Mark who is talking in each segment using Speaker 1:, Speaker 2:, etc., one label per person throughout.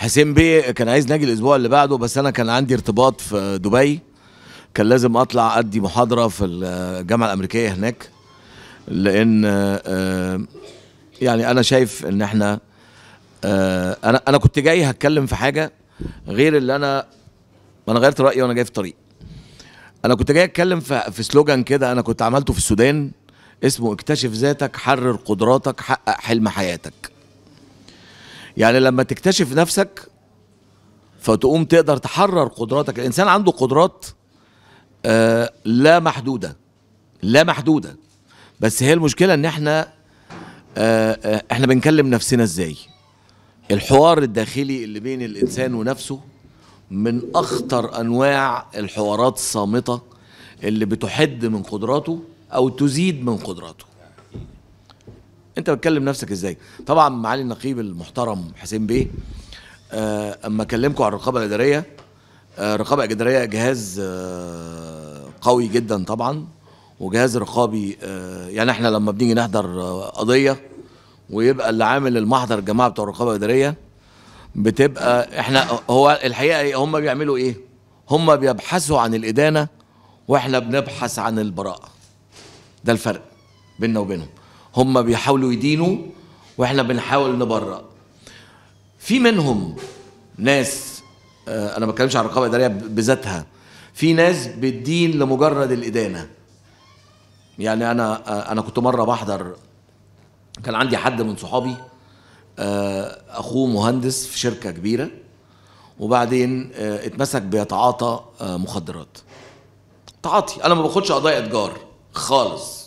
Speaker 1: حسين بيه كان عايز ناجي الاسبوع اللي بعده بس انا كان عندي ارتباط في دبي كان لازم اطلع ادي محاضره في الجامعه الامريكيه هناك لان آه، يعني انا شايف ان احنا آه، انا انا كنت جاي هتكلم في حاجه غير اللي انا انا غيرت رايي وانا جاي في الطريق انا كنت جاي اتكلم في في سلوجان كده انا كنت عملته في السودان اسمه اكتشف ذاتك حرر قدراتك حقق حلم حياتك يعني لما تكتشف نفسك فتقوم تقدر تحرر قدراتك الانسان عنده قدرات آه لا محدوده لا محدوده بس هي المشكله ان احنا آه آه احنا بنكلم نفسنا ازاي الحوار الداخلي اللي بين الانسان ونفسه من اخطر انواع الحوارات الصامته اللي بتحد من قدراته او تزيد من قدراته انت بتكلم نفسك ازاي طبعا معالي النقيب المحترم حسين بيه آه اما اكلمكم عن الرقابه الاداريه آه الرقابه الاداريه جهاز آه قوي جدا طبعا وجهاز رقابي آه يعني احنا لما بنيجي نحضر آه قضيه ويبقى اللي عامل المحضر الجماعه بتوع الرقابه الاداريه بتبقى احنا هو الحقيقه إيه؟ هم بيعملوا ايه هم بيبحثوا عن الادانه واحنا بنبحث عن البراءه ده الفرق بيننا وبينهم هم بيحاولوا يدينوا واحنا بنحاول نبرأ في منهم ناس آه انا ما بتكلمش عن الرقابه الاداريه بذاتها في ناس بتدين لمجرد الادانه يعني انا آه انا كنت مره بحضر كان عندي حد من صحابي آه اخوه مهندس في شركه كبيره وبعدين آه اتمسك بيتعاطى آه مخدرات تعاطي انا ما باخدش قضايا اتجار خالص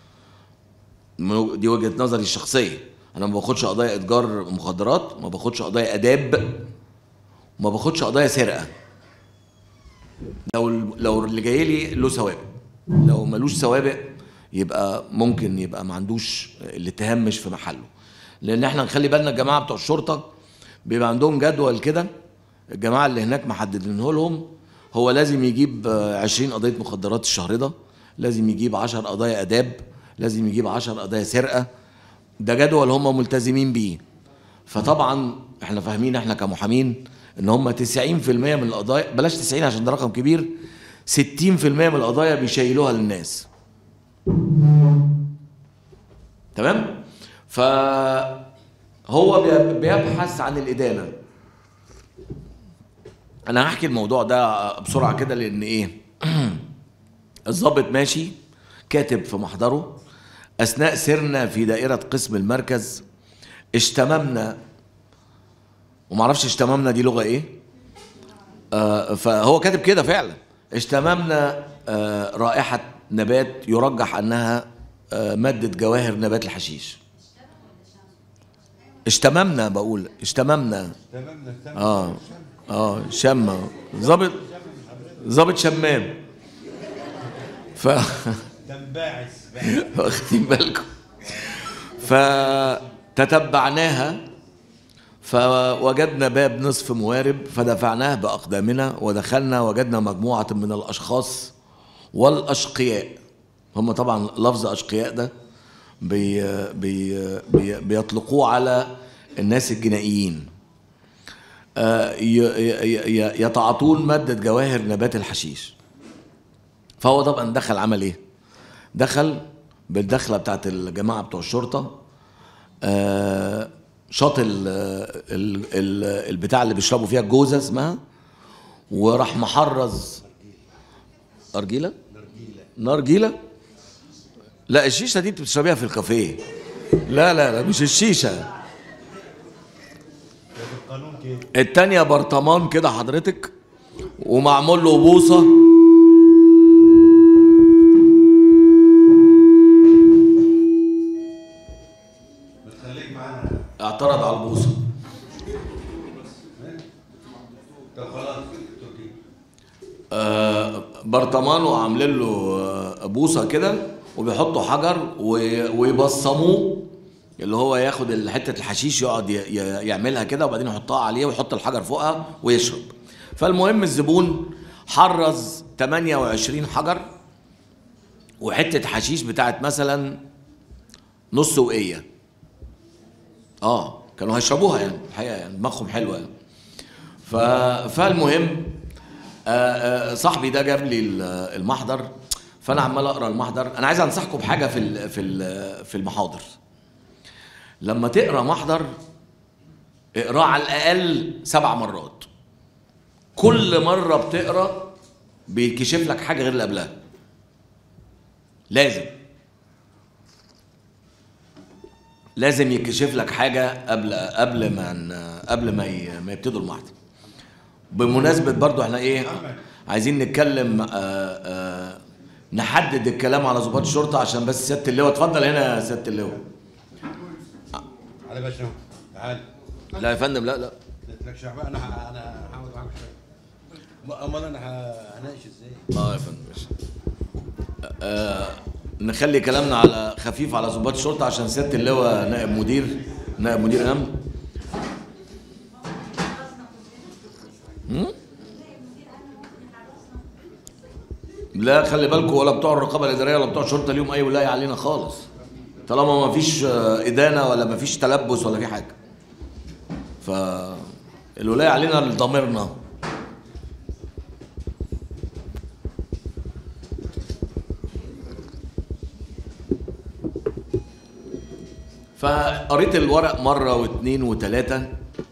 Speaker 1: دي وجهه نظري الشخصيه انا ما باخدش قضايا اتجار مخدرات ما باخدش قضايا اداب ما باخدش قضايا سرقه لو لو اللي جاي لي له سوابق لو ملوش سوابق يبقى ممكن يبقى ما عندوش الاتهام مش في محله لان احنا نخلي بالنا الجماعه بتوع الشرطه بيبقى عندهم جدول كده الجماعه اللي هناك محددينه لهم هو لازم يجيب 20 قضيه مخدرات الشهر ده لازم يجيب 10 قضايا اداب لازم يجيب 10 قضايا سرقه ده جدول هم ملتزمين بيه فطبعا احنا فاهمين احنا كمحامين ان هم 90% من القضايا بلاش 90 عشان ده رقم كبير 60% من القضايا بيشيلوها للناس تمام فهو بيبحث عن الادانه انا هحكي الموضوع ده بسرعه كده لان ايه الضابط ماشي كاتب في محضره اثناء سيرنا في دائره قسم المركز اشتممنا ومعرفش اشتممنا دي لغه ايه آه فهو كاتب كده فعلا اشتممنا آه رائحه نبات يرجح انها آه ماده جواهر نبات الحشيش اشتممنا بقول اشتممنا اه اه شم ظابط ظابط شمام ف
Speaker 2: تنباعث
Speaker 1: واخدين بالكم فتتبعناها فوجدنا باب نصف موارب فدفعناه بأقدامنا ودخلنا وجدنا مجموعة من الأشخاص والأشقياء هم طبعا لفظ أشقياء ده بي بي بي بيطلقوه على الناس الجنائيين يتعاطون مادة جواهر نبات الحشيش فهو طبعا دخل عمل ايه دخل بالدخلة بتاعت الجماعة بتوع الشرطة آه شاط ال ال ال البتاع اللي بيشربوا فيها الجوزة اسمها وراح محرز أرجيلة نرجيلة لا الشيشة دي انت بتشربيها في الكافيه لا لا لا مش الشيشة
Speaker 2: القانون كده
Speaker 1: التانية برطمان كده حضرتك ومعمول له بوصة
Speaker 2: بتخليك معانا
Speaker 1: اعترض على البوصة
Speaker 2: طب خلاص تركي
Speaker 1: آه، برطمان وعاملين له آه، بوصة كده وبيحطوا حجر و- ويبصموه اللي هو ياخد حتة الحشيش يقعد ي- ي- يعملها كده وبعدين يحطها عليه ويحط الحجر فوقها ويشرب فالمهم الزبون حرز 28 حجر وحتة حشيش بتاعت مثلا نص وقية اه كانوا هيشربوها يعني الحقيقة يعني دماغهم حلوة يعني ف... فالمهم آه، آه، صاحبي ده جاب لي ال- المحضر فانا عمال اقرا المحضر انا عايز انصحكم بحاجه في ال- في ال- في المحاضر لما تقرا محضر اقراه على الاقل سبع مرات كل مره بتقرا بيكشف لك حاجه غير اللي قبلها لازم لازم يكشف لك حاجه قبل قبل ما ن- قبل ما ي- ما يبتدوا المحضر بمناسبه برضو احنا ايه عايزين نتكلم آه آه نحدد الكلام على ضباط الشرطه عشان بس سياده اللواء اتفضل هنا يا سياده اللواء
Speaker 2: على باشا تعال
Speaker 1: لا يا فندم لا لا
Speaker 2: قلت لك شعبان انا ه- انا هقعد معاك شويه امال انا ه- هناقش ازاي؟
Speaker 1: اه يا فندم ماشي. آه نخلي كلامنا على خفيف على ضباط الشرطه عشان سياده اللواء نائب مدير نائب مدير امن هم؟ لا خلي بالكم ولا بتوع الرقابه الاداريه ولا بتوع الشرطه ليهم اي ولايه علينا خالص طالما ما فيش آه، ادانه ولا ما فيش تلبس ولا في حاجه فالولايه علينا لضميرنا فقريت الورق مرة واثنين وثلاثة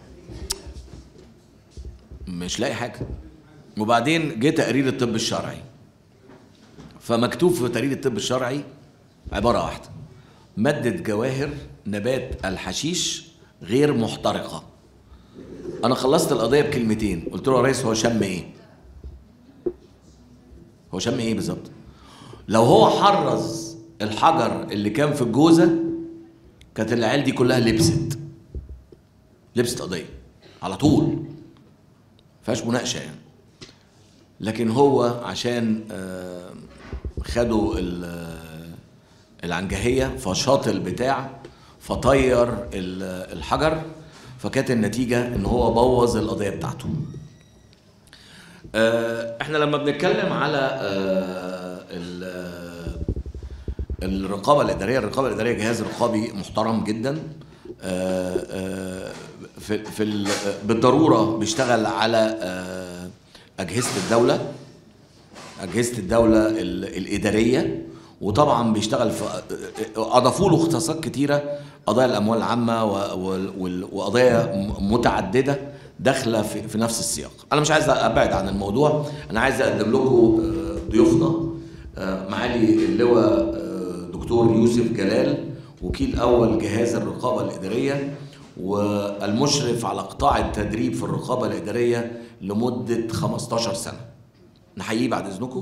Speaker 1: مش لاقي حاجة وبعدين جه تقرير الطب الشرعي فمكتوب في تقرير الطب الشرعي عبارة واحدة مادة جواهر نبات الحشيش غير محترقة أنا خلصت القضية بكلمتين قلت له يا ريس هو شم إيه؟ هو شم إيه بالظبط؟ لو هو حرز الحجر اللي كان في الجوزة كانت العيال دي كلها لبست لبست قضيه على طول فيهاش مناقشه يعني لكن هو عشان آه، خدوا ال- آه، العنجهيه فشاط البتاع فطير ال- الحجر فكانت النتيجه ان هو بوظ القضيه بتاعته آه، احنا لما بنتكلم على آه، ال- آه، الرقابه الاداريه الرقابه الاداريه جهاز رقابي محترم جدا آه، آه، في في ال- بالضروره بيشتغل على آه، اجهزه الدوله اجهزه الدوله ال- الاداريه وطبعا بيشتغل في اضافوا له اختصاصات كتيره قضايا الاموال العامه و- وال- وال- وقضايا م- متعدده داخله في, في نفس السياق انا مش عايز ابعد عن الموضوع انا عايز اقدم لكم آه، ضيوفنا آه، معالي اللواء آه، دكتور يوسف جلال وكيل اول جهاز الرقابه الاداريه والمشرف على قطاع التدريب في الرقابه الاداريه لمده 15 سنه نحييه بعد اذنكم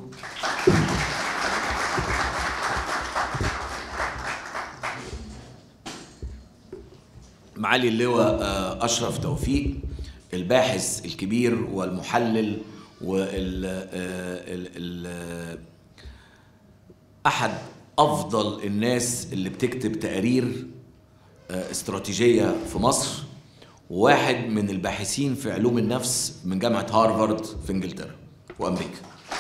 Speaker 1: معالي اللواء آه، اشرف توفيق الباحث الكبير والمحلل وال آه، ال- ال- احد افضل الناس اللي بتكتب تقارير آه، استراتيجيه في مصر وواحد من الباحثين في علوم النفس من جامعه هارفارد في انجلترا وامريكا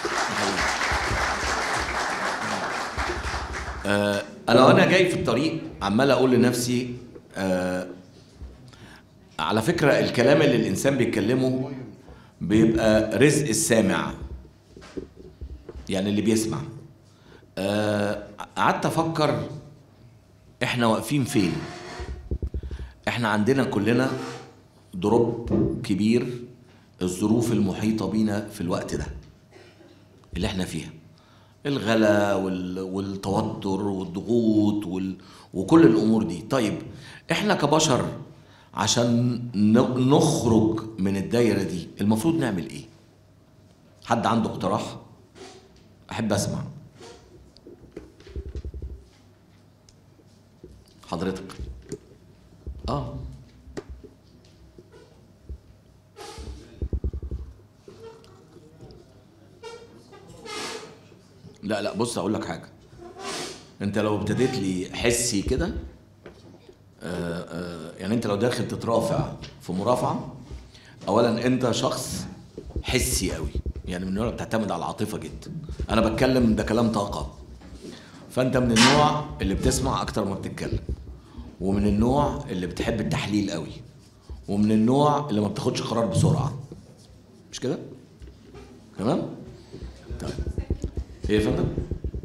Speaker 1: آه، انا وانا جاي في الطريق عمال اقول لنفسي آه، على فكره الكلام اللي الانسان بيتكلمه بيبقى رزق السامع يعني اللي بيسمع آه، قعدت افكر احنا واقفين فين احنا عندنا كلنا دروب كبير الظروف المحيطة بينا في الوقت ده اللي احنا فيها الغلا وال... والتوتر والضغوط وال... وكل الامور دي طيب احنا كبشر عشان ن- نخرج من الدايرة دي المفروض نعمل ايه حد عنده اقتراح احب اسمع حضرتك اه لا لا بص اقول لك حاجه انت لو ابتديت لي حسي كده آه، آه، يعني انت لو داخل تترافع في مرافعه اولا انت شخص حسي قوي يعني من النوع اللي بتعتمد على العاطفه جدا انا بتكلم ده كلام طاقه فانت من النوع اللي بتسمع اكتر ما بتتكلم ومن النوع اللي بتحب التحليل قوي ومن النوع اللي ما بتاخدش قرار بسرعه مش كده تمام طيب ايه يا فندم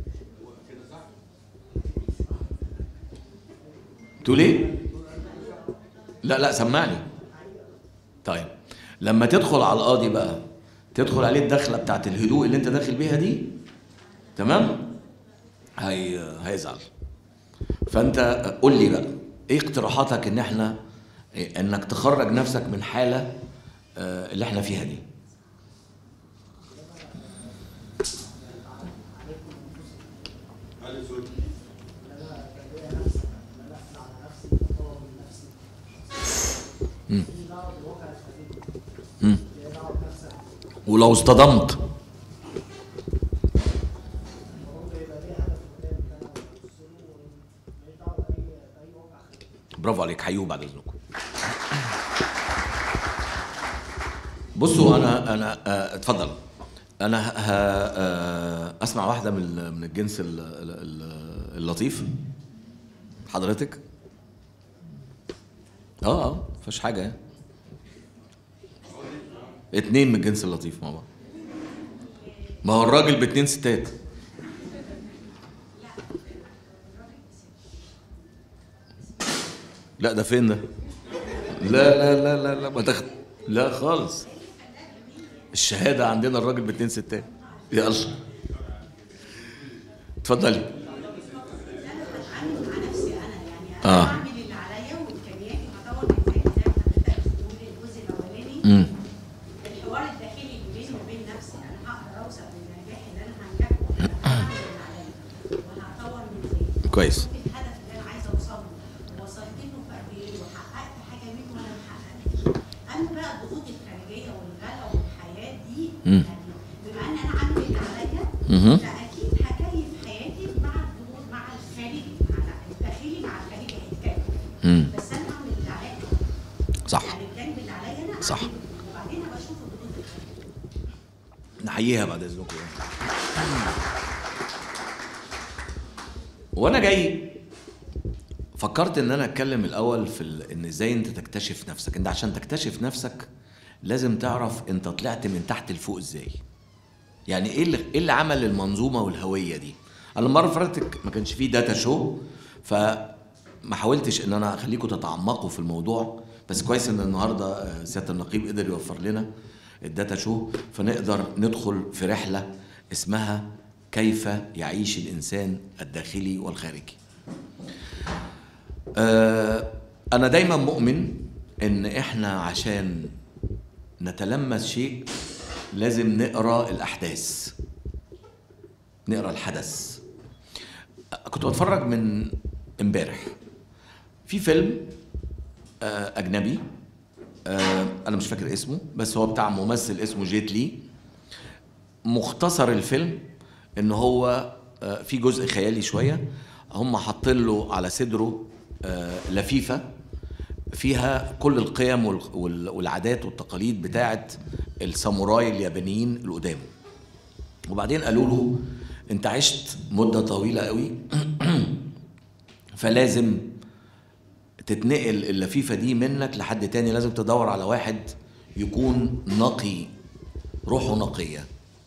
Speaker 1: تقول ايه لا لا سمعني طيب لما تدخل على القاضي بقى تدخل عليه الدخله بتاعت الهدوء اللي انت داخل بيها دي تمام هي هيزعل فانت قول لي بقى ايه اقتراحاتك ان احنا إيه انك تخرج نفسك من حاله آه، اللي احنا فيها دي مم. مم. ولو اصطدمت برافو عليك حيوه بعد اذنكم بصوا انا انا آه، اتفضل انا ه- ه- آه، اسمع واحده من ال- من الجنس ال- ال- ال- اللطيف حضرتك اه اه مفيش حاجه يعني اتنين من الجنس اللطيف مع بعض ما هو الراجل باتنين ستات لا ده فين ده لا لا لا لا لا ما تاخد لا خالص الشهاده عندنا الراجل باتنين ستات يلا اتفضلي
Speaker 3: اه
Speaker 1: آه.
Speaker 3: بعمل اللي عليا وامكانياتي هطور من ذاتي زي ما حضرتك بتقول الجزء الاولاني
Speaker 1: امم
Speaker 3: الحوار الداخلي اللي بيني وبين نفسي انا هقدر اوصل للنجاح اللي انا هنجحه وأنا هعمل اللي عليا وهطور من ذاتي
Speaker 1: كويس
Speaker 3: شوف الهدف اللي انا عايزه اوصل له وصلت له في قد ايه وحققت حاجه منه ولا ما حققتش اما بقى الضغوط الخارجيه والغلا والحياه دي
Speaker 1: مم.
Speaker 3: يعني بما ان انا عامل اللي عليا
Speaker 1: مهم.
Speaker 3: فاكيد هكيف حياتي مع الضغوط مع الخارجي مع الداخلي مع الخارجي هيتكيف
Speaker 1: امم
Speaker 3: بس انا هعمل اللي عليا
Speaker 1: صح
Speaker 3: يعني الجانب اللي عليا انا
Speaker 1: صح.
Speaker 3: أعمله. وبعدين ابقى اشوف الضغوط الخارجيه
Speaker 1: نحييها بعد اذنكم وانا جاي فكرت ان انا اتكلم الاول في ال... ان ازاي انت تكتشف نفسك انت عشان تكتشف نفسك لازم تعرف انت طلعت من تحت لفوق ازاي يعني ايه اللي ايه اللي عمل المنظومه والهويه دي انا المره اللي فاتت ما كانش فيه داتا شو فما حاولتش ان انا اخليكم تتعمقوا في الموضوع بس كويس ان النهارده آه، سياده النقيب قدر يوفر لنا الداتا شو فنقدر ندخل في رحله اسمها كيف يعيش الانسان الداخلي والخارجي آه، انا دايما مؤمن ان احنا عشان نتلمس شيء لازم نقرا الاحداث نقرا الحدث كنت بتفرج من امبارح في فيلم آه، اجنبي آه، انا مش فاكر اسمه بس هو بتاع ممثل اسمه جيت لي مختصر الفيلم ان هو آه، في جزء خيالي شويه هم حاطين له على صدره آه، لفيفه فيها كل القيم وال- وال- والعادات والتقاليد بتاعه الساموراي اليابانيين القدام وبعدين قالوا له انت عشت مده طويله قوي فلازم تتنقل اللفيفه دي منك لحد تاني لازم تدور على واحد يكون نقي روحه نقيه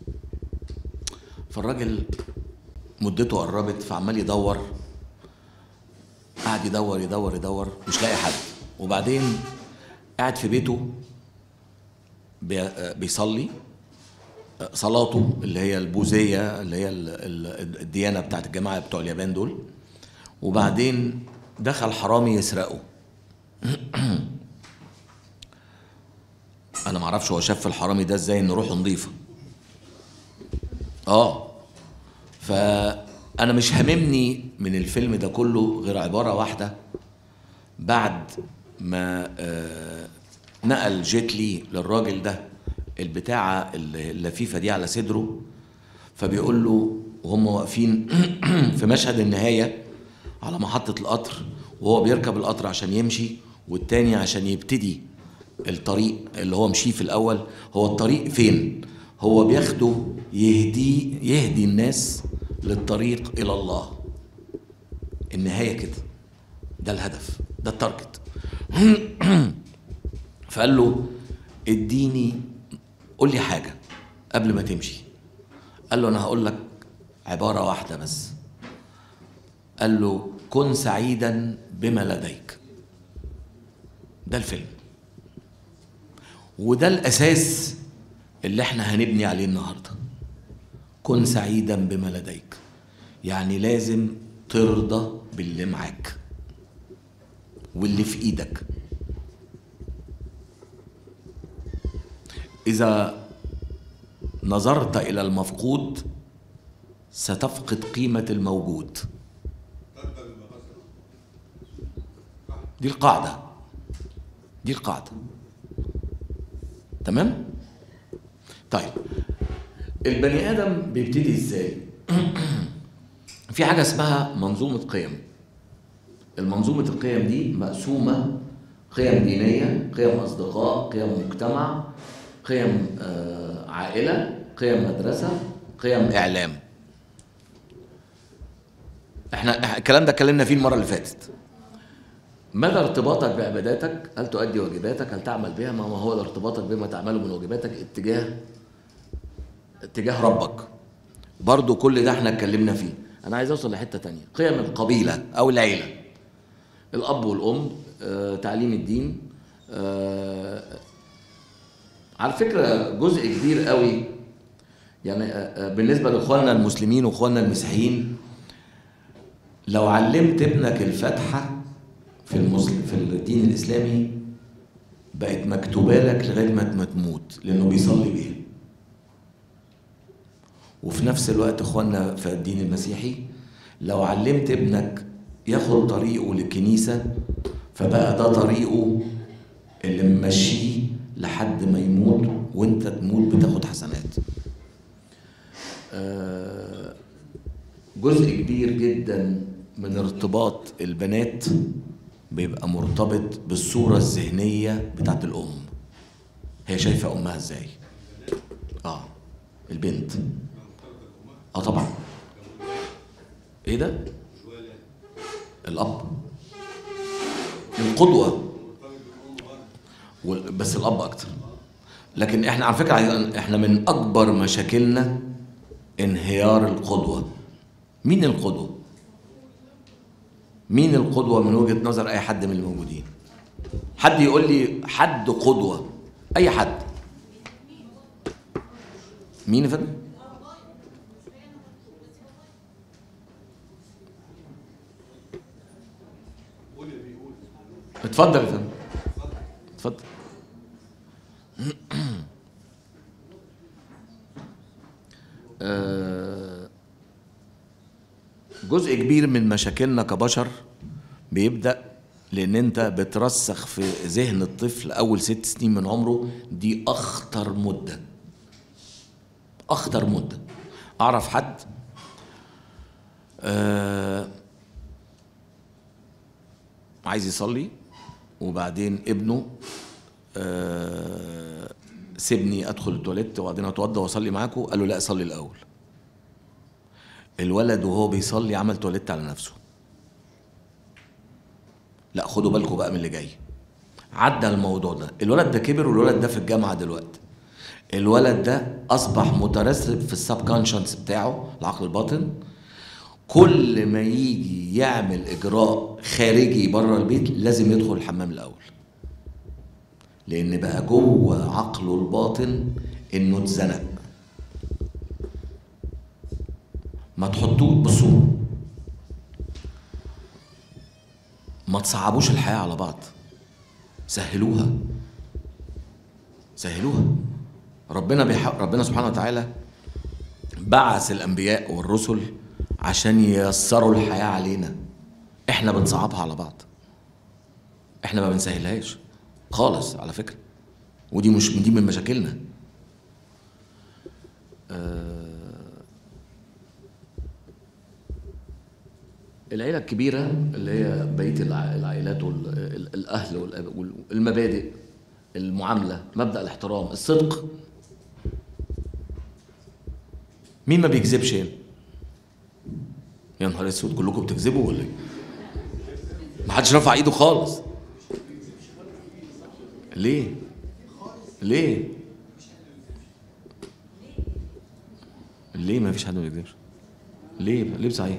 Speaker 1: فالراجل مدته قربت فعمال يدور قعد يدور يدور يدور مش لاقي حد وبعدين قاعد في بيته بي- بيصلي صلاته اللي هي البوذية اللي هي ال- ال- الديانة بتاعت الجماعة بتوع اليابان دول وبعدين دخل حرامي يسرقه انا معرفش هو شاف الحرامي ده ازاي ان روحه نظيفه اه فانا مش هاممني من الفيلم ده كله غير عباره واحده بعد ما آه، نقل جيت لي للراجل ده البتاعه اللفيفه دي على صدره فبيقول له وهم واقفين في مشهد النهايه على محطه القطر وهو بيركب القطر عشان يمشي والتاني عشان يبتدي الطريق اللي هو مشيه في الاول هو الطريق فين هو بياخده يهدي يهدي الناس للطريق الى الله النهايه كده ده الهدف ده التارجت فقال له اديني قول لي حاجه قبل ما تمشي قال له انا هقول لك عباره واحده بس قال له كن سعيدا بما لديك ده الفيلم وده الاساس اللي احنا هنبني عليه النهارده كن سعيدا بما لديك يعني لازم ترضى باللي معاك واللي في ايدك اذا نظرت الى المفقود ستفقد قيمه الموجود دي القاعده دي القاعده تمام طيب البني ادم بيبتدي ازاي في حاجه اسمها منظومه قيم المنظومه القيم دي مقسومه قيم دينيه قيم اصدقاء قيم مجتمع قيم آه، عائله قيم مدرسه قيم اعلام احنا إح- الكلام ده اتكلمنا فيه المره اللي فاتت مدى ارتباطك بعباداتك هل تؤدي واجباتك هل تعمل بها ما هو ارتباطك بما تعمله من واجباتك اتجاه اتجاه ربك برضو كل ده احنا اتكلمنا فيه انا عايز اوصل لحته تانية قيم القبيله او العيله الاب والام آه، تعليم الدين آه، على فكره جزء كبير قوي يعني آه، آه، بالنسبه لاخواننا المسلمين واخواننا المسيحيين لو علمت ابنك الفاتحه في المسلم في الدين الاسلامي بقت مكتوبه لك لغايه ما ما تموت لانه بيصلي بيها وفي نفس الوقت اخواننا في الدين المسيحي لو علمت ابنك ياخد طريقه للكنيسه فبقى ده طريقه اللي ممشيه لحد ما يموت وانت تموت بتاخد حسنات آه، جزء كبير جدا من ارتباط البنات بيبقى مرتبط بالصورة الذهنية بتاعت الأم هي شايفة أمها إزاي آه البنت آه طبعا إيه ده؟ الأب القدوة وال- بس الأب أكتر لكن إحنا على فكرة عايز- إحنا من أكبر مشاكلنا انهيار القدوة مين القدوة؟ مين القدوة من وجهة نظر أي حد من الموجودين؟ حد يقول لي حد قدوة أي حد مين يا فندم؟ اتفضل يا فندم اتفضل آه، جزء كبير من مشاكلنا كبشر بيبدأ لأن أنت بترسخ في ذهن الطفل أول ست سنين من عمره دي أخطر مدة أخطر مدة أعرف حد آه عايز يصلي وبعدين ابنه آه سيبني ادخل التواليت وبعدين اتوضى واصلي معاكم قال له لا صلي الاول الولد وهو بيصلي عمل تواليت على نفسه لا خدوا بالكم بقى من اللي جاي عدى الموضوع ده الولد ده كبر والولد ده في الجامعه دلوقتي الولد ده اصبح مترسب في السب كونشنس بتاعه العقل الباطن كل ما يجي يعمل اجراء خارجي بره البيت لازم يدخل الحمام الاول لان بقى جوه عقله الباطن انه اتزنق ما تحطوه بصوا ما تصعبوش الحياه على بعض سهلوها سهلوها ربنا بيح... ربنا سبحانه وتعالى بعث الانبياء والرسل عشان ييسروا الحياه علينا احنا بنصعبها على بعض احنا ما بنسهلهاش خالص على فكره ودي مش دي من مشاكلنا آه، العيلة الكبيرة اللي هي بقية الع- العائلات والأهل والمبادئ المعاملة مبدأ الاحترام الصدق مين ما بيكذبش هنا؟ يا نهار اسود كلكم بتكذبوا ولا ايه؟ ما حدش رفع ايده خالص ليه؟ ليه؟ ليه ما فيش حد ما بيكذبش ليه ليه صحيح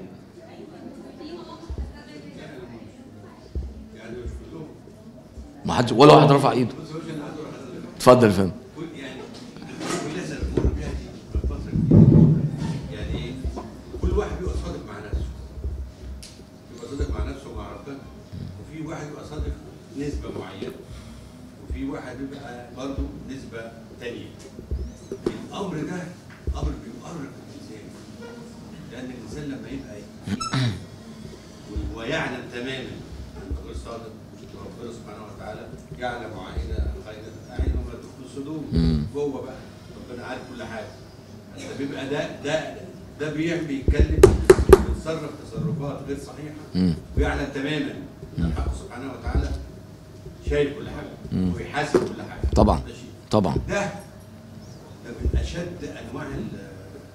Speaker 1: ما حدش ولا واحد رفع ايده اتفضل يا فندم
Speaker 2: كل يعني كل سنه بنمر بيها دي الفتره دي يعني ايه كل واحد بيبقى صادق مع نفسه بيبقى صادق مع نفسه ومع ربنا وفي واحد بيبقى صادق نسبه معينه وفي واحد بيبقى برضه نسبه ثانيه الامر ده امر بيؤرق الانسان لان الانسان لما يبقى ويعلم تماما ان غير صادق وربنا سبحانه وتعالى يعلم عائله خير اعين وما تخفي الصدور جوه بقى ربنا عارف كل حاجه ده بيبقى ده ده ده بيعمل بيتكلم بيتصرف تصرفات غير صحيحه ويعلم تماما ان الحق سبحانه وتعالى شايف كل حاجه وبيحاسب كل حاجه
Speaker 1: طبعا
Speaker 2: ده شيء
Speaker 1: طبعا
Speaker 2: ده ده من اشد انواع ال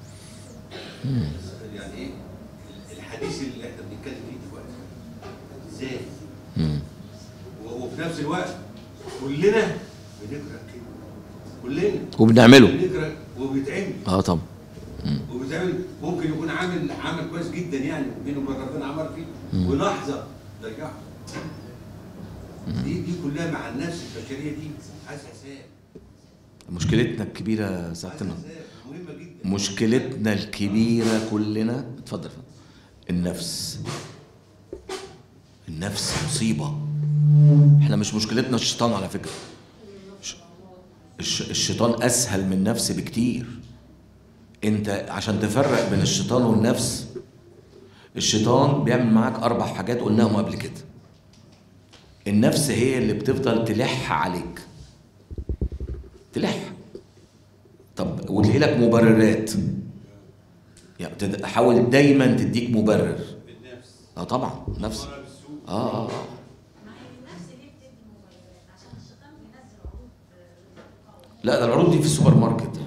Speaker 2: يعني ايه الحديث اللي احنا بنتكلم فيه دلوقتي ازاي
Speaker 1: مم.
Speaker 2: وفي نفس الوقت كلنا بنقرا كده كلنا
Speaker 1: وبنعمله
Speaker 2: بنقرا وبيتعمل
Speaker 1: اه طبعا
Speaker 2: وبيتعمل ممكن يكون عامل عمل كويس جدا يعني بينه وبين ربنا عمل فيه ولحظه ضيعها دي دي كلها مع النفس البشريه دي عايز حساب
Speaker 1: مشكلتنا الكبيره يا
Speaker 2: عايز
Speaker 1: سعاده
Speaker 2: حساب
Speaker 1: النهار
Speaker 2: مهمه جدا
Speaker 1: مشكلتنا الكبيرة كلنا اتفضل يا فندم. النفس النفس مصيبة احنا مش مشكلتنا الشيطان على فكرة ش- الش- الشيطان أسهل من النفس بكتير انت عشان تفرق بين الشيطان والنفس الشيطان بيعمل معاك أربع حاجات قلناهم قبل كده النفس هي اللي بتفضل تلح عليك تلح طب وتلاقي لك مبررات يعني تد- حاول دايما تديك مبرر
Speaker 2: بالنفس
Speaker 1: اه طبعا نفس
Speaker 2: مرة بالسوء
Speaker 1: اه اه اه
Speaker 3: ما هي النفس ليه بتدي مبررات عشان الشيطان بينزل عروض آه،
Speaker 1: لا ده العروض دي في السوبر ماركت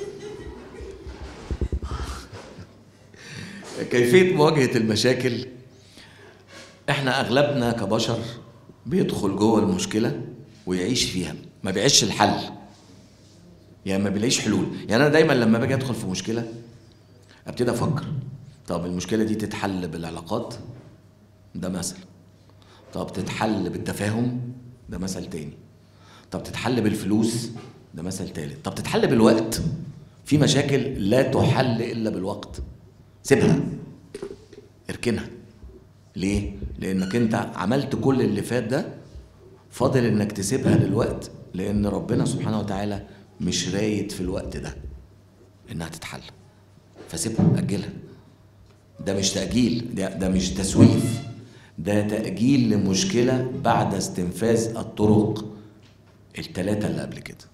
Speaker 1: كيفية مواجهة المشاكل احنا اغلبنا كبشر بيدخل جوه المشكلة ويعيش فيها ما بيعيش الحل يعني ما بيلاقيش حلول يعني انا دايما لما باجي ادخل في مشكلة ابتدي افكر طب المشكلة دي تتحل بالعلاقات ده مثل طب تتحل بالتفاهم ده مثل تاني طب تتحل بالفلوس ده مثل تالت طب تتحل بالوقت في مشاكل لا تحل الا بالوقت سيبها اركنها ليه لانك انت عملت كل اللي فات ده فاضل انك تسيبها للوقت لان ربنا سبحانه وتعالى مش رايد في الوقت ده انها تتحل فسيبها اجلها ده مش تأجيل ده, ده مش تسويف ده تأجيل لمشكلة بعد استنفاذ الطرق التلاتة اللي قبل كده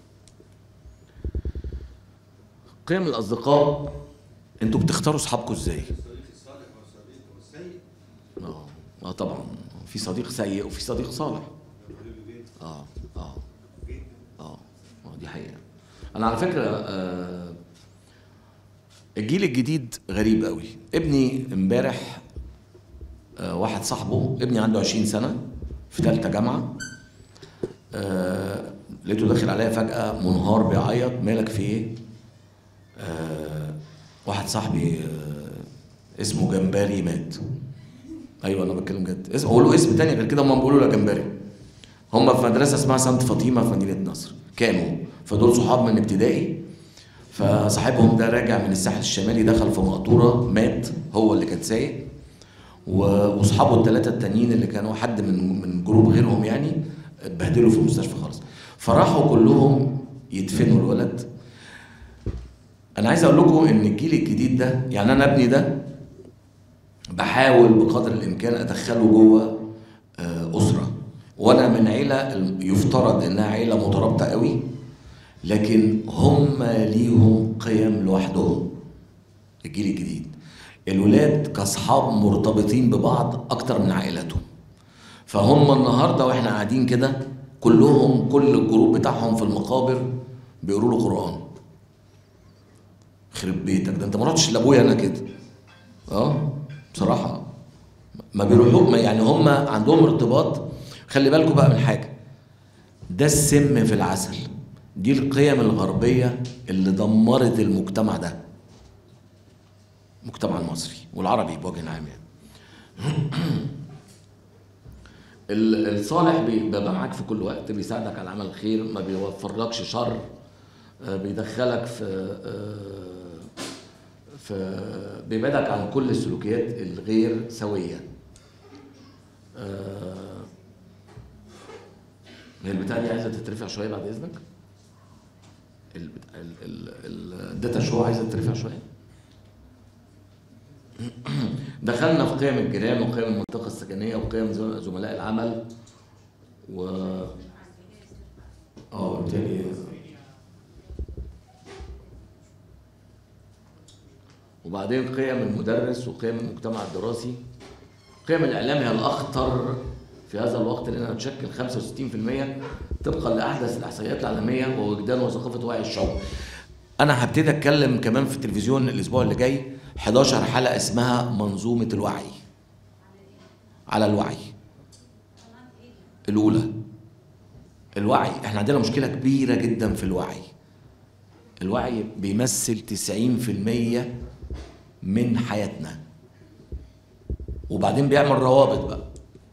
Speaker 1: قيم الأصدقاء انتوا بتختاروا صحابكم ازاي؟
Speaker 2: الصديق الصالح والصديق والسيء
Speaker 1: اه اه طبعا في صديق سيء وفي صديق صالح
Speaker 2: مهم جدا
Speaker 1: اه اه
Speaker 2: جدا
Speaker 1: اه آه، دي حقيقة أنا على فكرة آه الجيل الجديد غريب قوي ابني امبارح آه واحد صاحبه ابني عنده 20 سنة في ثالثة جامعة آه لقيته داخل عليا فجأة منهار بيعيط مالك في ايه؟ آه واحد صاحبي آه اسمه جمبري مات ايوه انا بتكلم جد اسم هو له اسم تاني غير كده هم بيقولوا له جمبري هم في مدرسه اسمها سانت فاطمه في مدينه نصر كانوا فدول صحاب من ابتدائي فصاحبهم ده راجع من الساحل الشمالي دخل في مقطوره مات هو اللي كان سايق و- واصحابه الثلاثه التانيين اللي كانوا حد من من جروب غيرهم يعني اتبهدلوا في المستشفى خالص فراحوا كلهم يدفنوا الولد انا عايز اقول لكم ان الجيل الجديد ده يعني انا ابني ده بحاول بقدر الامكان ادخله جوه آه، اسره وانا من عيله يفترض انها عيله مترابطه قوي لكن هم ليهم قيم لوحدهم الجيل الجديد الولاد كاصحاب مرتبطين ببعض اكتر من عائلاتهم فهم النهارده واحنا قاعدين كده كلهم كل الجروب بتاعهم في المقابر بيقولوا له قران خرب بيتك ده انت ما رحتش لابويا انا كده اه بصراحه ما بيروحوا ما يعني هم عندهم ارتباط خلي بالكم بقى من حاجه ده السم في العسل دي القيم الغربيه اللي دمرت المجتمع ده المجتمع المصري والعربي بوجه عام يعني ال- الصالح بيبقى معاك في كل وقت بيساعدك على عمل الخير ما بيوفرلكش شر آه، بيدخلك في آه، في بيبعدك عن كل السلوكيات الغير سويه آه، هي البتاعه دي عايزه تترفع شويه بعد اذنك البتاع- ال- ال- ال- الداتا شو عايزه تترفع شويه دخلنا في قيم الجيران وقيم المنطقه السكنيه وقيم زم- زملاء العمل و اه بالتالي وبعدين قيم المدرس وقيم المجتمع الدراسي قيم الاعلام هي الاخطر في هذا الوقت لانها تشكل 65% طبقا لاحدث الاحصائيات العالميه ووجدان وثقافه وعي الشعوب. انا هبتدي اتكلم كمان في التلفزيون الاسبوع اللي جاي 11 حلقه اسمها منظومه الوعي. على الوعي. الاولى الوعي احنا عندنا مشكله كبيره جدا في الوعي. الوعي بيمثل 90% من حياتنا. وبعدين بيعمل روابط بقى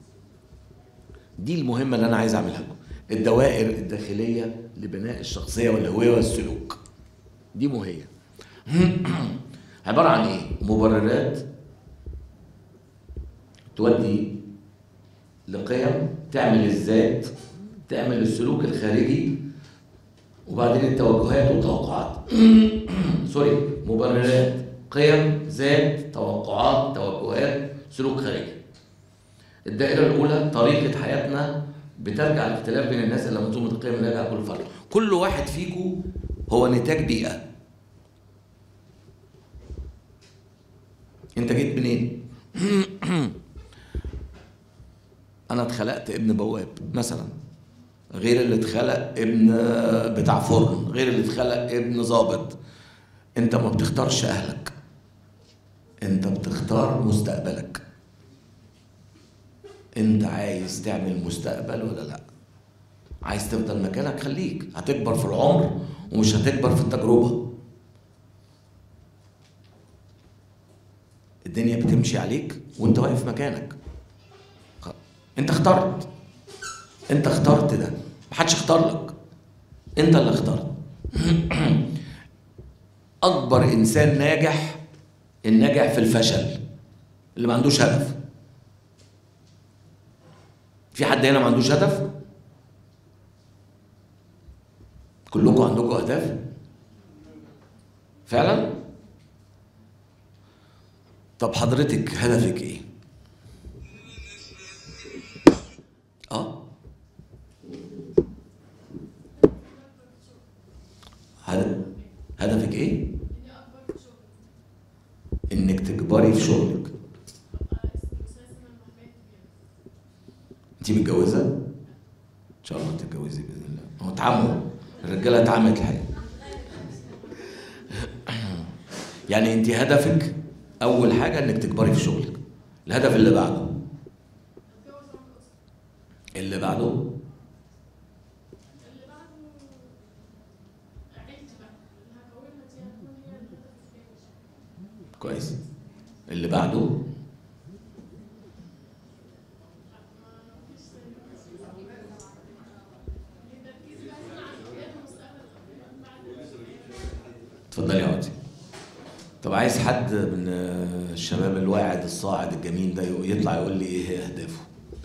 Speaker 1: دي المهمه اللي انا عايز اعملها لكم الدوائر الداخليه لبناء الشخصيه والهويه والسلوك دي مهيه عباره عن ايه مبررات تودي لقيم تعمل الذات تعمل السلوك الخارجي وبعدين التوجهات والتوقعات سوري مبررات قيم ذات توقعات توجهات سلوك خارجي الدائرة الأولى طريقة حياتنا بترجع الاختلاف بين الناس إلى منظومة القيم اللي يرجع كل فرد كل واحد فيكم هو نتاج بيئة أنت جيت منين؟ أنا اتخلقت ابن بواب مثلا غير اللي اتخلق ابن بتاع فرن غير اللي اتخلق ابن ظابط انت ما بتختارش اهلك انت بتختار مستقبلك انت عايز تعمل مستقبل ولا لا عايز تفضل مكانك خليك هتكبر في العمر ومش هتكبر في التجربة الدنيا بتمشي عليك وانت واقف مكانك خ- انت اخترت انت اخترت ده محدش اختار لك انت اللي اخترت اكبر انسان ناجح الناجح في الفشل اللي ما عندوش هدف في حد هنا ما عندوش هدف كلكم عندكم اهداف فعلا طب حضرتك هدفك ايه اه هدف هدفك ايه انك تكبري في شغلك انت متجوزه ان شاء الله تتجوزي باذن الله هو اتعموا الرجاله اتعمت الحقيقه يعني انت هدفك اول حاجه انك تكبري في شغلك الهدف اللي بعده اللي بعده كويس اللي بعده اتفضلي اقعدي طب عايز حد من الشباب الواعد الصاعد الجميل ده يطلع يقول لي ايه هي اهدافه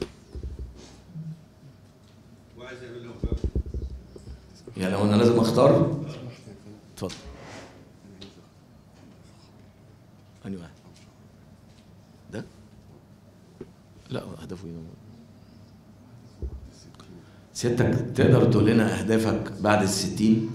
Speaker 2: وعايز اعمل لهم بقى
Speaker 1: يعني هو انا لازم اختار اتفضل انهي واحد ده لا هدفه ايه سيادتك تقدر تقول لنا اهدافك بعد الستين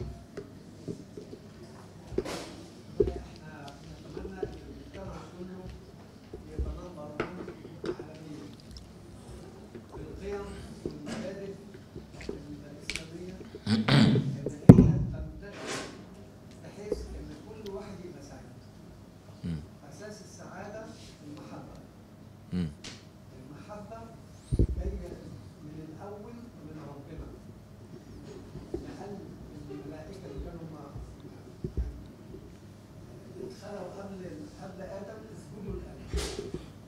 Speaker 4: نتمنى ان المجتمع كله يبقى نمبر 1 عالميا في القيم والمبادئ الاسلاميه ان هي تنتشر بحيث ان كل واحد يبقى سعيد
Speaker 1: مم.
Speaker 4: اساس السعاده المحبه
Speaker 1: مم.
Speaker 4: المحبه جايه من الاول من ربنا لان الملائكه اللي كانوا مع اتخلقوا قبل قبل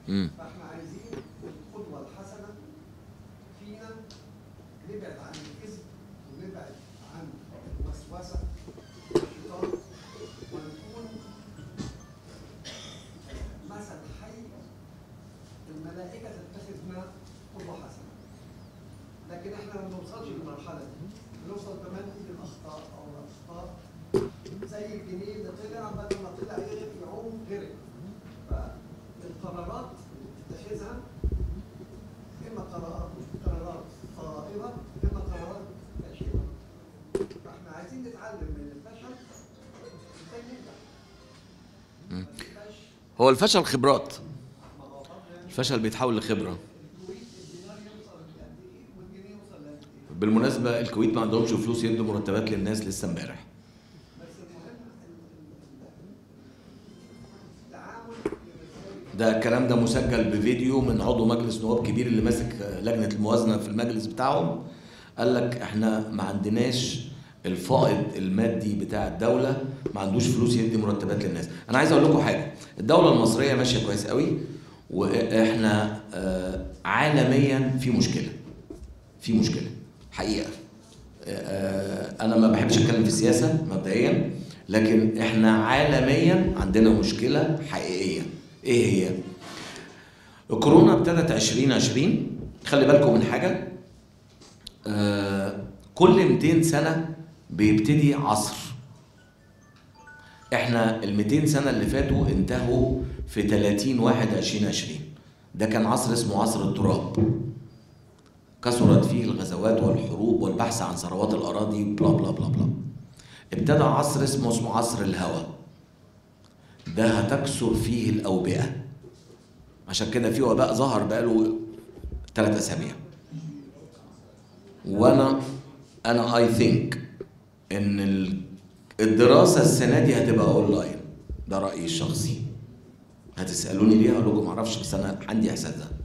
Speaker 1: مم.
Speaker 4: فاحنا عايزين القدوه الحسنه فينا نبعد عن الكذب ونبعد عن الوسوسه والشيطان ونكون مثل حي الملائكه تتخذنا قدوه حسنه لكن احنا ما بنوصلش للمرحله دي بنوصل كمان للاخطاء او الاخطاء زي الجنيه اللي طلع بدل ما طلع يغرق يعوم غرق فالقرارات اللي بتتخذها اما قرارات قرارات صائبه اما قرارات فاشله فاحنا عايزين نتعلم من الفشل ازاي ننجح ما تبقاش
Speaker 1: هو الفشل خبرات الفشل بيتحول لخبره
Speaker 4: الكويت الدينار يوصل لقد ايه والجنيه يوصل لقد ايه
Speaker 1: بالمناسبه الكويت ما عندهمش فلوس يدوا مرتبات للناس لسه امبارح
Speaker 4: بس المهم ال- ال- التعامل بالرسائل
Speaker 1: ده الكلام ده مسجل بفيديو من عضو مجلس نواب كبير اللي ماسك لجنه الموازنه في المجلس بتاعهم قال لك احنا ما عندناش الفائض المادي بتاع الدوله ما عندوش فلوس يدي مرتبات للناس انا عايز اقول لكم حاجه الدوله المصريه ماشيه كويس قوي واحنا آه، عالميا في مشكله في مشكله حقيقه آه، انا ما بحبش اتكلم في السياسه مبدئيا لكن احنا عالميا عندنا مشكله حقيقيه ايه هي الكورونا ابتدت 2020 خلي بالكم من حاجه آه، كل 200 سنه بيبتدي عصر احنا ال 200 سنه اللي فاتوا انتهوا في 30 1 2020 ده كان عصر اسمه عصر التراب كثرت فيه الغزوات والحروب والبحث عن ثروات الاراضي بلا بلا بلا بلا ابتدى عصر اسمه اسمه عصر الهوى ده هتكثر فيه الاوبئه عشان كده في وباء ظهر بقاله ثلاث اسابيع وانا انا اي ثينك ان ال- الدراسه السنه دي هتبقى اونلاين ده رايي الشخصي هتسالوني ليه هقول لكم معرفش بس انا عندي احساس ده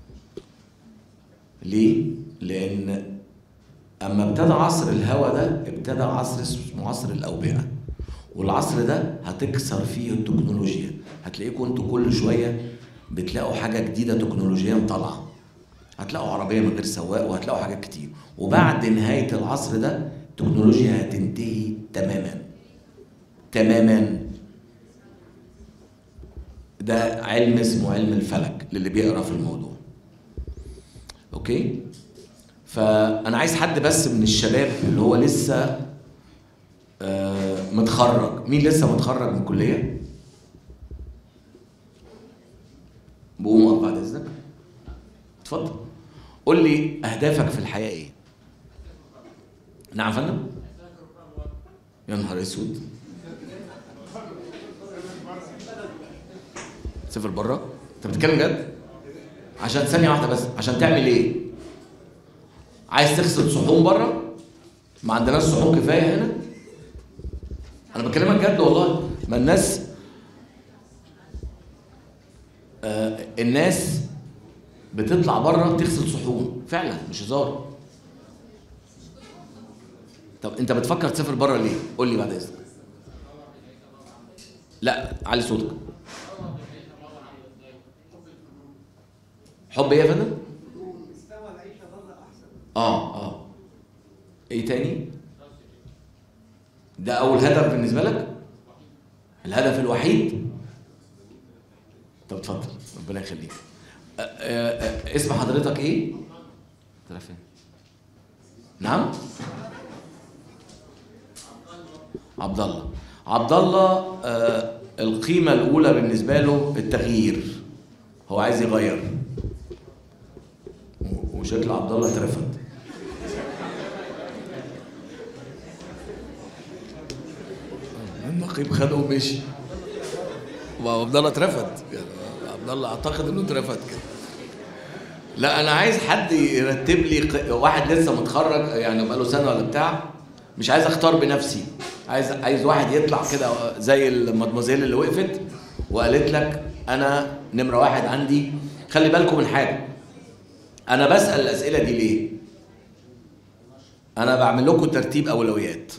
Speaker 1: ليه لان اما ابتدى عصر الهوى ده ابتدى عصر اسمه عصر الاوبئه والعصر ده هتكسر فيه التكنولوجيا هتلاقيكم انتوا كل شويه بتلاقوا حاجه جديده تكنولوجيا طالعه هتلاقوا عربيه من غير سواق وهتلاقوا حاجات كتير وبعد نهايه العصر ده التكنولوجيا هتنتهي تماما تماما ده علم اسمه علم الفلك للي بيقرا في الموضوع اوكي فانا عايز حد بس من الشباب اللي هو لسه آه، متخرج مين لسه متخرج من الكليه بقوم أقف بعد اذنك اتفضل قول لي اهدافك في الحياه ايه نعم يا فندم يا نهار اسود سافر بره انت بتتكلم جد عشان ثانيه واحده بس عشان تعمل ايه عايز تغسل صحون بره ما عندناش صحون كفايه هنا انا بكلمك جد والله ما الناس آه الناس بتطلع بره تغسل صحون فعلا مش هزار طب انت بتفكر تسافر بره ليه قول لي بعد اذنك لا علي صوتك حب ايه يا فندم
Speaker 4: مستوى العيشه بره احسن
Speaker 1: اه اه ايه تاني ده اول هدف بالنسبه لك الهدف الوحيد طب اتفضل ربنا يخليك آه، آه، آه، اسم حضرتك ايه طلع فين نعم عبد الله عبد الله آه، القيمه الاولى بالنسبه له التغيير هو عايز يغير و- وشكل عبد الله اترفد النقيب خده ومشي وعبد الله اترفد يعني عبد الله اعتقد انه اترفد كده لا انا عايز حد يرتب لي ق- واحد لسه متخرج يعني بقاله سنه ولا بتاع مش عايز اختار بنفسي عايز عايز واحد يطلع كده زي المدموزيل اللي وقفت وقالت لك انا نمره واحد عندي خلي بالكم من حاجه انا بسال الاسئله دي ليه انا بعمل لكم ترتيب اولويات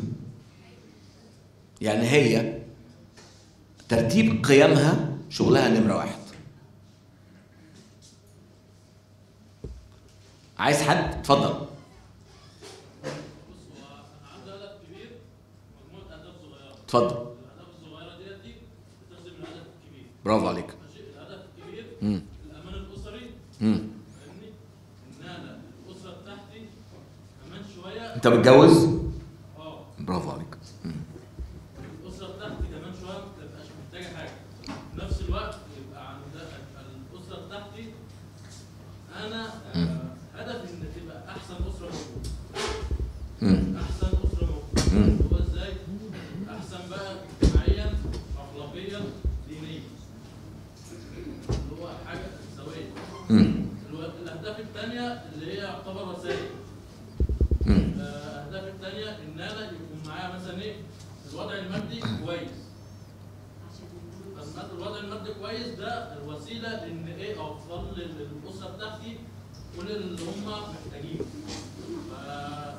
Speaker 1: يعني هي ترتيب قيمها شغلها نمره واحد عايز حد اتفضل
Speaker 5: بص هو انا عندي هدف كبير مجموعه اهداف صغيره
Speaker 1: اتفضل
Speaker 5: الاهداف الصغيره ديت دي بتخدم الهدف الكبير
Speaker 1: برافو عليك
Speaker 5: ماشي الهدف الكبير
Speaker 1: مم.
Speaker 5: الامان الاسري
Speaker 1: مم.
Speaker 5: فاهمني ان انا الاسره بتاعتي كمان شويه
Speaker 1: انت متجوز
Speaker 5: اه
Speaker 1: برافو عليك مم.
Speaker 5: الاسره بتاعتي كمان شويه ما تبقاش محتاجه حاجه في نفس الوقت يبقى عند الاسره بتاعتي انا آه، هدفي ان تبقى احسن اسره موجوده
Speaker 1: مم.
Speaker 5: احسن اسره موجوده
Speaker 1: مم.
Speaker 5: هو ازاي احسن بقى اجتماعيا اخلاقيا دينيا اللي هو حاجه سويه
Speaker 1: مم.
Speaker 5: الو- الاهداف الثانيه اللي هي يعتبر وسائل
Speaker 1: مم.
Speaker 5: آه، اهدافي الثانيه ان انا يكون معايا مثلا ايه الوضع المادي كويس بس مثلا الوضع المادي كويس ده الوسيله ان ايه اوصل لل- للاسره بتاعتي كل اللي هم محتاجينه ف-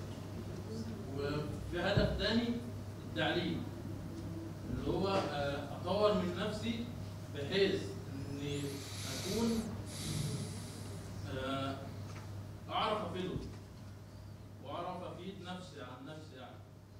Speaker 5: وفي هدف تاني التعليم اللي هو آه، اطور من نفسي بحيث اني اكون آه، اعرف افيده واعرف افيد نفسي عن نفسي يعني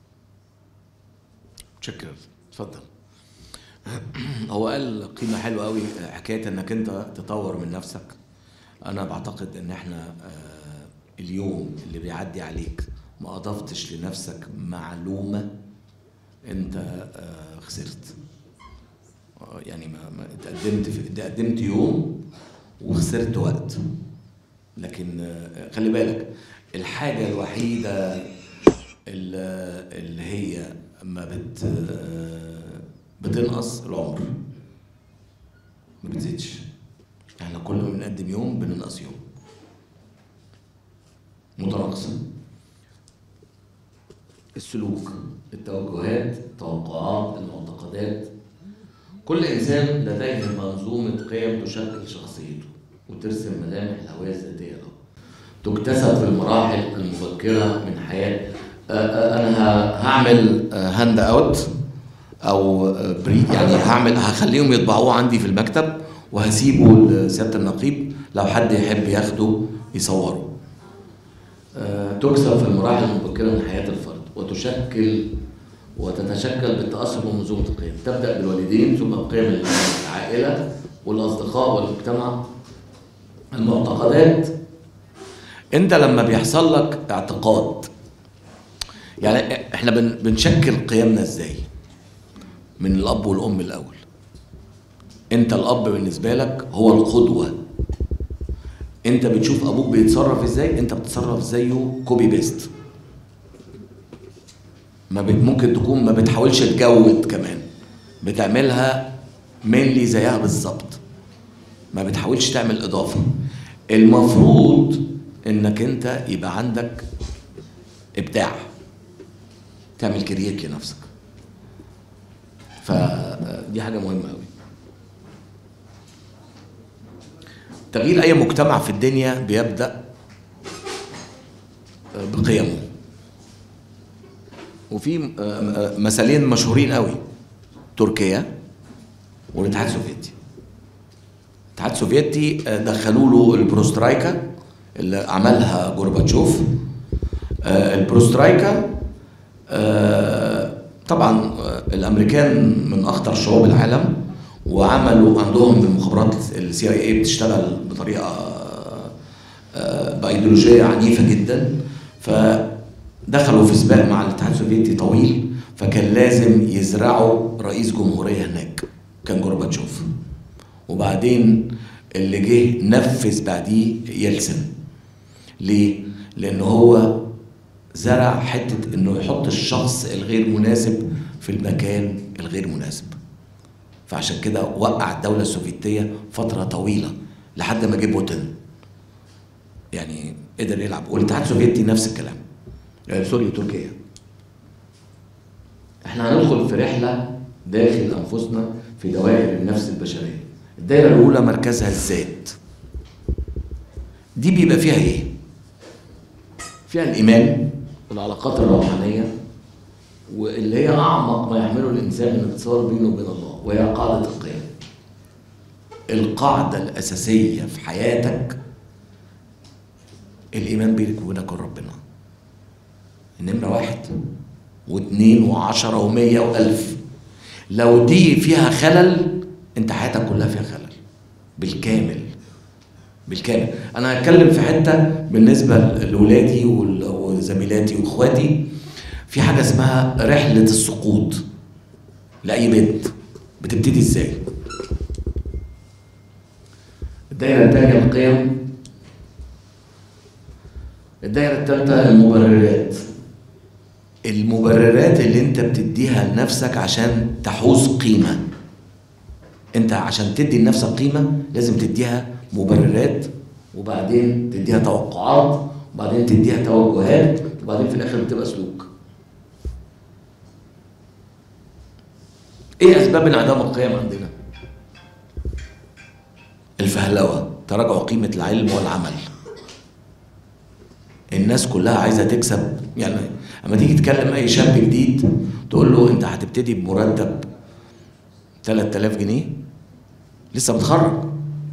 Speaker 1: شكرا اتفضل هو قال قيمة حلوة قوي حكاية انك انت تطور من نفسك انا بعتقد ان احنا آه، اليوم اللي بيعدي عليك ما اضفتش لنفسك معلومة انت آه، خسرت آه، يعني ما ما اتقدمت في اتقدمت يوم وخسرت وقت لكن آه، خلي بالك الحاجة الوحيدة اللي اللي هي ما بت بتنقص العمر ما بتزيدش احنا كل ما بنقدم يوم بننقص يوم متناقصة السلوك التوجهات التوقعات المعتقدات كل إنسان لديه منظومة قيم تشكل شخصيته وترسم ملامح الهوية الذاتية له تكتسب في المراحل المبكرة من حياة آه، آه، أنا ه- هعمل هاند أوت أو آه، بري يعني هعمل هخليهم يطبعوه عندي في المكتب وهسيبه لسيادة النقيب لو حد يحب ياخده يصوره آه، تكسب في المراحل المبكرة من حياة الفرد وتشكل وتتشكل بالتأثر بمنظومة القيم تبدأ بالوالدين ثم بقيم العائلة والأصدقاء والمجتمع المعتقدات انت لما بيحصل لك اعتقاد يعني احنا بن بنشكل قيمنا ازاي من الاب والام الاول انت الاب بالنسبه لك هو القدوه انت بتشوف ابوك بيتصرف ازاي انت بتتصرف زيه كوبي بيست ما بت ممكن تكون ما بتحاولش تجود كمان بتعملها مينلي زيها بالظبط ما بتحاولش تعمل اضافه المفروض انك انت يبقى عندك ابداع تعمل كرييت لنفسك فدي حاجه مهمه قوي تغيير اي مجتمع في الدنيا بيبدا بقيمه وفي مثالين مشهورين قوي تركيا والاتحاد السوفيتي الاتحاد السوفيتي دخلوا له البروسترايكا اللي عملها جورباتشوف آه، البروسترايكا آه، طبعا آه، الامريكان من اخطر شعوب العالم وعملوا عندهم المخابرات السي اي اي بتشتغل بطريقه آه، بايديولوجيه عنيفه جدا فدخلوا في سباق مع الاتحاد السوفيتي طويل فكان لازم يزرعوا رئيس جمهوريه هناك كان جورباتشوف وبعدين اللي جه نفذ بعديه يلسن ليه؟ لأن هو زرع حتة إنه يحط الشخص الغير مناسب في المكان الغير مناسب فعشان كده وقع الدولة السوفيتية فترة طويلة لحد ما جه بوتين يعني قدر يلعب والاتحاد السوفيتي نفس الكلام يعني سوري تركيا احنا هندخل في رحلة داخل أنفسنا في دوائر النفس البشرية الدائرة الأولى مركزها الذات دي بيبقى فيها إيه؟ فيها الإيمان والعلاقات الروحانية واللي هي أعمق ما يحمله الإنسان من اتصال بينه وبين الله وهي قاعدة القيم القاعدة الأساسية في حياتك الايمان بينك وبينك ربنا النمره واحد واثنين وعشرة ومية والف لو دي فيها خلل انت حياتك كلها فيها خلل بالكامل بالكامل انا هتكلم في حته بالنسبه لاولادي وال- وزميلاتي واخواتي في حاجه اسمها رحله السقوط لاي بنت بتبتدي ازاي الدايره الثانيه القيم الدايره الثالثه المبررات المبررات اللي انت بتديها لنفسك عشان تحوز قيمه انت عشان تدي لنفسك قيمه لازم تديها مبررات وبعدين تديها توقعات وبعدين تديها توجهات وبعدين في الاخر بتبقى سلوك ايه اسباب انعدام القيم عندنا الفهلوه تراجع قيمه العلم والعمل الناس كلها عايزه تكسب يعني اما تيجي تكلم اي شاب جديد تقول له انت هتبتدي بمرتب 3000 جنيه لسه متخرج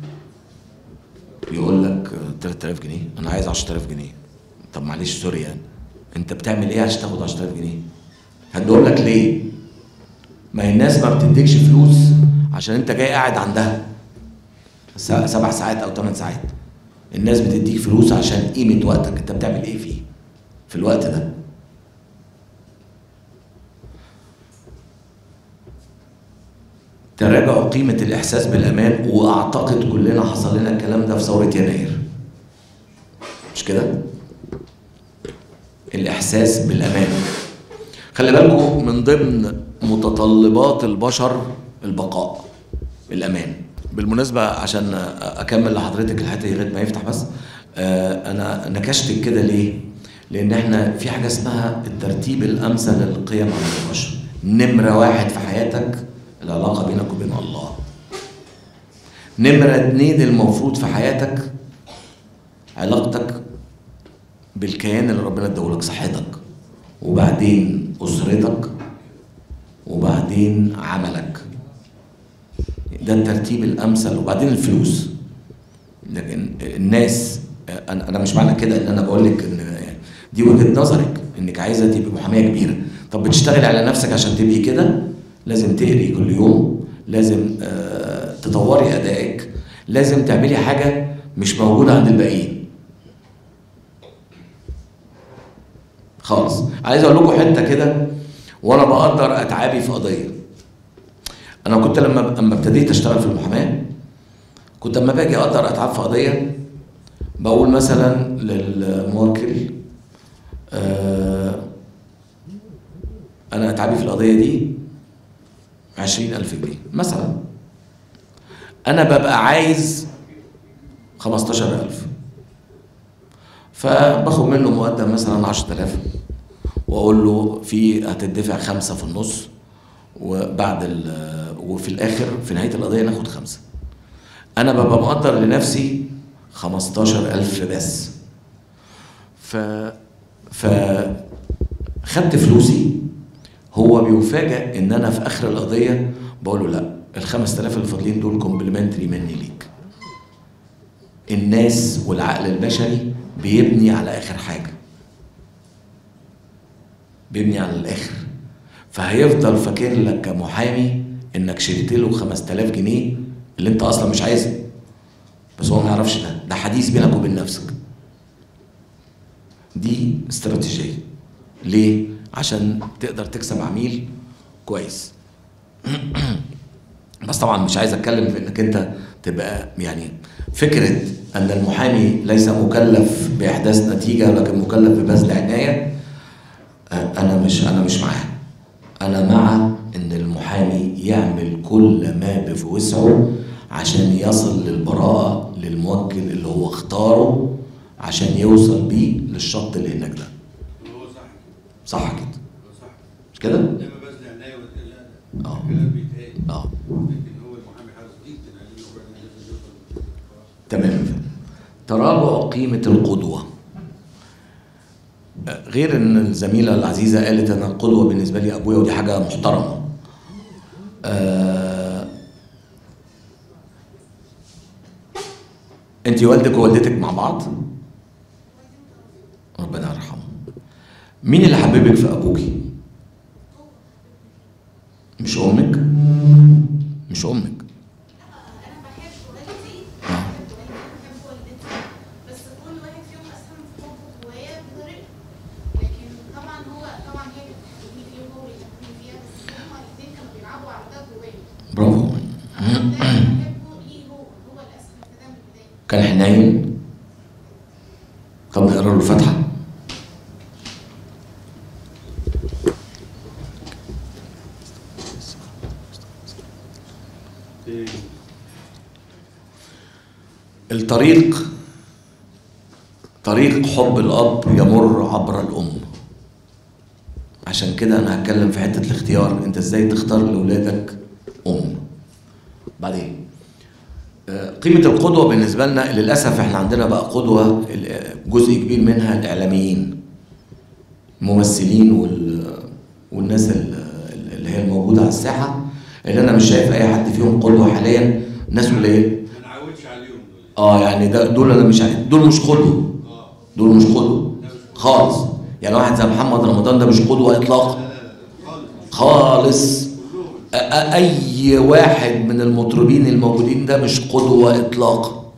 Speaker 1: يقول لك آه، 3000 جنيه انا عايز 10000 جنيه طب معلش سوري يعني انت بتعمل ايه عشان تاخد 10000 جنيه هتقول لك ليه ما هي الناس ما بتديكش فلوس عشان انت جاي قاعد عندها س- سبع ساعات او ثمان ساعات الناس بتديك فلوس عشان قيمة وقتك انت بتعمل ايه فيه في الوقت ده تراجع قيمة الإحساس بالأمان وأعتقد كلنا حصل لنا الكلام ده في ثورة يناير مش كده؟ الإحساس بالأمان خلي بالكم من ضمن متطلبات البشر البقاء الأمان بالمناسبة عشان أكمل لحضرتك الحتة دي لغاية ما يفتح بس آه، أنا نكشتك كده ليه؟ لأن إحنا في حاجة اسمها الترتيب الأمثل للقيم عند البشر نمرة واحد في حياتك العلاقة بينك وبين الله نمرة اتنين المفروض في حياتك علاقتك بالكيان اللي ربنا اداهولك صحتك وبعدين أسرتك وبعدين عملك ده الترتيب الامثل وبعدين الفلوس لكن الناس انا انا مش معنى كده ان انا بقول لك ان يعني دي وجهه نظرك انك عايزه تبقي محاميه كبيره طب بتشتغلي على نفسك عشان تبقي كده لازم تقري كل يوم لازم آه تطوري ادائك لازم تعملي حاجه مش موجوده عند الباقيين خالص عايز اقول لكم حته كده وانا بقدر اتعابي في قضيه انا كنت لما اما ابتديت اشتغل في المحاماه كنت اما باجي اقدر اتعب في قضيه بقول مثلا للموكل آه انا اتعابي في القضيه دي عشرين ألف جنيه مثلا أنا ببقى عايز خمستاشر ألف فباخد منه مقدم مثلا عشرة آلاف وأقول له في هتدفع خمسة في النص وبعد ال وفي الآخر في نهاية القضية ناخد خمسة أنا ببقى مقدر لنفسي خمستاشر ألف بس ف ف خدت فلوسي هو بيفاجئ ان انا في اخر القضيه بقول له لا ال 5000 اللي فاضلين دول كومبلمنتري مني ليك الناس والعقل البشري بيبني على اخر حاجه بيبني على الاخر فهيفضل فاكر لك كمحامي انك شلت له 5000 جنيه اللي انت اصلا مش عايزها بس هو ما يعرفش ده ده حديث بينك وبين نفسك دي استراتيجيه ليه عشان تقدر تكسب عميل كويس بس طبعا مش عايز اتكلم في انك انت تبقى يعني فكره ان المحامي ليس مكلف باحداث نتيجه لكن مكلف ببذل عنايه انا مش انا مش معاه انا مع ان المحامي يعمل كل ما في وسعه عشان يصل للبراءه للموكل اللي هو اختاره عشان يوصل بيه للشط اللي هناك ده
Speaker 2: هو صح
Speaker 1: صح كده
Speaker 2: هو صح
Speaker 1: مش كده
Speaker 2: لما بذل عناية ولا
Speaker 1: اه
Speaker 2: الكلام بيتهيأ
Speaker 1: اه
Speaker 2: لكن هو المحامي حارس جدا عايزين يقول لك لازم يوصل
Speaker 1: تمام تراجع قيمة القدوة غير ان الزميلة العزيزة قالت انا القدوة بالنسبة لي ابويا ودي حاجة محترمة آه انت والدك ووالدتك مع بعض مين اللي حببك في ابوكي مش امك مش امك
Speaker 6: انا بحب والدتي
Speaker 1: آه.
Speaker 6: بحب والدتي بس كل واحد فيهم اسهم في حبه جوايا بطريقه لكن طبعا هو طبعا هي كانت بتحبني فيه وهو بيحبني فيها بس هما الاثنين كانوا بيلعبوا على ده جوايا
Speaker 1: برافو
Speaker 6: انا دايما بحبه ليه هو هو الاسهم في ده من البدايه
Speaker 1: كان حنين طب نقرا له الفاتحه الطريق طريق حب الاب يمر عبر الام عشان كده انا هتكلم في حته الاختيار انت ازاي تختار لاولادك ام بعدين آه، قيمة القدوة بالنسبة لنا للأسف احنا عندنا بقى قدوة ال- جزء كبير منها الإعلاميين الممثلين وال والناس ال- اللي هي الموجودة على الساحة اللي أنا مش شايف أي حد فيهم قدوة حاليا ناس قليلة
Speaker 2: ما نعودش عليهم دول
Speaker 1: اه يعني ده دول أنا مش عارف دول مش قدوة
Speaker 2: اه
Speaker 1: دول مش قدوة خالص يعني واحد زي محمد رمضان ده مش قدوة إطلاقا
Speaker 2: خالص
Speaker 1: خالص أ- أ- اي واحد من المطربين الموجودين ده مش قدوه اطلاقا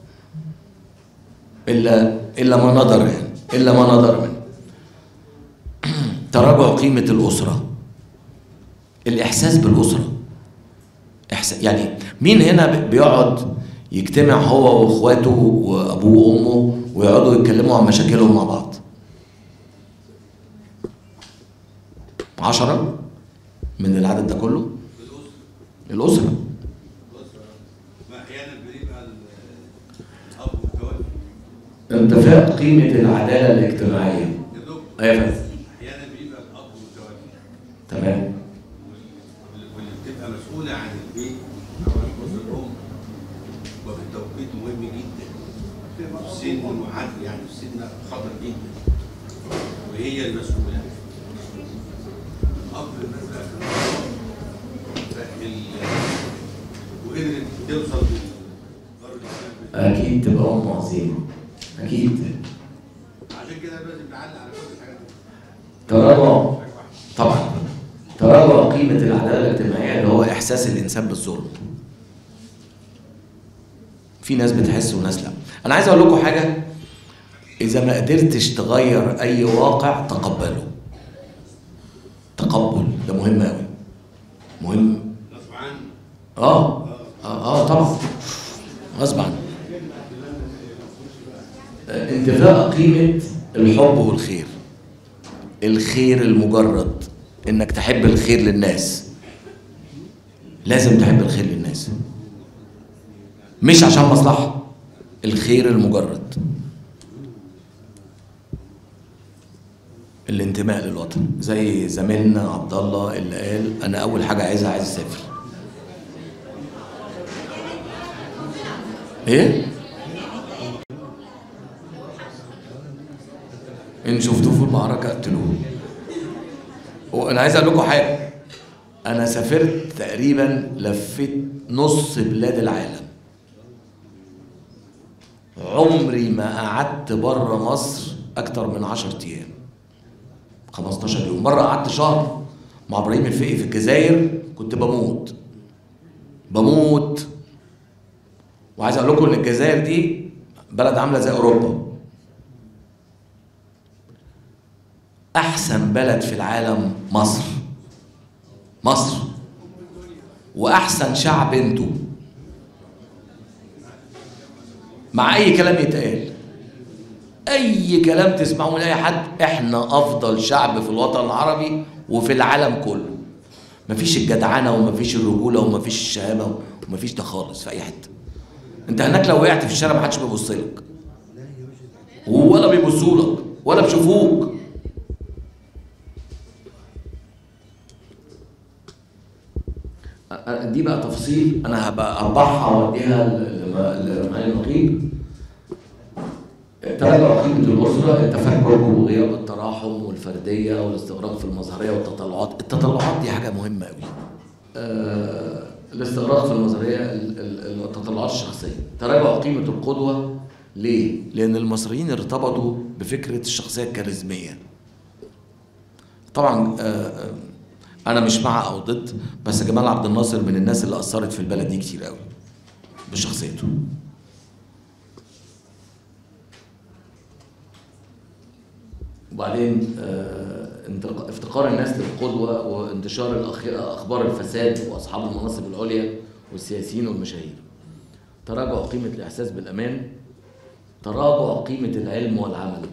Speaker 1: الا الا ما نظر يعني الا ما نظر منه تراجع قيمه الاسره الاحساس بالاسره إحساس يعني مين هنا بي- بيقعد يجتمع هو واخواته وابوه وامه ويقعدوا يتكلموا عن مشاكلهم مع بعض عشرة من العدد ده كله الأسرة
Speaker 2: ما احيانا بيبقى ال- الاب متوفي
Speaker 1: انتفاء قيمة العدالة الاجتماعية
Speaker 2: يا دكتور
Speaker 1: أيوة يا فندم
Speaker 2: احيانا بيبقى الاب متوفي
Speaker 1: تمام
Speaker 2: واللي واللي بتبقى مسؤوله عن البيت او عن جزء الام وفي التوقيت مهم جدا في سن معد يعني في سن خطر جدا وهي المسؤوله الاب مثلا فال- وقدرت توصل للدار الاسلام
Speaker 1: أكيد تبقى أم عظيمة أكيد
Speaker 2: عشان كده لازم نعلق على كل الحاجات دي
Speaker 1: تراجع طبعا تراجع قيمة العدالة الاجتماعية اللي هو إحساس الإنسان بالظلم في ناس بتحس وناس لا أنا عايز أقول لكم حاجة إذا ما قدرتش تغير أي واقع تقبله تقبل ده مهم أوي مهم
Speaker 2: غصب عنه
Speaker 1: اه اه, آه طبعا غصب عنه آه، انتفاء قيمة الحب والخير الخير المجرد انك تحب الخير للناس لازم تحب الخير للناس مش عشان مصلحة الخير المجرد الانتماء للوطن زي زميلنا عبد الله اللي قال انا اول حاجه عايزها عايز اسافر ايه ان شفتوه في المعركه قتلوه وانا عايز اقول لكم حاجه انا سافرت تقريبا لفيت نص بلاد العالم عمري ما قعدت بره مصر اكتر من 10 ايام 15 يوم مره قعدت شهر مع ابراهيم الفقي في الجزائر كنت بموت بموت وعايز اقول لكم ان الجزائر دي بلد عامله زي اوروبا احسن بلد في العالم مصر مصر واحسن شعب انتوا مع اي كلام يتقال اي كلام تسمعوه من اي حد احنا افضل شعب في الوطن العربي وفي العالم كله مفيش الجدعنه ومفيش الرجوله ومفيش الشهامه ومفيش ده خالص في اي حته انت هناك لو وقعت في الشارع محدش بيبص لك ولا بيبصوا لك ولا بيشوفوك أ- أ- دي بقى تفصيل انا هبقى اربعها واوديها لرمال النقيب تراجع قيمة الأسرة التفكك وغياب التراحم والفردية والاستغراق في المظهرية والتطلعات التطلعات دي حاجة مهمة أوي آه الاستغراق في المظهرية ال- ال- التطلعات الشخصية تراجع قيمة القدوة ليه؟ لأن المصريين ارتبطوا بفكرة الشخصية الكاريزمية طبعا آه، آه، انا مش مع او ضد بس جمال عبد الناصر من الناس اللي اثرت في البلد دي كتير قوي بشخصيته وبعدين آه، انتق- افتقار الناس للقدوة وانتشار الأخ- أخبار الفساد وأصحاب المناصب العليا والسياسيين والمشاهير تراجع قيمة الإحساس بالأمان تراجع قيمة العلم والعمل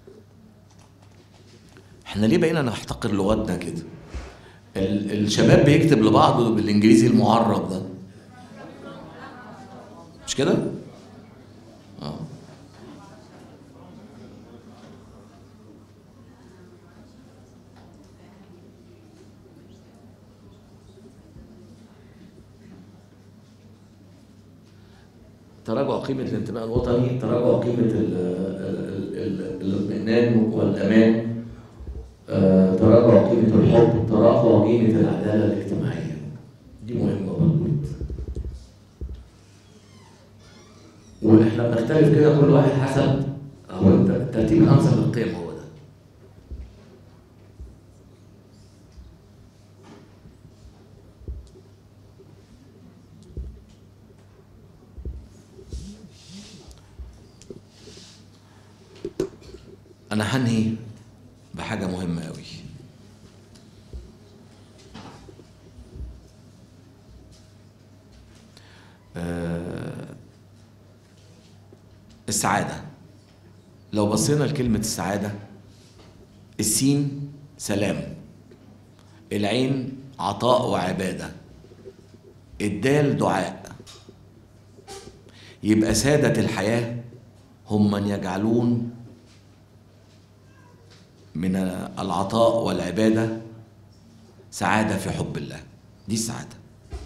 Speaker 1: احنا ليه بقينا نحتقر لغتنا كده ال- الشباب بيكتب لبعضه بالانجليزي المعرب ده مش كده اه تراجع قيمة الانتماء الوطني تراجع قيمة ال- ال- ال- الاطمئنان والأمان آه، تراجع قيمة الحب تراجع قيمة العدالة الاجتماعية دي مهمة برضه واحنا بنختلف كده كل واحد حسب هو الت- الترتيب الأنسب للقيم هو ده أنا هنهي بحاجة مهمة أوي آه، السعادة لو بصينا لكلمة السعادة السين سلام العين عطاء وعبادة الدال دعاء يبقى سادة الحياة هم من يجعلون من العطاء والعبادة سعادة في حب الله دي السعادة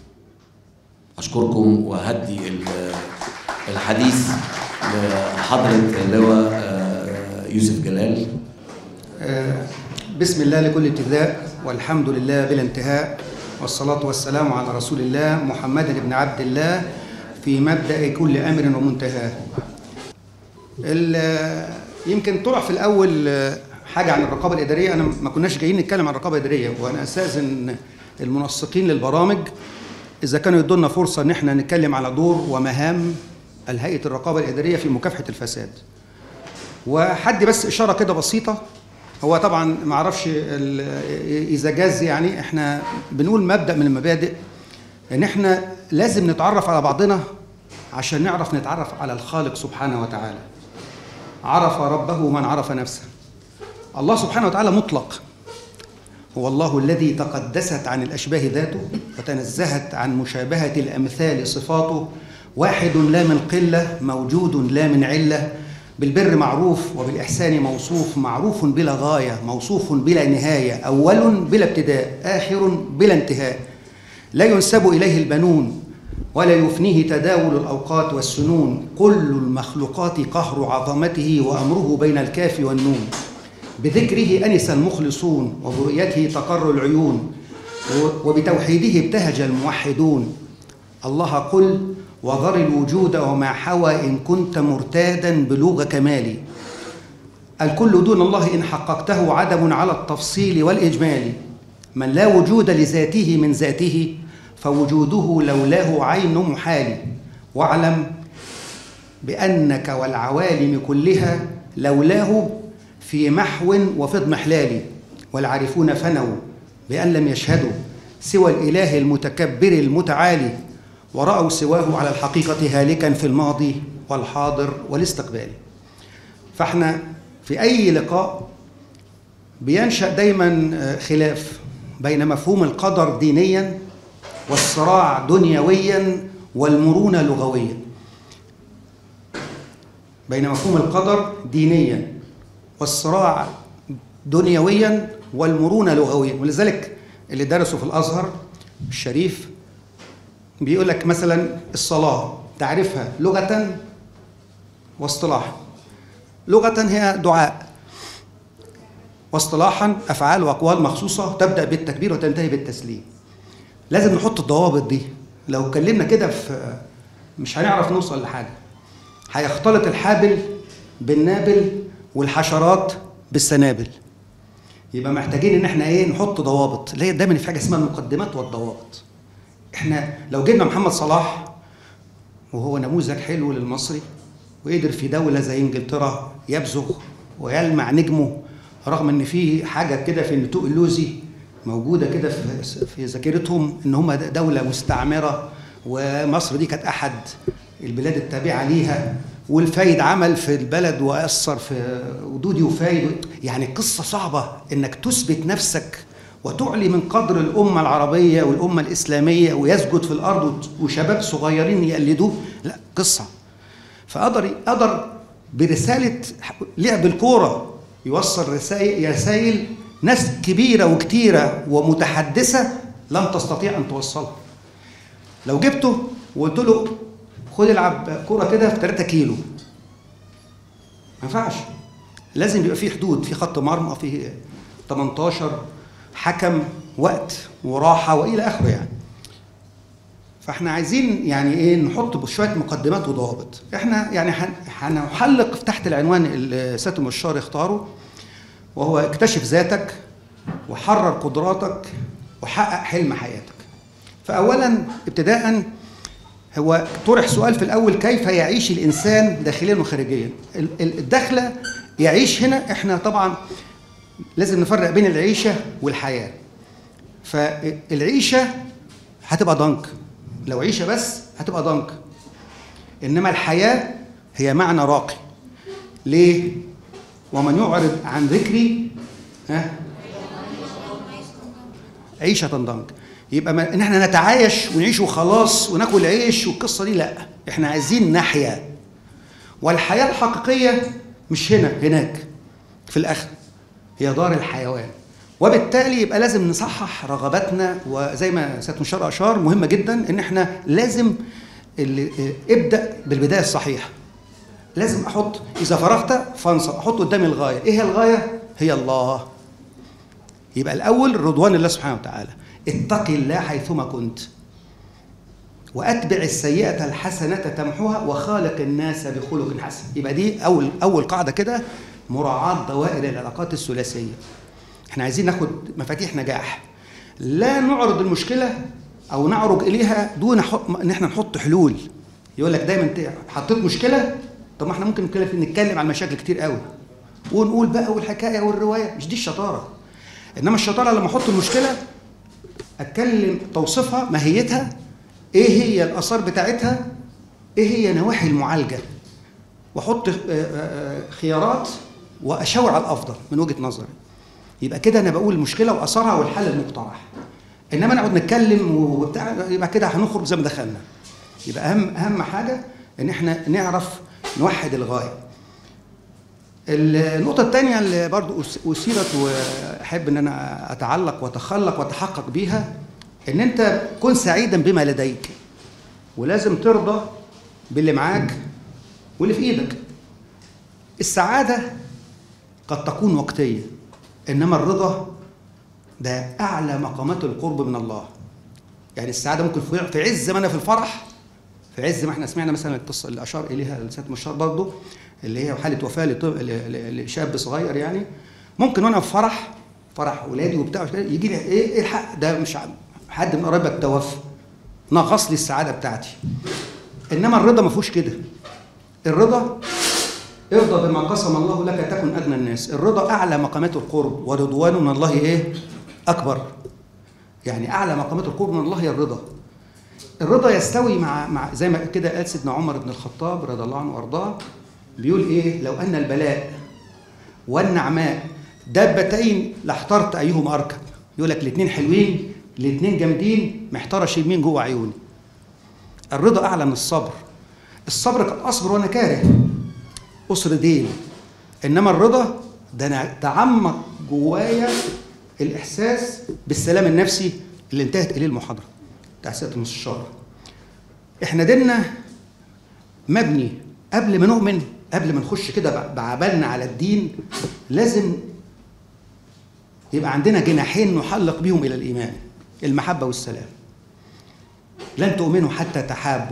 Speaker 1: أشكركم وهدي ال- الحديث لحضرة اللواء آه، يوسف جلال
Speaker 7: آه، بسم الله لكل ابتداء والحمد لله بلا انتهاء والصلاة والسلام على رسول الله محمد بن عبد الله في مبدأ كل أمر ومنتهاه ال- يمكن طرح في الأول آه، حاجة عن الرقابة الإدارية أنا ما كناش جايين نتكلم عن الرقابة الإدارية وأنا أستأذن المنسقين للبرامج إذا كانوا يدونا فرصة إن إحنا نتكلم على دور ومهام الهيئة الرقابة الإدارية في مكافحة الفساد وحد بس اشاره كده بسيطه هو طبعا ما اعرفش ال- اذا جاز يعني احنا بنقول مبدا من المبادئ ان احنا لازم نتعرف على بعضنا عشان نعرف نتعرف على الخالق سبحانه وتعالى عرف ربه من عرف نفسه الله سبحانه وتعالى مطلق هو الله الذي تقدست عن الاشباه ذاته وتنزهت عن مشابهه الامثال صفاته واحد لا من قله موجود لا من عله بالبر معروف وبالاحسان موصوف معروف بلا غايه موصوف بلا نهايه اول بلا ابتداء اخر بلا انتهاء لا ينسب اليه البنون ولا يفنيه تداول الاوقات والسنون كل المخلوقات قهر عظمته وامره بين الكاف والنون بذكره أنس المخلصون وبرؤيته تقر العيون و- وبتوحيده ابتهج الموحدون الله قل وذر الوجود وما حوى إن كنت مرتادا بلوغ كمالي الكل دون الله إن حققته عدم على التفصيل والإجمال من لا وجود لذاته من ذاته فوجوده لولاه عين محال واعلم بأنك والعوالم كلها لولاه في محو وفي اضمحلال والعارفون فنوا بأن لم يشهدوا سوى الإله المتكبر المتعالي ورأوا سواه على الحقيقة هالكا في الماضي والحاضر والاستقبال فاحنا في أي لقاء بينشأ دايما آه، خلاف بين مفهوم القدر دينيا والصراع دنيويا والمرونة لغويا بين مفهوم القدر دينيا والصراع دنيويا والمرونة لغويا ولذلك اللي درسوا في الأزهر الشريف بيقول لك مثلا الصلاة تعرفها لغة واصطلاحا لغة هي دعاء واصطلاحا أفعال وأقوال مخصوصة تبدأ بالتكبير وتنتهي بالتسليم لازم نحط الضوابط دي لو اتكلمنا كده في مش هنعرف نوصل لحاجة هيختلط الحابل بالنابل والحشرات بالسنابل يبقى محتاجين ان احنا ايه نحط ضوابط اللي هي دايما في حاجه اسمها المقدمات والضوابط احنا لو جبنا محمد صلاح وهو نموذج حلو للمصري وقدر في دوله زي انجلترا يبزغ ويلمع نجمه رغم ان في حاجه كده في النتوء اللوزي موجوده كده في في ذاكرتهم ان هم دوله مستعمره ومصر دي كانت احد البلاد التابعه ليها والفايد عمل في البلد واثر في ودودي وفايد يعني قصه صعبه انك تثبت نفسك وتعلي من قدر الامه العربيه والامه الاسلاميه ويسجد في الارض وشباب صغيرين يقلدوه لا قصه فقدر قدر برساله لعب الكوره يوصل رسائل رسائل ناس كبيره وكتيره ومتحدثه لم تستطيع ان توصلها لو جبته وقلت له خد العب كوره كده في 3 كيلو ما ينفعش لازم يبقى في حدود في خط مرمى في 18 حكم وقت وراحه والى اخره يعني فاحنا عايزين يعني ايه نحط شويه مقدمات وضوابط احنا يعني هن- هنحلق تحت العنوان اللي سياده المستشار اختاره وهو اكتشف ذاتك وحرر قدراتك وحقق حلم حياتك فاولا ابتداء هو طرح سؤال في الاول كيف يعيش الانسان داخليا وخارجيا ال- ال- الداخله يعيش هنا احنا طبعا لازم نفرق بين العيشه والحياه فالعيشه هتبقى ضنك لو عيشه بس هتبقى ضنك انما الحياه هي معنى راقي ليه ومن يعرض عن ذكري ها عيشه ضنك يبقى ما ان احنا نتعايش ونعيش وخلاص وناكل عيش والقصه دي لا احنا عايزين نحيا والحياه الحقيقيه مش هنا هناك في الاخر هي دار الحيوان وبالتالي يبقى لازم نصحح رغباتنا وزي ما سياده المشار اشار مهمه جدا ان احنا لازم اللي ابدا بالبدايه الصحيحه لازم احط اذا فرغت فانصب احط قدامي الغايه ايه هي الغايه هي الله يبقى الاول رضوان الله سبحانه وتعالى اتق الله حيثما كنت واتبع السيئه الحسنه تمحوها وخالق الناس بخلق حسن يبقى دي اول اول قاعده كده مراعاه دوائر العلاقات الثلاثيه احنا عايزين ناخد مفاتيح نجاح لا نعرض المشكله او نعرج اليها دون حق- ان احنا نحط حلول يقول لك دايما انت حطيت مشكله طب ما احنا ممكن نتكلم نتكلم عن مشاكل كتير قوي ونقول بقى والحكايه والروايه مش دي الشطاره انما الشطاره لما احط المشكله اتكلم توصيفها ماهيتها ايه هي الاثار بتاعتها ايه هي نواحي المعالجه واحط آه، آه، خيارات واشاور على الافضل من وجهه نظري يبقى كده انا بقول المشكله واثرها والحل المقترح انما نقعد نتكلم وبتاع يبقى كده هنخرج زي ما دخلنا يبقى اهم اهم حاجه ان احنا نعرف نوحد الغايه النقطة الثانية اللي برضو أس- أثيرت وأحب إن أنا أتعلق وأتخلق وأتحقق بيها إن أنت كن سعيدا بما لديك ولازم ترضى باللي معاك واللي في إيدك السعادة قد تكون وقتية إنما الرضا ده أعلى مقامات القرب من الله يعني السعادة ممكن في في عز ما أنا في الفرح في عز ما احنا سمعنا مثلا القصه اللي اشار اليها السيد مشار برضه اللي هي حاله وفاه لطب- ل- ل- لشاب صغير يعني ممكن وانا في فرح فرح اولادي وبتاع وكده، يجي لي ايه ايه الحق ده مش ع- حد من قرايبك توفى نغص لي السعاده بتاعتي انما الرضا ما فيهوش كده الرضا ارضى بما قسم الله لك تكن اغنى الناس الرضا اعلى مقامات القرب ورضوان من الله ايه اكبر يعني اعلى مقامات القرب من الله هي الرضا الرضا يستوي مع مع زي ما كده قال سيدنا عمر بن الخطاب رضي الله عنه وارضاه بيقول ايه لو ان البلاء والنعماء دابتين لاحترت ايهما اركب يقول لك الاثنين حلوين الاثنين جامدين محتار اشيل مين جوه عيوني الرضا اعلى من الصبر الصبر قد اصبر وانا كاره اسر دين انما الرضا ده انا تعمق جوايا الاحساس بالسلام النفسي اللي انتهت اليه المحاضره بتاع سياده المستشار احنا ديننا مبني قبل ما نؤمن قبل ما نخش كده بعبالنا على الدين لازم يبقى عندنا جناحين نحلق بيهم الى الايمان المحبه والسلام لن تؤمنوا حتى تحابوا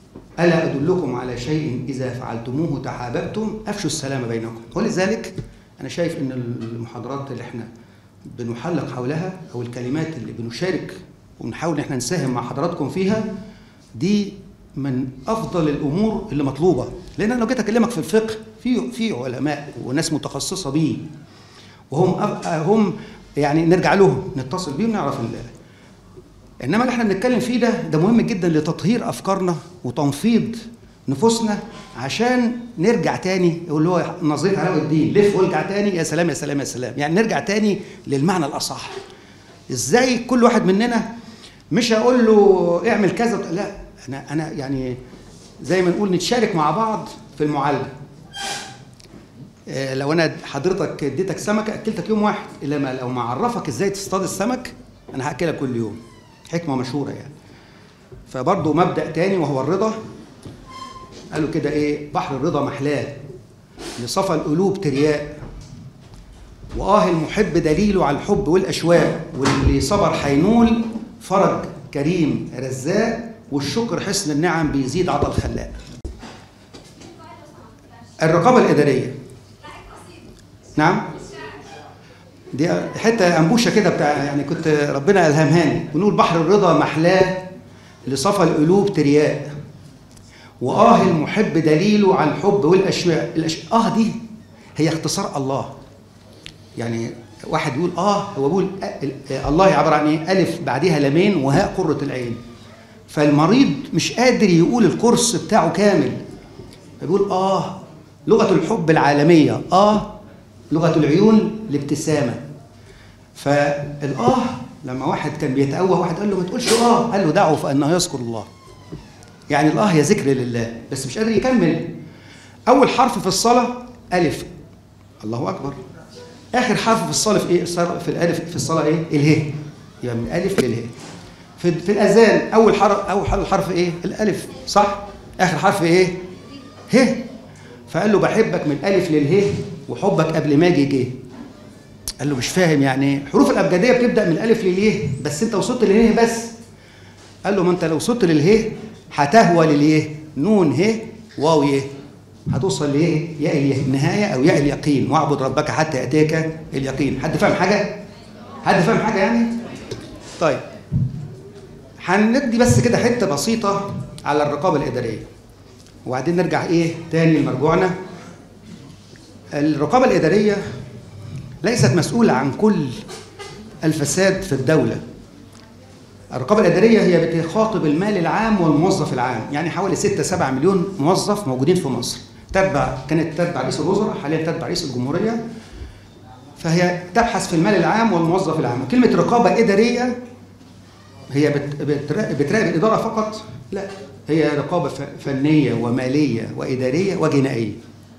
Speaker 7: الا ادلكم على شيء اذا فعلتموه تحاببتم افشوا السلام بينكم ولذلك انا شايف ان المحاضرات اللي احنا بنحلق حولها او الكلمات اللي بنشارك ونحاول ان احنا نساهم مع حضراتكم فيها دي من افضل الامور اللي مطلوبه لان انا لو جيت اكلمك في الفقه في في علماء وناس متخصصه بيه وهم أب- هم يعني نرجع لهم نتصل بيهم نعرف ال- انما اللي احنا بنتكلم فيه ده ده مهم جدا لتطهير افكارنا وتنفيض نفوسنا عشان نرجع تاني اللي هو نظريه علاء الدين لف وارجع تاني يا سلام يا سلام يا سلام يعني نرجع تاني للمعنى الاصح ازاي كل واحد مننا مش هقول له اعمل كذا لا انا انا يعني زي ما نقول نتشارك مع بعض في المعالجه آه، لو انا حضرتك اديتك سمكه اكلتك يوم واحد لما لو ما اعرفك ازاي تصطاد السمك انا هاكلك كل يوم حكمه مشهوره يعني فبرضه مبدا تاني وهو الرضا قالوا كده ايه بحر الرضا محلاه لصفى القلوب ترياء وآه المحب دليله على الحب والأشواق واللي صبر هينول فرج كريم رزاق والشكر حسن النعم بيزيد عطا الخلاق الرقابة الإدارية نعم دي حتة أنبوشة كده بتاع يعني كنت ربنا ألهمهاني ونقول بحر الرضا محلاه لصفى القلوب ترياء وآه المحب دليله على الحب والأشواق الأش... آه دي هي اختصار الله يعني واحد يقول اه هو بيقول أ- الله عباره عن ايه؟ الف بعدها لامين وهاء قره العين. فالمريض مش قادر يقول الكورس بتاعه كامل. فبيقول اه لغه الحب العالميه اه لغه العيون الابتسامه. فالاه لما واحد كان بيتأوه واحد قال له ما تقولش اه قال له دعه فانه يذكر الله. يعني الاه هي ذكر لله بس مش قادر يكمل. اول حرف في الصلاه الف الله اكبر اخر حرف في الصلاه في ايه الصلاة- في الالف في الصلاه ايه اله يبقى من الالف للهاء في, في الاذان اول حرف اول حرف الحرف ايه الالف صح اخر حرف ايه ه فقال له بحبك من الالف للهاء وحبك قبل ما اجي جه قال له مش فاهم يعني ايه حروف الابجديه بتبدا من الالف لليه بس انت وصلت للهاء بس قال له ما انت لو وصلت للهاء هتهوى لليه نون ه واو يه هتوصل لايه؟ ياء اليه- النهايه او ياء اليقين واعبد ربك حتى ياتيك اليقين، حد فاهم حاجه؟ حد فاهم حاجه يعني؟ طيب هندي بس كده حته بسيطه على الرقابه الاداريه وبعدين نرجع ايه تاني لمرجوعنا الرقابه الاداريه ليست مسؤوله عن كل الفساد في الدوله الرقابة الإدارية هي بتخاطب المال العام والموظف العام، يعني حوالي 6 7 مليون موظف موجودين في مصر، تتبع كانت تتبع رئيس الوزراء، حاليا تتبع رئيس الجمهورية. فهي تبحث في المال العام والموظف العام، كلمة رقابة إدارية هي بت- بترا- بتراقب الإدارة فقط؟ لا، هي رقابة ف- فنية ومالية وإدارية وجنائية.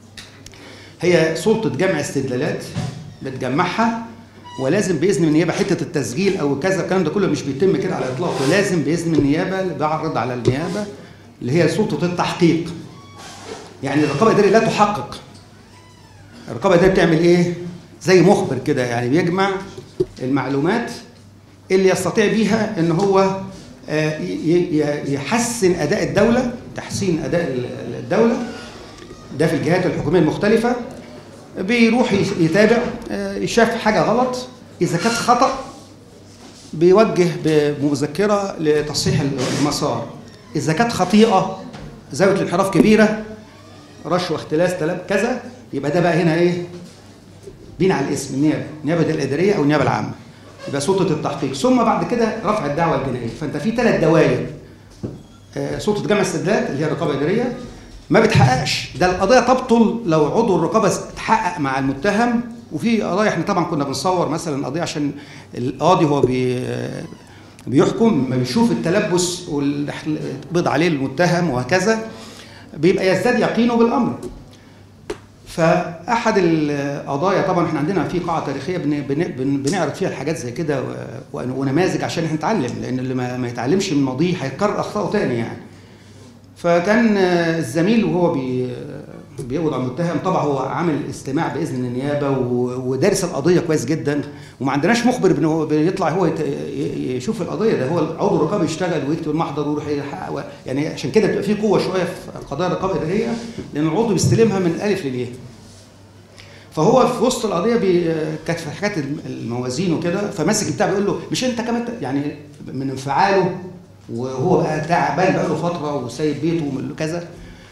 Speaker 7: هي سلطة جمع استدلالات بتجمعها ولازم باذن من النيابه حته التسجيل او كذا الكلام ده كله مش بيتم كده على الاطلاق ولازم باذن من النيابه اللي بعرض على النيابه اللي هي سلطه التحقيق يعني الرقابه الاداريه لا تحقق الرقابه الاداريه بتعمل ايه زي مخبر كده يعني بيجمع المعلومات اللي يستطيع بيها ان هو آه، ي- ي- يحسن اداء الدوله تحسين اداء ال- الدوله ده في الجهات الحكوميه المختلفه بيروح يس- يتابع آه، شاف حاجه غلط اذا كانت خطا بيوجه بمذكره لتصحيح المسار اذا كانت خطيئه زاويه الانحراف كبيره رشوه اختلاس تلاب كذا يبقى ده بقى هنا ايه بين على الاسم النيابه النيابه الاداريه او النيابه العامه يبقى سلطه التحقيق ثم بعد كده رفع الدعوه الجنائيه فانت في ثلاث دوائر آه، سلطه جمع استدلال اللي هي الرقابه الاداريه ما بتحققش ده القضيه تبطل لو عضو الرقابه تحقق مع المتهم وفي قضايا احنا طبعا كنا بنصور مثلا قضيه عشان القاضي هو بي بيحكم ما بيشوف التلبس والقبض عليه المتهم وهكذا بيبقى يزداد يقينه بالامر فاحد القضايا طبعا احنا عندنا في قاعه تاريخيه بن بن بن بنعرض فيها الحاجات زي كده و- و- ونماذج عشان احنا نتعلم لان اللي ما, ما يتعلمش من ماضيه هيكرر اخطائه تاني يعني فكان آه، الزميل وهو بي بيقبض على المتهم طبعا هو عامل استماع باذن النيابه و- ودارس القضيه كويس جدا وما عندناش مخبر بن- هو بيطلع هو يت- ي- يشوف القضيه ده هو عضو الرقابه يشتغل ويكتب المحضر ويروح يحقق و- يعني عشان كده بيبقى في قوه شويه في قضايا الرقابه الاداريه لان العضو بيستلمها من الالف للياء فهو في وسط القضيه بي... كانت في حكايه الموازين وكده فماسك بتاع بيقول له مش انت كمان ت- يعني من انفعاله وهو بقى تعبان بقى له فتره وسايب بيته ومن كذا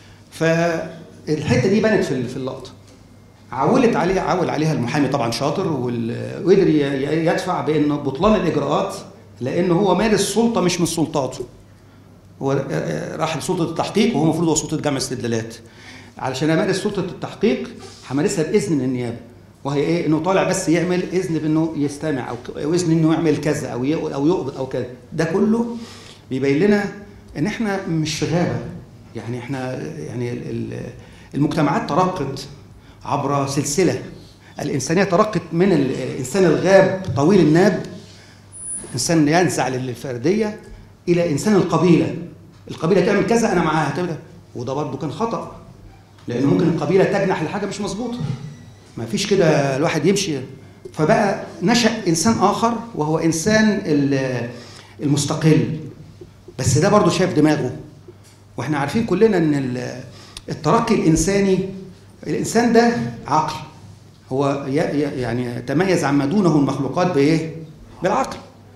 Speaker 7: فالحته دي بانت في في اللقطه عولت عليه عول عليها المحامي طبعا شاطر وال- وقدر ي- ي- يدفع بان بطلان الاجراءات لان هو مارس سلطه مش من سلطاته هو آه، آه، راح لسلطه التحقيق وهو المفروض هو سلطه جمع استدلالات علشان امارس سلطه التحقيق همارسها باذن من النيابه وهي ايه انه طالع بس يعمل اذن بانه يستمع او ك- او اذن انه يعمل كذا او ي- او يقبض او كذا ده كله بيبين لنا ان احنا مش في غابه يعني احنا يعني ال- ال- المجتمعات ترقت عبر سلسله الانسانيه ترقت من الانسان الغاب طويل الناب انسان ينزع للفرديه الى انسان القبيله القبيله تعمل كذا انا معاها تعمل كذا. وده برضه كان خطا لان ممكن القبيله تجنح لحاجه مش مظبوطه ما فيش كده الواحد يمشي فبقى نشا انسان اخر وهو انسان ال- المستقل بس ده برضه شايف دماغه واحنا عارفين كلنا ان ال- الترقي الانساني الانسان ده عقل هو ي- ي- يعني تميز عما دونه المخلوقات بايه بالعقل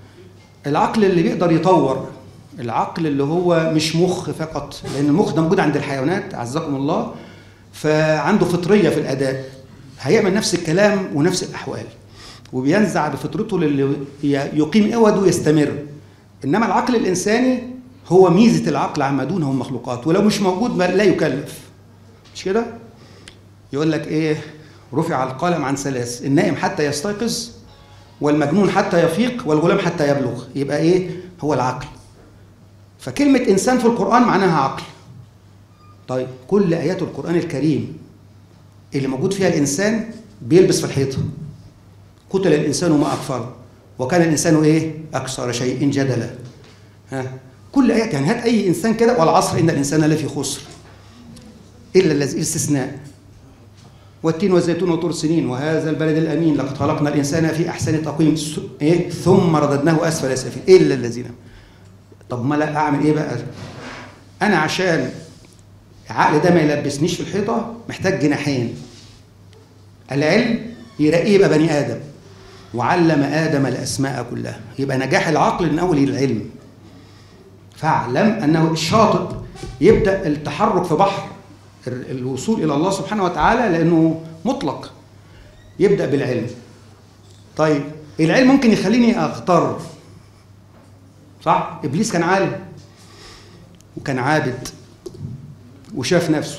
Speaker 7: العقل اللي بيقدر يطور العقل اللي هو مش مخ فقط لان المخ ده موجود عند الحيوانات عزكم الله فعنده فطريه في الاداء هيعمل نفس الكلام ونفس الاحوال وبينزع بفطرته للي ي- يقيم اوده ويستمر انما العقل الانساني هو ميزه العقل عما دونه المخلوقات ولو مش موجود ما- لا يكلف مش كده يقول لك ايه رفع القلم عن ثلاث النائم حتى يستيقظ والمجنون حتى يفيق والغلام حتى يبلغ يبقى ايه هو العقل فكلمة إنسان في القرآن معناها عقل طيب كل آيات القرآن الكريم اللي موجود فيها الإنسان بيلبس في الحيطة قتل الإنسان ما أكفره وكان الإنسان إيه أكثر شيء جدلا ها كل آيات يعني هات أي إنسان كده والعصر إن الإنسان لفي خسر إلا الذي استثناء والتين والزيتون وطور سنين وهذا البلد الامين لقد خلقنا الانسان في احسن تقويم س- ايه ثم رددناه اسفل سافلين الا الذين طب ما لا اعمل ايه بقى انا عشان العقل ده ما يلبسنيش في الحيطه محتاج جناحين العلم يرقيه يبقى بني ادم وعلم ادم الاسماء كلها يبقى نجاح العقل من اول العلم فاعلم انه الشاطئ يبدا التحرك في بحر ال- الوصول الى الله سبحانه وتعالى لانه مطلق يبدا بالعلم طيب العلم ممكن يخليني اغتر صح ابليس كان عالم وكان عابد وشاف نفسه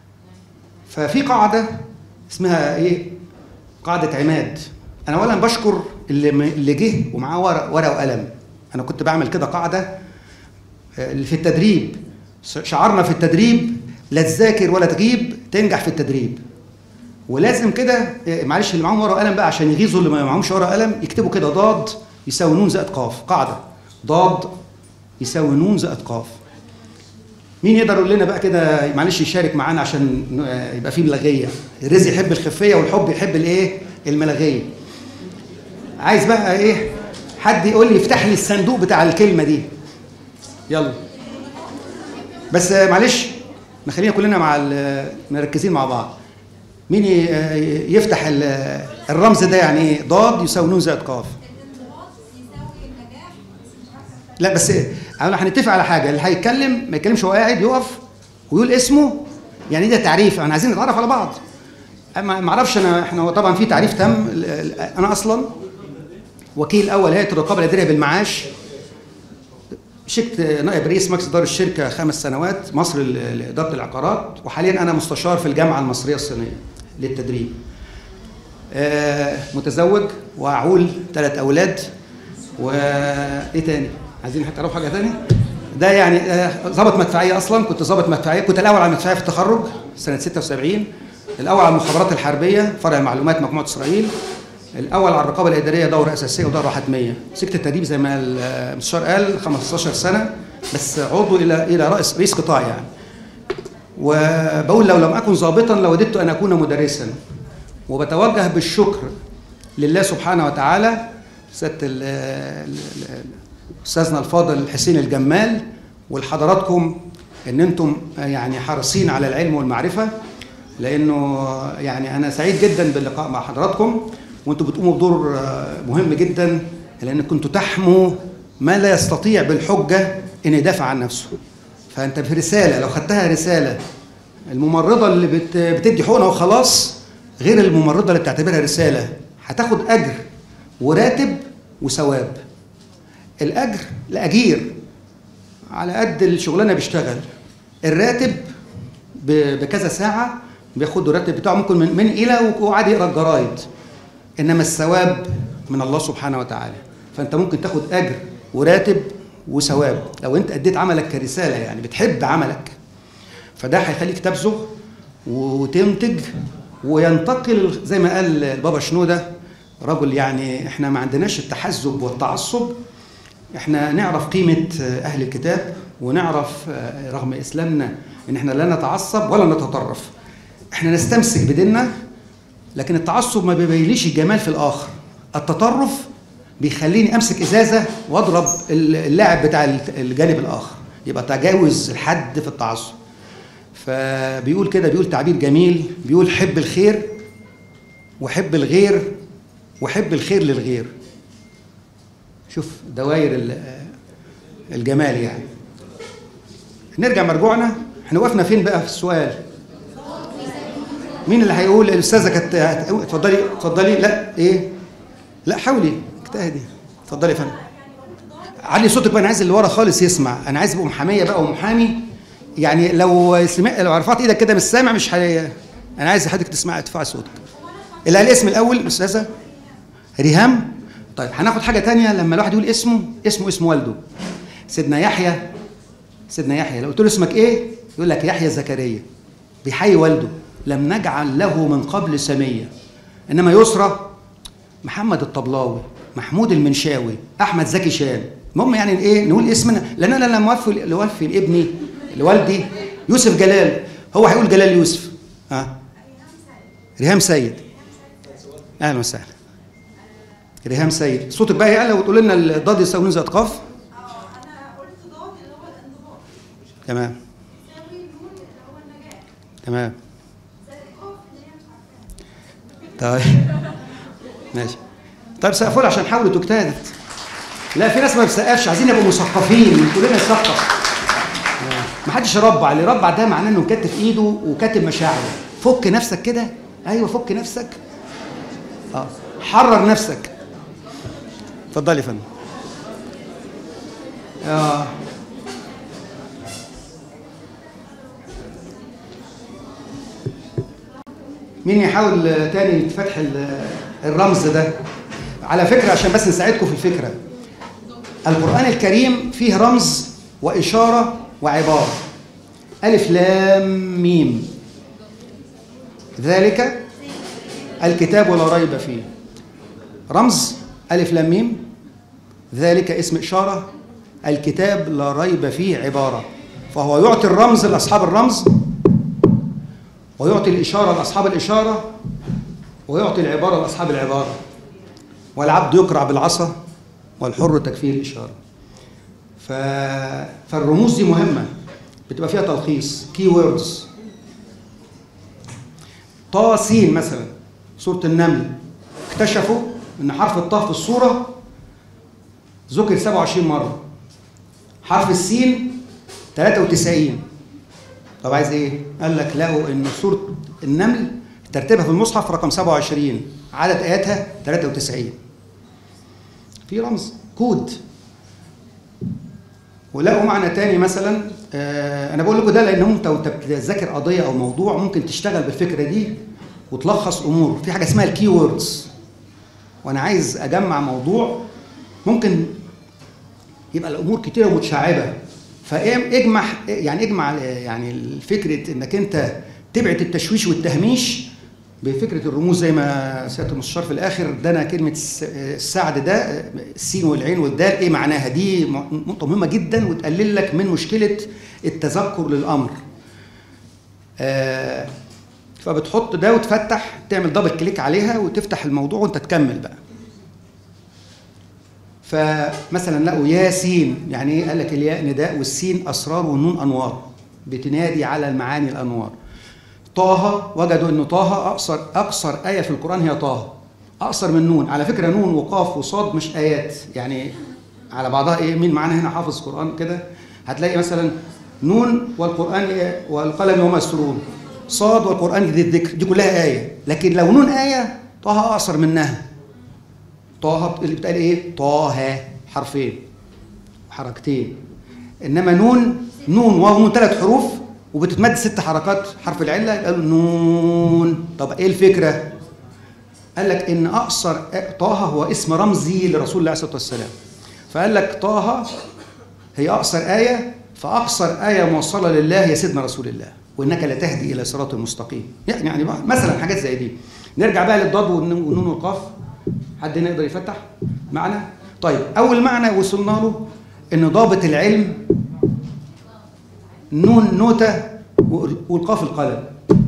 Speaker 7: ففي قاعده اسمها ايه قاعده عماد انا اولا بشكر اللي م- اللي جه ومعاه ورق ورقه وقلم انا كنت بعمل كده قاعده اللي في التدريب شعارنا في التدريب لا تذاكر ولا تغيب تنجح في التدريب ولازم كده إيه، معلش اللي معاهم ورقه وقلم بقى عشان يغيظوا اللي ما معاهمش ورقه وقلم يكتبوا كده ضاد يساوي نون زائد قاف قاعده ضاد يساوي نون زائد قاف مين يقدر يقول لنا بقى كده معلش يشارك معانا عشان ن- آه، يبقى فيه ملغيه الرزق يحب الخفيه والحب يحب الايه الملغيه عايز بقى ايه حد يقول لي يفتح لي الصندوق بتاع الكلمه دي يلا بس آه، معلش نخلينا كلنا مع ال- مركزين مع بعض مين ي- آه، يفتح ال- الرمز ده يعني ايه ضاد يساوي نون زائد قاف
Speaker 8: الانضباط يساوي النجاح بس مش عارفه
Speaker 7: لا بس انا هنتفق على حاجه اللي هيتكلم ما يتكلمش وهو قاعد يقف ويقول اسمه يعني ده تعريف انا عايزين نتعرف على بعض اما ما اعرفش انا احنا هو طبعا في تعريف تم ال- ال- انا اصلا وكيل اول هيئه الرقابه الاداريه بالمعاش شكت نائب رئيس مجلس اداره الشركه خمس سنوات مصر ل- لاداره العقارات وحاليا انا مستشار في الجامعه المصريه الصينيه للتدريب آه، متزوج واعول ثلاث اولاد وايه تاني عايزين حتى تعرفوا حاجه تاني ده يعني آه، ضابط مدفعيه اصلا كنت ضابط مدفعيه كنت الاول على المدفعيه في التخرج سنه 76 الاول على المخابرات الحربيه فرع معلومات مجموعه اسرائيل الاول على الرقابه الاداريه دوره اساسيه ودوره حتميه مسكت التدريب زي ما المستشار قال 15 سنه بس عضو الى الى رئيس رئيس قطاع يعني وبقول لو لم اكن ضابطا لوددت ان اكون مدرسا وبتوجه بالشكر لله سبحانه وتعالى سياده ال- ال- ال- استاذنا الفاضل حسين الجمال ولحضراتكم ان انتم يعني حريصين على العلم والمعرفه لانه يعني انا سعيد جدا باللقاء مع حضراتكم وانتم بتقوموا بدور آه، مهم جدا لان كنتوا تحموا ما لا يستطيع بالحجه ان يدافع عن نفسه فانت في رساله لو خدتها رساله الممرضه اللي بت بتدي حقنه وخلاص غير الممرضه اللي بتعتبرها رساله هتاخد اجر وراتب وثواب الاجر لاجير على قد الشغلانه بيشتغل الراتب ب- بكذا ساعه بياخد الراتب بتاعه ممكن من, من الى وقعد يقرا الجرايد انما الثواب من الله سبحانه وتعالى فانت ممكن تاخد اجر وراتب وثواب لو انت اديت عملك كرساله يعني بتحب عملك فده هيخليك تبزغ وتنتج وينتقل زي ما قال البابا شنوده رجل يعني احنا ما عندناش التحزب والتعصب احنا نعرف قيمة أهل الكتاب ونعرف آه، رغم إسلامنا إن احنا لا نتعصب ولا نتطرف احنا نستمسك بديننا لكن التعصب ما بيبينليش الجمال في الآخر التطرف بيخليني أمسك إزازة وأضرب اللاعب بتاع الجانب الآخر يبقى تجاوز الحد في التعصب فبيقول كده بيقول تعبير جميل بيقول حب الخير وحب الغير وحب الخير للغير شوف دوائر ال- الجمال يعني نرجع مرجوعنا احنا وقفنا فين بقى في السؤال مين اللي هيقول الاستاذه كانت هت- اتفضلي اتفضلي لا ايه لا حاولي اجتهدي اتفضلي يا فندم علي صوتك بقى انا عايز اللي ورا خالص يسمع انا عايز ابقى محاميه بقى ومحامي يعني لو سمع لو رفعت ايدك كده مش سامع مش هي... انا عايز حضرتك تسمع ارتفاع صوتك اللي قال الاسم الاول الاستاذه ريهام طيب هناخد حاجه تانية لما الواحد يقول اسمه اسمه اسم والده سيدنا يحيى سيدنا يحيى لو قلت له اسمك ايه يقول لك يحيى زكريا بيحيي والده لم نجعل له من قبل سميه انما يسرى محمد الطبلاوي محمود المنشاوي احمد زكي شان المهم يعني ايه نقول اسمنا لان انا لما اوفي لوفي لابني لوالدي يوسف جلال هو هيقول جلال يوسف ها آه. ريهام سيد اهلا وسهلا ريهام سيد صوتك بقى يعلى وتقول لنا الضاد يساوي زائد قاف
Speaker 8: اه انا قلت ضاد اللي هو الانضباط
Speaker 7: تمام
Speaker 8: يساوي نون اللي هو النجاح
Speaker 7: تمام
Speaker 8: زائد قاف اللي هي مش عارفاها
Speaker 7: طيب ماشي طيب سقفوا لي عشان حاولوا تجتهدوا لا في ناس ما بتسقفش عايزين يبقوا مثقفين كلنا نثقف ما حدش يربع اللي يربع ده معناه انه مكتف ايده وكاتب مشاعره فك نفسك كده ايوه فك نفسك اه حرر نفسك اتفضلي يا فندم آه. مين يحاول آه، تاني فتح ال- الرمز ده على فكرة عشان بس نساعدكم في الفكرة القرآن الكريم فيه رمز وإشارة وعبارة ألف لام ميم ذلك الكتاب لا ريب فيه رمز ألف لام ميم ذلك اسم إشارة الكتاب لا ريب فيه عبارة فهو يعطي الرمز لأصحاب الرمز ويعطي الإشارة لأصحاب الإشارة ويعطي العبارة لأصحاب العبارة والعبد يقرع بالعصا والحر تكفيه الإشارة ف... فالرموز دي مهمة بتبقى فيها تلخيص كي ووردز طا سين مثلا سورة النمل اكتشفوا ان حرف الطاء في الصورة ذكر 27 مرة حرف السين 93 طب عايز ايه؟ قال لك لقوا ان سورة النمل ترتيبها في المصحف رقم 27 عدد اياتها 93 في رمز كود ولقوا معنى تاني مثلا آه انا بقول لكم ده لان انت وانت بتذاكر قضيه او موضوع ممكن تشتغل بالفكره دي وتلخص امور في حاجه اسمها الكي ووردز وانا عايز اجمع موضوع ممكن يبقى الامور كتيره ومتشعبه فاجمع يعني اجمع يعني فكره انك انت تبعد التشويش والتهميش بفكره الرموز زي ما سياده المستشار في الاخر ادانا كلمه الس- السعد ده السين والعين والدال ايه معناها دي م- نقطه مهمه جدا وتقلل لك من مشكله التذكر للامر آه، فبتحط ده وتفتح تعمل دبل كليك عليها وتفتح الموضوع وانت تكمل بقى فمثلا لقوا ياسين يعني ايه قال لك الياء نداء والسين اسرار والنون انوار بتنادي على المعاني الانوار طه وجدوا ان طه اقصر اقصر ايه في القران هي طه اقصر من نون على فكره نون وقاف وصاد مش ايات يعني على بعضها ايه مين معانا هنا حافظ قران كده هتلاقي مثلا نون والقران إيه؟ والقلم وما يسطرون صاد والقران ذي الذكر دي كلها ايه لكن لو نون ايه طه اقصر منها طه اللي بتقال ايه طه حرفين حركتين انما نون نون وهو من ثلاث حروف وبتتمد ست حركات حرف العله قالوا نون طب ايه الفكره قال لك ان اقصر طه هو اسم رمزي لرسول الله عليه الصلاه والسلام فقال لك طه هي اقصر ايه فاقصر ايه موصله لله هي سيدنا رسول الله وانك لتهدي الى صراط مستقيم يعني يعني بقى مثلا حاجات زي دي نرجع بقى للضاد والنون والنون والقاف حد هنا يقدر يفتح معنا طيب اول معنى وصلنا له ان ضابط العلم نون نوتة والقاف القلم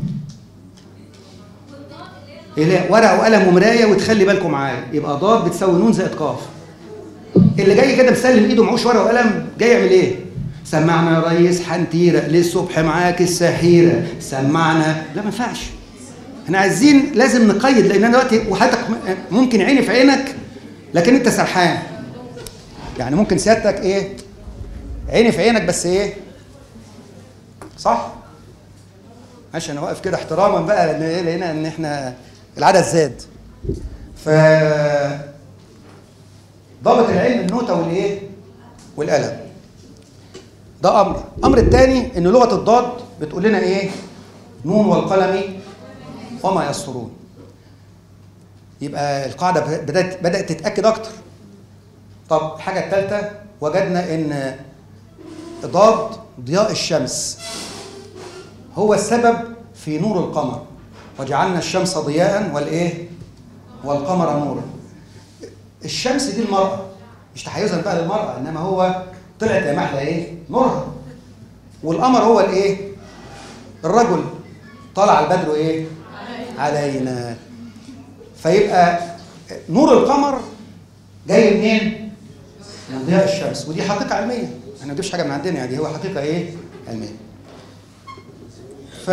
Speaker 7: إيه ورقة وقلم ومراية وتخلي بالكم معايا يبقى ضاد بتساوي نون زائد قاف اللي جاي كده مسلم ايده معهوش ورقة وقلم جاي يعمل ايه؟ سمعنا يا ريس حنتيرة للصبح معاك السحيرة سمعنا لا ما ينفعش احنا عايزين لازم نقيد لان انا دلوقتي وحياتك ممكن عيني في عينك لكن انت سرحان يعني ممكن سيادتك ايه عيني في عينك بس ايه صح ماشي انا واقف كده احتراما بقى لان ايه لقينا ان احنا العدد زاد ف ضابط العلم النوتة والايه والقلم ده امر الامر الثاني ان لغه الضاد بتقول لنا ايه نون والقلم وما يسطرون يبقى القاعده بدات بدات تتاكد اكتر طب الحاجه الثالثه وجدنا ان ضاد ضياء الشمس هو السبب في نور القمر وجعلنا الشمس ضياء والايه والقمر نورا الشمس دي المرأة مش تحيزا بقى للمرأة انما هو طلعت يا محلى ايه نورها والقمر هو الايه الرجل طلع البدر ايه علينا فيبقى نور القمر جاي منين من ضياء الشمس ودي حقيقة علمية احنا ما بنجيبش حاجة من عندنا يعني هو حقيقة ايه علمية ف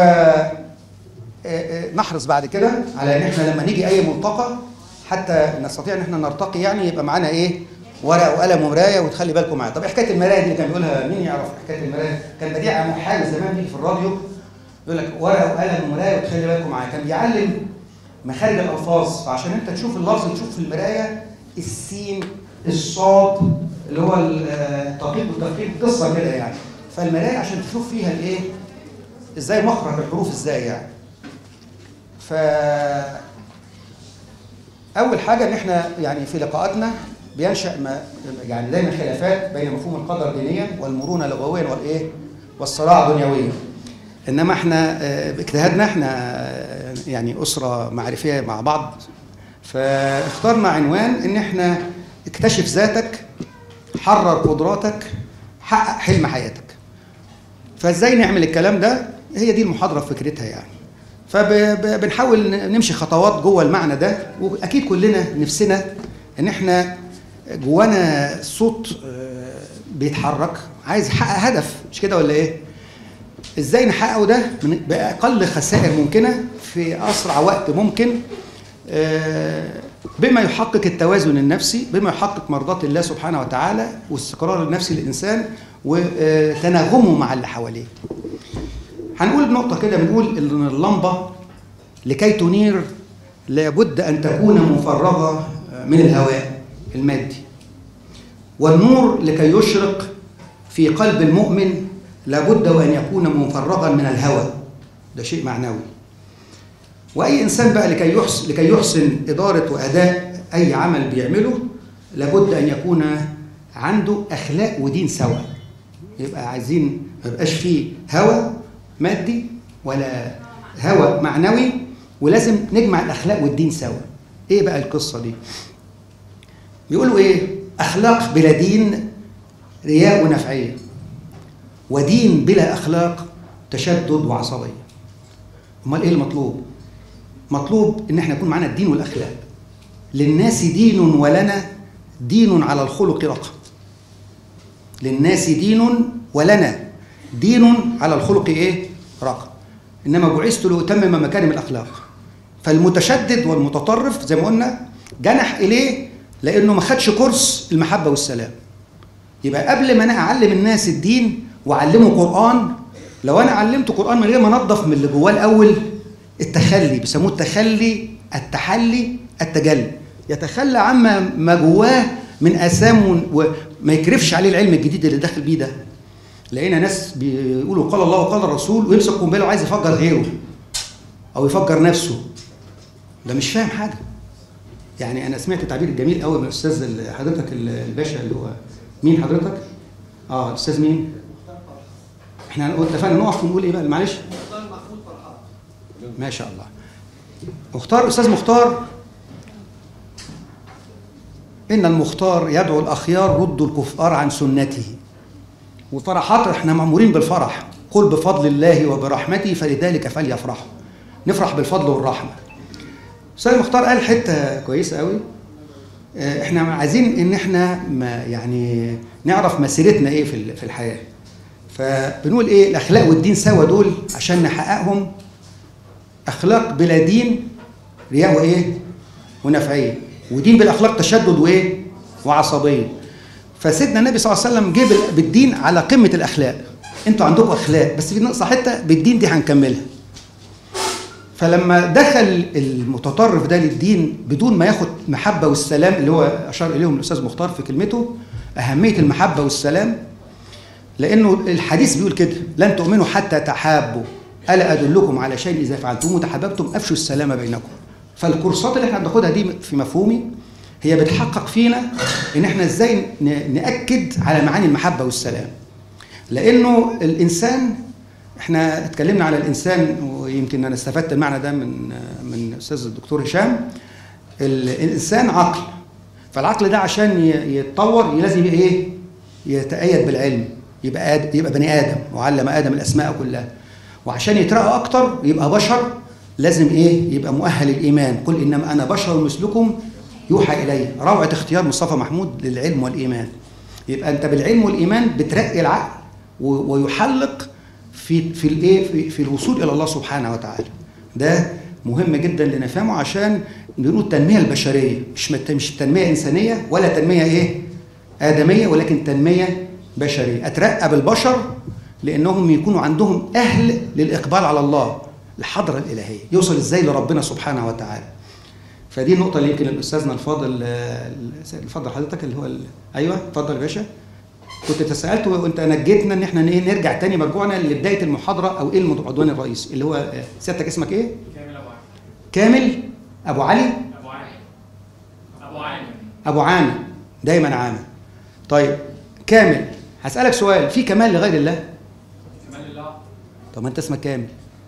Speaker 7: نحرص بعد كده على ان احنا لما نيجي اي ملتقى حتى نستطيع ان احنا نرتقي يعني يبقى معانا ايه ورقه وقلم ومرايه وتخلي بالكم معايا طب حكايه المرايه دي اللي كان بيقولها مين يعرف حكايه المرايه كان بديع محال زمان بيجي في الراديو يقول لك ورقه وقلم ومرايه وتخلي بالكم معايا كان بيعلم مخارج الالفاظ فعشان انت تشوف اللفظ تشوف في المرايه السين الصاد اللي هو التدقيق والتفكيك قصه كده يعني فالمرايه عشان تشوف فيها الايه ازاي مخرج الحروف ازاي يعني ف اول حاجه ان احنا يعني في لقاءاتنا بينشا ما يعني دايما خلافات بين مفهوم القدر دينيا والمرونه لغويا والايه والصراع دنيويا انما احنا باجتهادنا احنا يعني اسره معرفيه مع بعض فاخترنا عنوان ان احنا اكتشف ذاتك حرر قدراتك حقق حلم حياتك فازاي نعمل الكلام ده هي دي المحاضره في فكرتها يعني فبنحاول نمشي خطوات جوه المعنى ده واكيد كلنا نفسنا ان احنا جوانا صوت بيتحرك عايز يحقق هدف مش كده ولا ايه ازاي نحققه ده من باقل خسائر ممكنه في اسرع وقت ممكن بما يحقق التوازن النفسي بما يحقق مرضاة الله سبحانه وتعالى واستقرار النفسي للإنسان وتناغمه مع اللي حواليه هنقول نقطة كده بنقول إن اللمبة لكي تنير لابد أن تكون مفرغة من الهواء المادي والنور لكي يشرق في قلب المؤمن لابد وأن يكون مفرغا من الهواء ده شيء معنوي واي انسان بقى لكي يحسن لكي يحسن اداره واداء اي عمل بيعمله لابد ان يكون عنده اخلاق ودين سوا يبقى عايزين ما يبقاش فيه هوى مادي ولا هوى معنوي ولازم نجمع الاخلاق والدين سوا ايه بقى القصه دي بيقولوا ايه اخلاق بلا دين رياء ونفعيه ودين بلا اخلاق تشدد وعصبيه امال ايه المطلوب مطلوب ان احنا يكون معانا الدين والاخلاق للناس دين ولنا دين على الخلق رقم للناس دين ولنا دين على الخلق ايه رقم انما بعثت لاتمم مكارم الاخلاق فالمتشدد والمتطرف زي ما قلنا جنح اليه لانه ما خدش كورس المحبه والسلام يبقى قبل ما انا اعلم الناس الدين واعلمه قران لو انا علمته قران من غير ما انضف من اللي جواه الاول التخلي بيسموه التخلي التحلي التجلي يتخلى عما ما جواه من اثام وما يكرفش عليه العلم الجديد اللي داخل بيه ده لقينا ناس بيقولوا قال الله وقال الرسول ويمسك قنبله وعايز يفجر غيره او يفجر نفسه ده مش فاهم حاجه يعني انا سمعت تعبير جميل قوي من الاستاذ ال- حضرتك ال- الباشا اللي هو مين حضرتك؟ اه الاستاذ مين؟ احنا اتفقنا نقف ونقول ايه بقى معلش
Speaker 4: مختار محمود فرحات
Speaker 7: ما شاء الله مختار استاذ مختار ان المختار يدعو الاخيار ردوا الكفار عن سنته وفرحات احنا مامورين بالفرح قل بفضل الله وبرحمته فلذلك فليفرحوا نفرح بالفضل والرحمه استاذ مختار قال حته كويسه قوي آه، احنا عايزين ان احنا ما يعني نعرف مسيرتنا ايه في ال- في الحياه فبنقول ايه الاخلاق والدين سوا دول عشان نحققهم اخلاق بلا دين رياء وايه ونفعيه ودين بالاخلاق تشدد وايه وعصبيه فسيدنا النبي صلى الله عليه وسلم جه بال- بالدين على قمه الاخلاق انتوا عندكم اخلاق بس في نقصه حته بالدين دي هنكملها فلما دخل المتطرف ده للدين بدون ما ياخد محبه والسلام اللي هو اشار اليهم الاستاذ مختار في كلمته اهميه المحبه والسلام لانه الحديث بيقول كده لن تؤمنوا حتى تحابوا الا ادلكم على شيء اذا فعلتموه تحاببتم افشوا السلام بينكم فالكورسات اللي احنا بناخدها دي في مفهومي هي بتحقق فينا ان احنا ازاي ن- ناكد على معاني المحبه والسلام لانه الانسان احنا اتكلمنا على الانسان ويمكن انا استفدت المعنى ده من من الاستاذ الدكتور هشام ال- الانسان عقل فالعقل ده عشان ي- يتطور لازم يبقى ايه يتأيد بالعلم يبقى آد... يبقى بني ادم وعلم ادم الاسماء كلها وعشان يترقى اكتر يبقى بشر لازم ايه يبقى مؤهل الايمان قل انما انا بشر مثلكم يوحى الي روعه اختيار مصطفى محمود للعلم والايمان يبقى انت بالعلم والايمان بترقي العقل و... ويحلق في في الايه في, في الوصول الى الله سبحانه وتعالى ده مهم جدا لنفهمه عشان نقول التنميه البشريه مش مت- مش تنميه انسانيه ولا تنميه ايه ادميه ولكن تنميه بشريه اترقى بالبشر لانهم يكونوا عندهم اهل للاقبال على الله الحضره الالهيه يوصل ازاي لربنا سبحانه وتعالى فدي النقطه اللي يمكن الاستاذنا الفاضل آه، الفاضل حضرتك اللي هو ال- ايوه اتفضل يا باشا كنت تسالت وانت نجيتنا ان احنا ايه نرجع تاني مرجوعنا لبدايه المحاضره او ايه العنوان الرئيسي اللي هو آه، سيادتك اسمك ايه؟
Speaker 5: كامل ابو علي
Speaker 7: كامل ابو علي
Speaker 5: ابو علي ابو علي
Speaker 7: ابو عامر دايما عامر طيب كامل هسالك سؤال في كمال لغير الله
Speaker 5: كمال الله
Speaker 7: طب ما انت اسمك كامل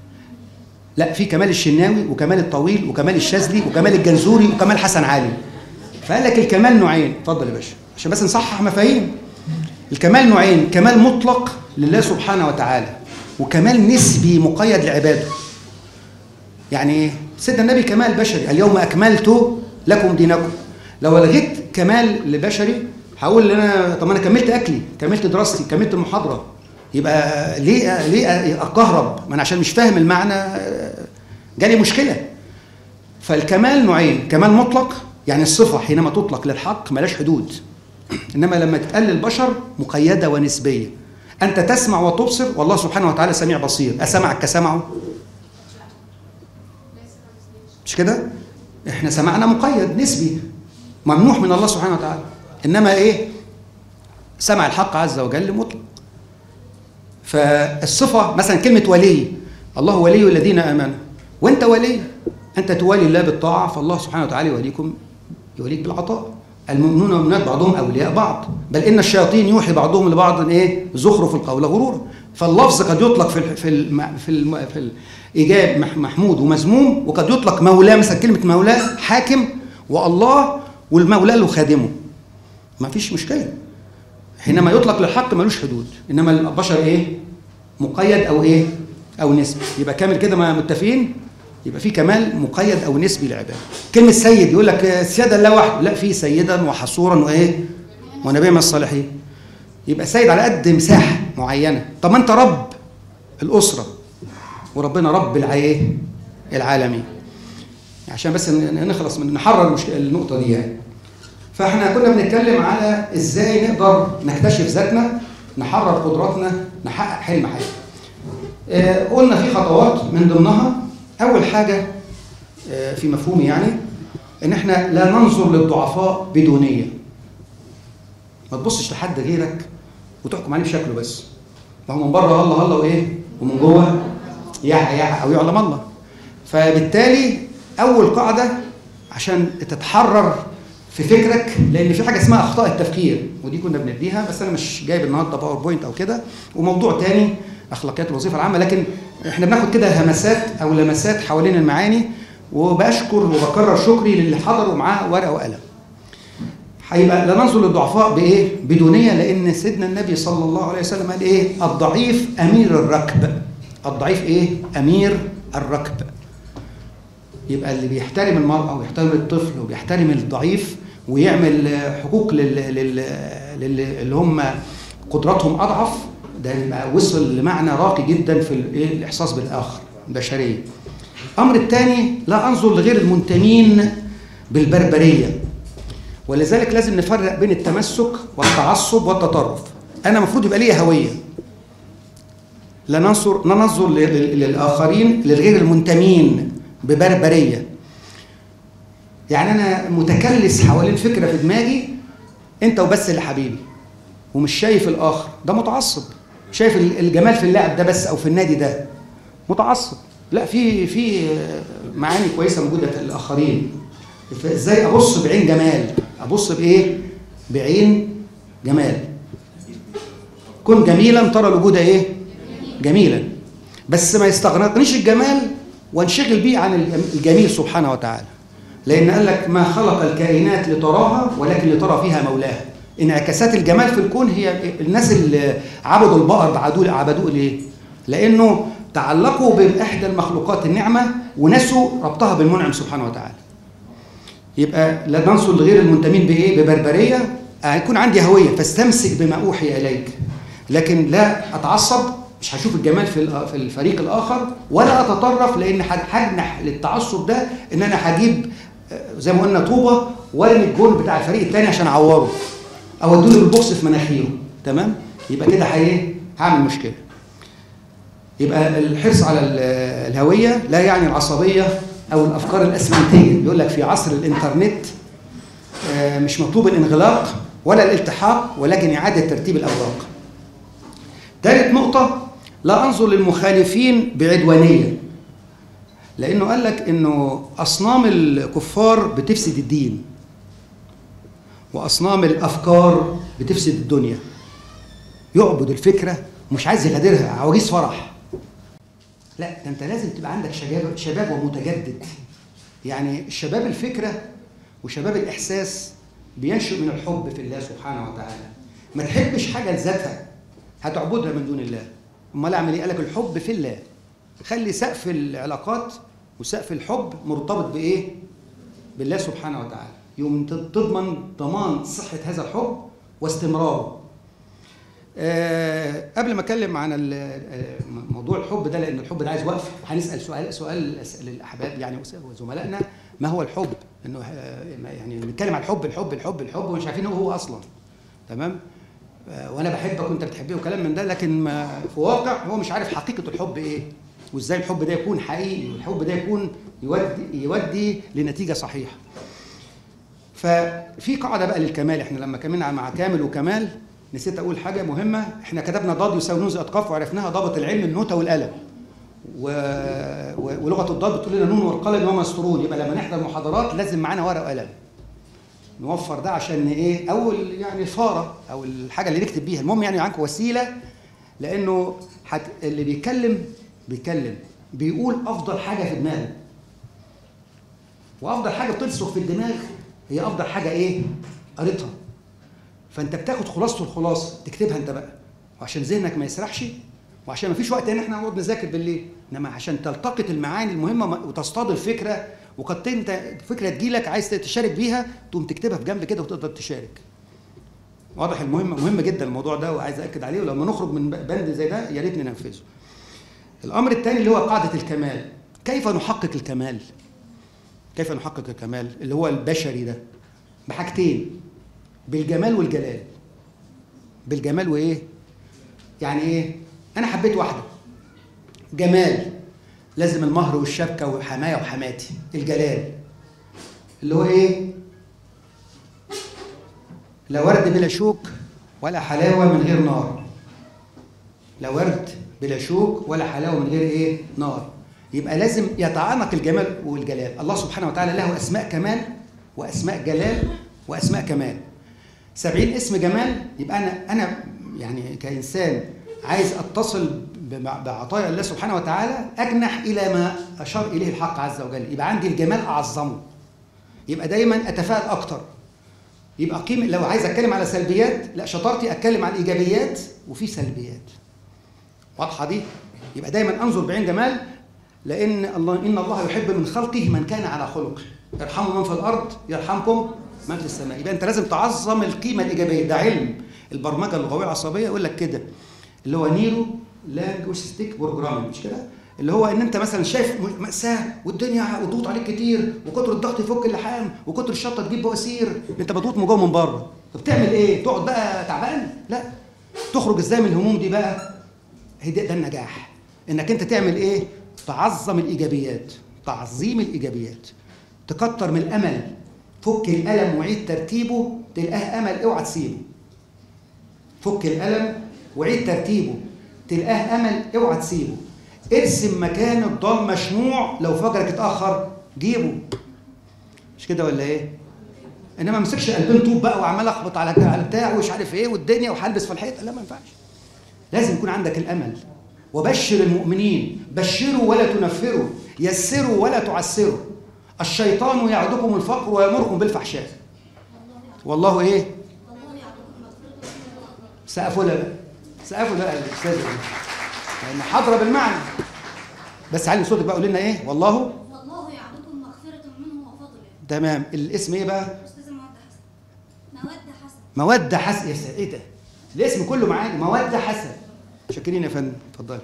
Speaker 7: لا في كمال الشناوي وكمال الطويل وكمال الشاذلي وكمال الجنزوري وكمال حسن علي فقال لك الكمال نوعين اتفضل يا باشا عشان بس نصحح مفاهيم الكمال نوعين كمال مطلق لله سبحانه وتعالى وكمال نسبي مقيد لعباده يعني ايه سيدنا النبي كمال بشري اليوم اكملت لكم دينكم لو لغيت كمال لبشري هقول ان انا طب ما انا كملت اكلي كملت دراستي كملت المحاضره يبقى ليه ليه اكهرب ما انا عشان مش فاهم المعنى جالي مشكله فالكمال نوعين كمال مطلق يعني الصفه حينما تطلق للحق ملاش حدود انما لما تتقال للبشر مقيده ونسبيه انت تسمع وتبصر والله سبحانه وتعالى سميع بصير اسمعك كسمعه مش كده احنا سمعنا مقيد نسبي ممنوح من الله سبحانه وتعالى انما ايه سمع الحق عز وجل مطلق فالصفه مثلا كلمه ولي الله ولي الذين امنوا وانت ولي انت توالي الله بالطاعه فالله سبحانه وتعالى يوليكم يوليك بالعطاء المؤمنون والمؤمنات بعضهم اولياء بعض بل ان الشياطين يوحي بعضهم لبعض ايه زخرف القول غرورا فاللفظ قد يطلق في ال في ال في, ال في الايجاب مح- محمود ومذموم وقد يطلق مولاه مثلا كلمه مولاه حاكم والله والمولى له خادمه ما فيش مشكله حينما يطلق للحق ملوش حدود انما البشر ايه مقيد او ايه او نسبي يبقى كامل كده ما متفقين يبقى في كمال مقيد او نسبي للعباده كلمه سيد يقول لك السياده لا وحده لا في سيدا وحصورا وايه ونبيا من الصالحين يبقى سيد على قد مساحه معينه طب ما انت رب الاسره وربنا رب العيه العالمين عشان بس ن- نخلص من نحرر المشكله النقطه دي يعني فاحنا كنا بنتكلم على ازاي نقدر نكتشف ذاتنا نحرر قدراتنا نحقق حلم حياتنا آه، قلنا في خطوات من ضمنها اول حاجه آه، في مفهومي يعني ان احنا لا ننظر للضعفاء بدونيه ما تبصش لحد غيرك وتحكم عليه بشكله بس ما هو من بره الله الله وايه ومن جوه يع يع او يعلم الله فبالتالي اول قاعده عشان تتحرر في فكرك لان في حاجه اسمها اخطاء التفكير ودي كنا بنديها بس انا مش جايب النهارده باوربوينت او كده وموضوع تاني اخلاقيات الوظيفه العامه لكن احنا بناخد كده همسات او لمسات حوالين المعاني وبشكر وبكرر شكري للي حضروا معاه ورقه وقلم هيبقى لا ننظر للضعفاء بايه؟ بدونيه لان سيدنا النبي صلى الله عليه وسلم قال ايه؟ الضعيف امير الركب. الضعيف ايه؟ امير الركب. يبقى اللي بيحترم المرأة ويحترم الطفل وبيحترم الضعيف ويعمل آه، حقوق لل... لل... لل... اللي هم قدراتهم أضعف ده يبقى وصل لمعنى راقي جدا في ال- إيه؟ الإحساس بالآخر البشرية. الأمر الثاني لا أنظر لغير المنتمين بالبربرية ولذلك لازم نفرق بين التمسك والتعصب والتطرف انا المفروض يبقى لي هويه لا ننظر لا ننظر لل- لل- للاخرين للغير المنتمين ببربريه يعني انا متكلس حوالين فكره في دماغي انت وبس اللي حبيبي ومش شايف الاخر ده متعصب شايف ال- الجمال في اللاعب ده بس او في النادي ده متعصب لا في في معاني كويسه موجوده في الاخرين فازاي ابص بعين جمال ابص بايه بعين جمال كن جميلا ترى الوجود ايه جميلا بس ما يستغرقنيش الجمال وانشغل بيه عن الجم- الجميل سبحانه وتعالى لان قال لك ما خلق الكائنات لتراها ولكن لترى فيها مولاها انعكاسات الجمال في الكون هي الناس اللي عبدوا البقر عبدوه عبدوه ليه لانه تعلقوا باحدى المخلوقات النعمه ونسوا ربطها بالمنعم سبحانه وتعالى يبقى لا ننظر لغير المنتمين بايه ببربريه هيكون عندي هويه فاستمسك بما اوحي اليك لكن لا اتعصب مش هشوف الجمال في الآ- في الفريق الاخر ولا اتطرف لان ه- هجنح للتعصب ده ان انا هجيب آه، زي ما قلنا طوبه وارمي الجول بتاع الفريق الثاني عشان اعوره او اديله بالبوكس في مناخيره تمام يبقى كده هي هعمل مشكله يبقى الحرص على ال- الهويه لا يعني العصبيه او الافكار الاسمنتيه بيقول لك في عصر الانترنت آه، مش مطلوب الانغلاق ولا الالتحاق ولكن اعاده ترتيب الاوراق ثالث نقطه لا انظر للمخالفين بعدوانيه لانه قال لك انه اصنام الكفار بتفسد الدين واصنام الافكار بتفسد الدنيا يعبد الفكره ومش عايز يغادرها عواجيز فرح لا ده انت لازم تبقى عندك شباب شباب ومتجدد يعني الشباب الفكره وشباب الاحساس بينشئ من الحب في الله سبحانه وتعالى ما تحبش حاجه لذاتها هتعبدها من دون الله امال اعمل ايه قال لك الحب في الله خلي سقف العلاقات وسقف الحب مرتبط بايه بالله سبحانه وتعالى يوم تضمن ضمان صحه هذا الحب واستمراره آه، قبل ما اتكلم عن ال- آه، موضوع الحب ده لان الحب ده عايز وقف هنسال سؤال سؤال أس- للاحباب يعني وزملائنا ما هو الحب؟ انه آه، يعني نتكلم عن الحب الحب الحب الحب ومش عارفين هو هو اصلا تمام؟ آه، وانا بحبك وانت بتحبني وكلام من ده لكن ما في واقع هو مش عارف حقيقه الحب ايه وازاي الحب ده يكون حقيقي والحب ده يكون يودي يودي لنتيجه صحيحه. ففي قاعده بقى للكمال احنا لما كملنا مع كامل وكمال نسيت اقول حاجه مهمه احنا كتبنا ضاد يساوي نون زائد قاف وعرفناها ضابط العلم النوتة والقلم و... و... ولغه الضاد بتقول لنا نون والقلم وما يسطرون يبقى لما نحضر محاضرات لازم معانا ورقه وقلم نوفر ده عشان ايه اول يعني الفاره او الحاجه اللي نكتب بيها المهم يعني معاكم وسيله لانه حت... اللي بيتكلم بيتكلم بيقول افضل حاجه في دماغه وافضل حاجه بترسخ في الدماغ هي افضل حاجه ايه قريتها فانت بتاخد خلاصه الخلاصه تكتبها انت بقى وعشان ذهنك ما يسرحش وعشان ما فيش وقت ان احنا نقعد نذاكر بالليل انما عشان تلتقط المعاني المهمه وتصطاد الفكره وقد انت فكره تجيلك عايز تشارك بيها تقوم تكتبها في جنب كده وتقدر تشارك واضح المهم مهم جدا الموضوع ده وعايز اكد عليه ولما نخرج من بند زي ده يا ريت ننفذه الامر الثاني اللي هو قاعده الكمال كيف نحقق الكمال كيف نحقق الكمال اللي هو البشري ده بحاجتين بالجمال والجلال بالجمال وايه يعني ايه انا حبيت واحده جمال لازم المهر والشبكه وحمايه وحماتي الجلال اللي هو ايه لا ورد بلا شوك ولا حلاوه من غير نار لا ورد بلا شوك ولا حلاوه من غير ايه نار يبقى لازم يتعانق الجمال والجلال الله سبحانه وتعالى له اسماء كمال واسماء جلال واسماء كمال سبعين اسم جمال يبقى انا انا يعني كانسان عايز اتصل بمع- بعطايا الله سبحانه وتعالى اجنح الى ما اشار اليه الحق عز وجل يبقى عندي الجمال اعظمه يبقى دايما اتفائل اكتر يبقى قيمة لو عايز اتكلم على سلبيات لا شطارتي اتكلم على الايجابيات وفي سلبيات واضحه دي يبقى دايما انظر بعين جمال لان الله ان الله يحب من خلقه من كان على خلق ارحموا من في الارض يرحمكم من في السماء يبقى انت لازم تعظم القيمه الايجابيه ده علم البرمجه اللغويه العصبيه يقول لك كده اللي هو نيرو لانجوستيك بروجرامينج مش كده اللي هو ان انت مثلا شايف م- ماساه والدنيا وضغوط عليك كتير وكتر الضغط يفك اللحام وكتر الشطه تجيب بواسير انت مضغوط من جوه من بره طب تعمل ايه تقعد بقى تعبان لا تخرج ازاي من الهموم دي بقى هي ده, ده النجاح انك انت تعمل ايه تعظم الايجابيات تعظيم الايجابيات تكتر من الامل فك الالم وعيد ترتيبه تلقاه امل اوعى تسيبه فك الالم وعيد ترتيبه تلقاه امل اوعى تسيبه ارسم مكان الضال مشموع لو فجرك اتاخر جيبه مش كده ولا ايه انما ما امسكش قلبين طوب بقى وعمال اخبط على على بتاع ومش عارف ايه والدنيا وهلبس في الحيط لا ما ينفعش لازم يكون عندك الامل وبشر المؤمنين بشروا ولا تنفروا يسروا ولا تعسروا الشيطان يعدكم الفقر ويامركم بالفحشاء والله ايه سقفوا لها بقى سقفوا بقى الاستاذ دي لان حاضره بالمعنى بس علي صوتك بقى قول لنا ايه والله
Speaker 9: والله يعدكم مغفرة منه وفضله
Speaker 7: تمام الاسم ايه بقى
Speaker 9: أستاذة مودة حسن مودة حسن
Speaker 7: مودة حسن يا سيدي ايه ده؟ الاسم كله معانا مودة حسن شاكرين يا فندم اتفضلي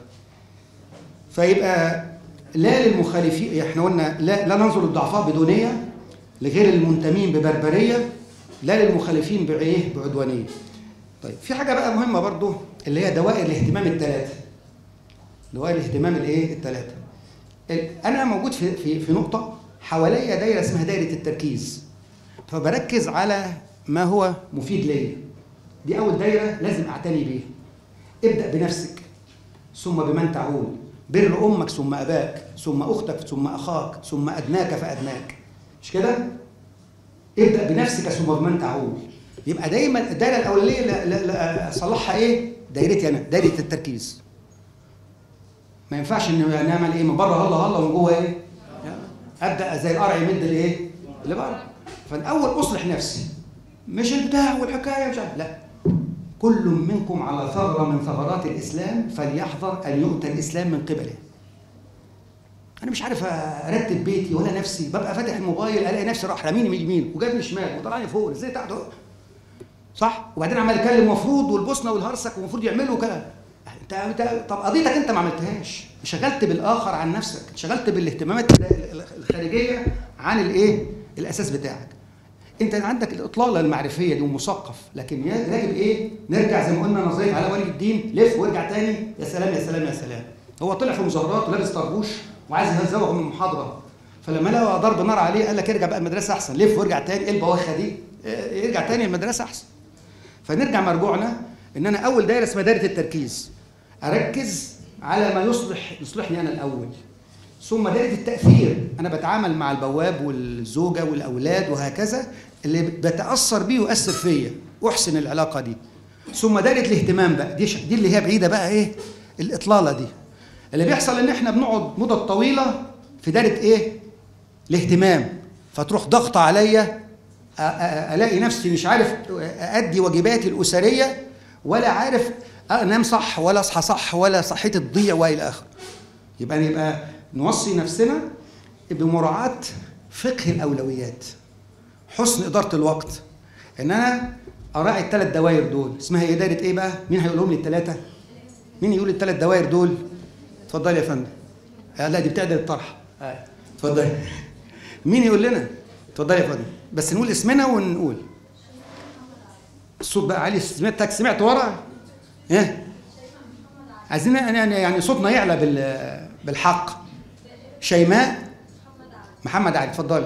Speaker 7: فيبقى لا للمخالفين احنا قلنا لا لا ننظر للضعفاء بدونيه لغير المنتمين ببربريه لا للمخالفين بايه بعدوانيه طيب في حاجه بقى مهمه برضو اللي هي دوائر الاهتمام الثلاثه دوائر الاهتمام الايه الثلاثه انا موجود في في في نقطه حواليا دايره اسمها دايره التركيز فبركز على ما هو مفيد ليا دي اول دايره لازم اعتني بيها ابدا بنفسك ثم بمن تعول بر امك ثم اباك ثم اختك ثم اخاك ثم ادناك فادناك مش كده ابدا بنفسك ثم بمن تعول يبقى دايما الدايره الاولانيه لا- لا- لا اصلحها ايه دايرتي انا دايره التركيز ما ينفعش ان نعمل ايه من بره هلا هلا ومن جوه ايه ابدا زي القرع يمد الايه اللي بره فالاول اصلح نفسي مش البتاع والحكايه مش عارف لا كل منكم على ثغره من ثغرات الاسلام فليحذر ان يؤتى الاسلام من قبله انا مش عارف ارتب بيتي ولا نفسي ببقى فاتح الموبايل الاقي نفسي راح راميني من اليمين وجابني شمال وطلعني فوق ازاي تحت صح وبعدين عمال اتكلم مفروض والبوسنه والهرسك ومفروض يعملوا كده انت انت طب قضيتك انت ما عملتهاش انشغلت بالاخر عن نفسك انشغلت بالاهتمامات الخارجيه عن الايه الاساس بتاعك انت عندك الاطلاله المعرفيه دي ومثقف لكن يجب ايه نرجع زي ما قلنا نظريه علاء ولي الدين لف وارجع تاني يا سلام يا سلام يا سلام هو طلع في مظاهرات ولابس طربوش وعايز يهزوغ من المحاضره فلما لقى ضرب نار عليه قال لك ارجع بقى المدرسه احسن لف وارجع تاني ايه البواخه دي اه، ارجع تاني المدرسه احسن فنرجع مرجوعنا ان انا اول دايره اسمها دايره التركيز اركز على ما يصلح يصلحني انا الاول ثم دائره التاثير انا بتعامل مع البواب والزوجه والاولاد وهكذا اللي بتاثر بيه ويؤثر فيا واحسن العلاقه دي ثم دائره الاهتمام بقى دي دي اللي هي بعيده بقى ايه الاطلاله دي اللي بيحصل ان احنا بنقعد مدة طويله في دائره ايه الاهتمام فتروح ضغط عليا أ- أ- الاقي نفسي مش عارف ادي واجباتي الاسريه ولا عارف انام صح ولا اصحى صح ولا صحتي تضيع والى اخره يبقى يبقى نوصي نفسنا بمراعاه فقه الاولويات حسن اداره الوقت ان انا اراعي الثلاث دوائر دول اسمها ايه دايره ايه بقى مين هيقولهم لي الثلاثه مين يقول الثلاث دوائر دول اتفضلي يا فندم آه لا دي بتعدل الطرح آه. اتفضلي مين يقول لنا اتفضلي يا فندم بس نقول اسمنا ونقول الصوت بقى عالي سمعتك سمعت ورا ايه عايزين يعني يعني صوتنا يعلى بال بالحق شيماء محمد علي اتفضلي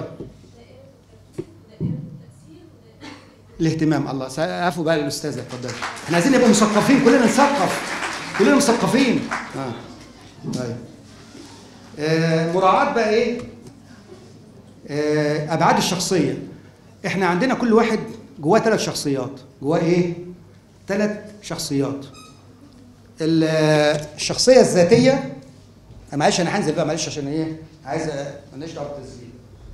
Speaker 7: الاهتمام الله عفوا بقى الاستاذه اتفضلي احنا عايزين نبقى مثقفين كلنا نثقف كلنا مثقفين اه طيب آه مراعاة بقى ايه آه ابعاد الشخصيه احنا عندنا كل واحد جواه ثلاث شخصيات جواه ايه ثلاث شخصيات ال- الشخصيه الذاتيه معلش انا هنزل بقى معلش عشان ايه عايز أ- مالناش دعوه بالتسجيل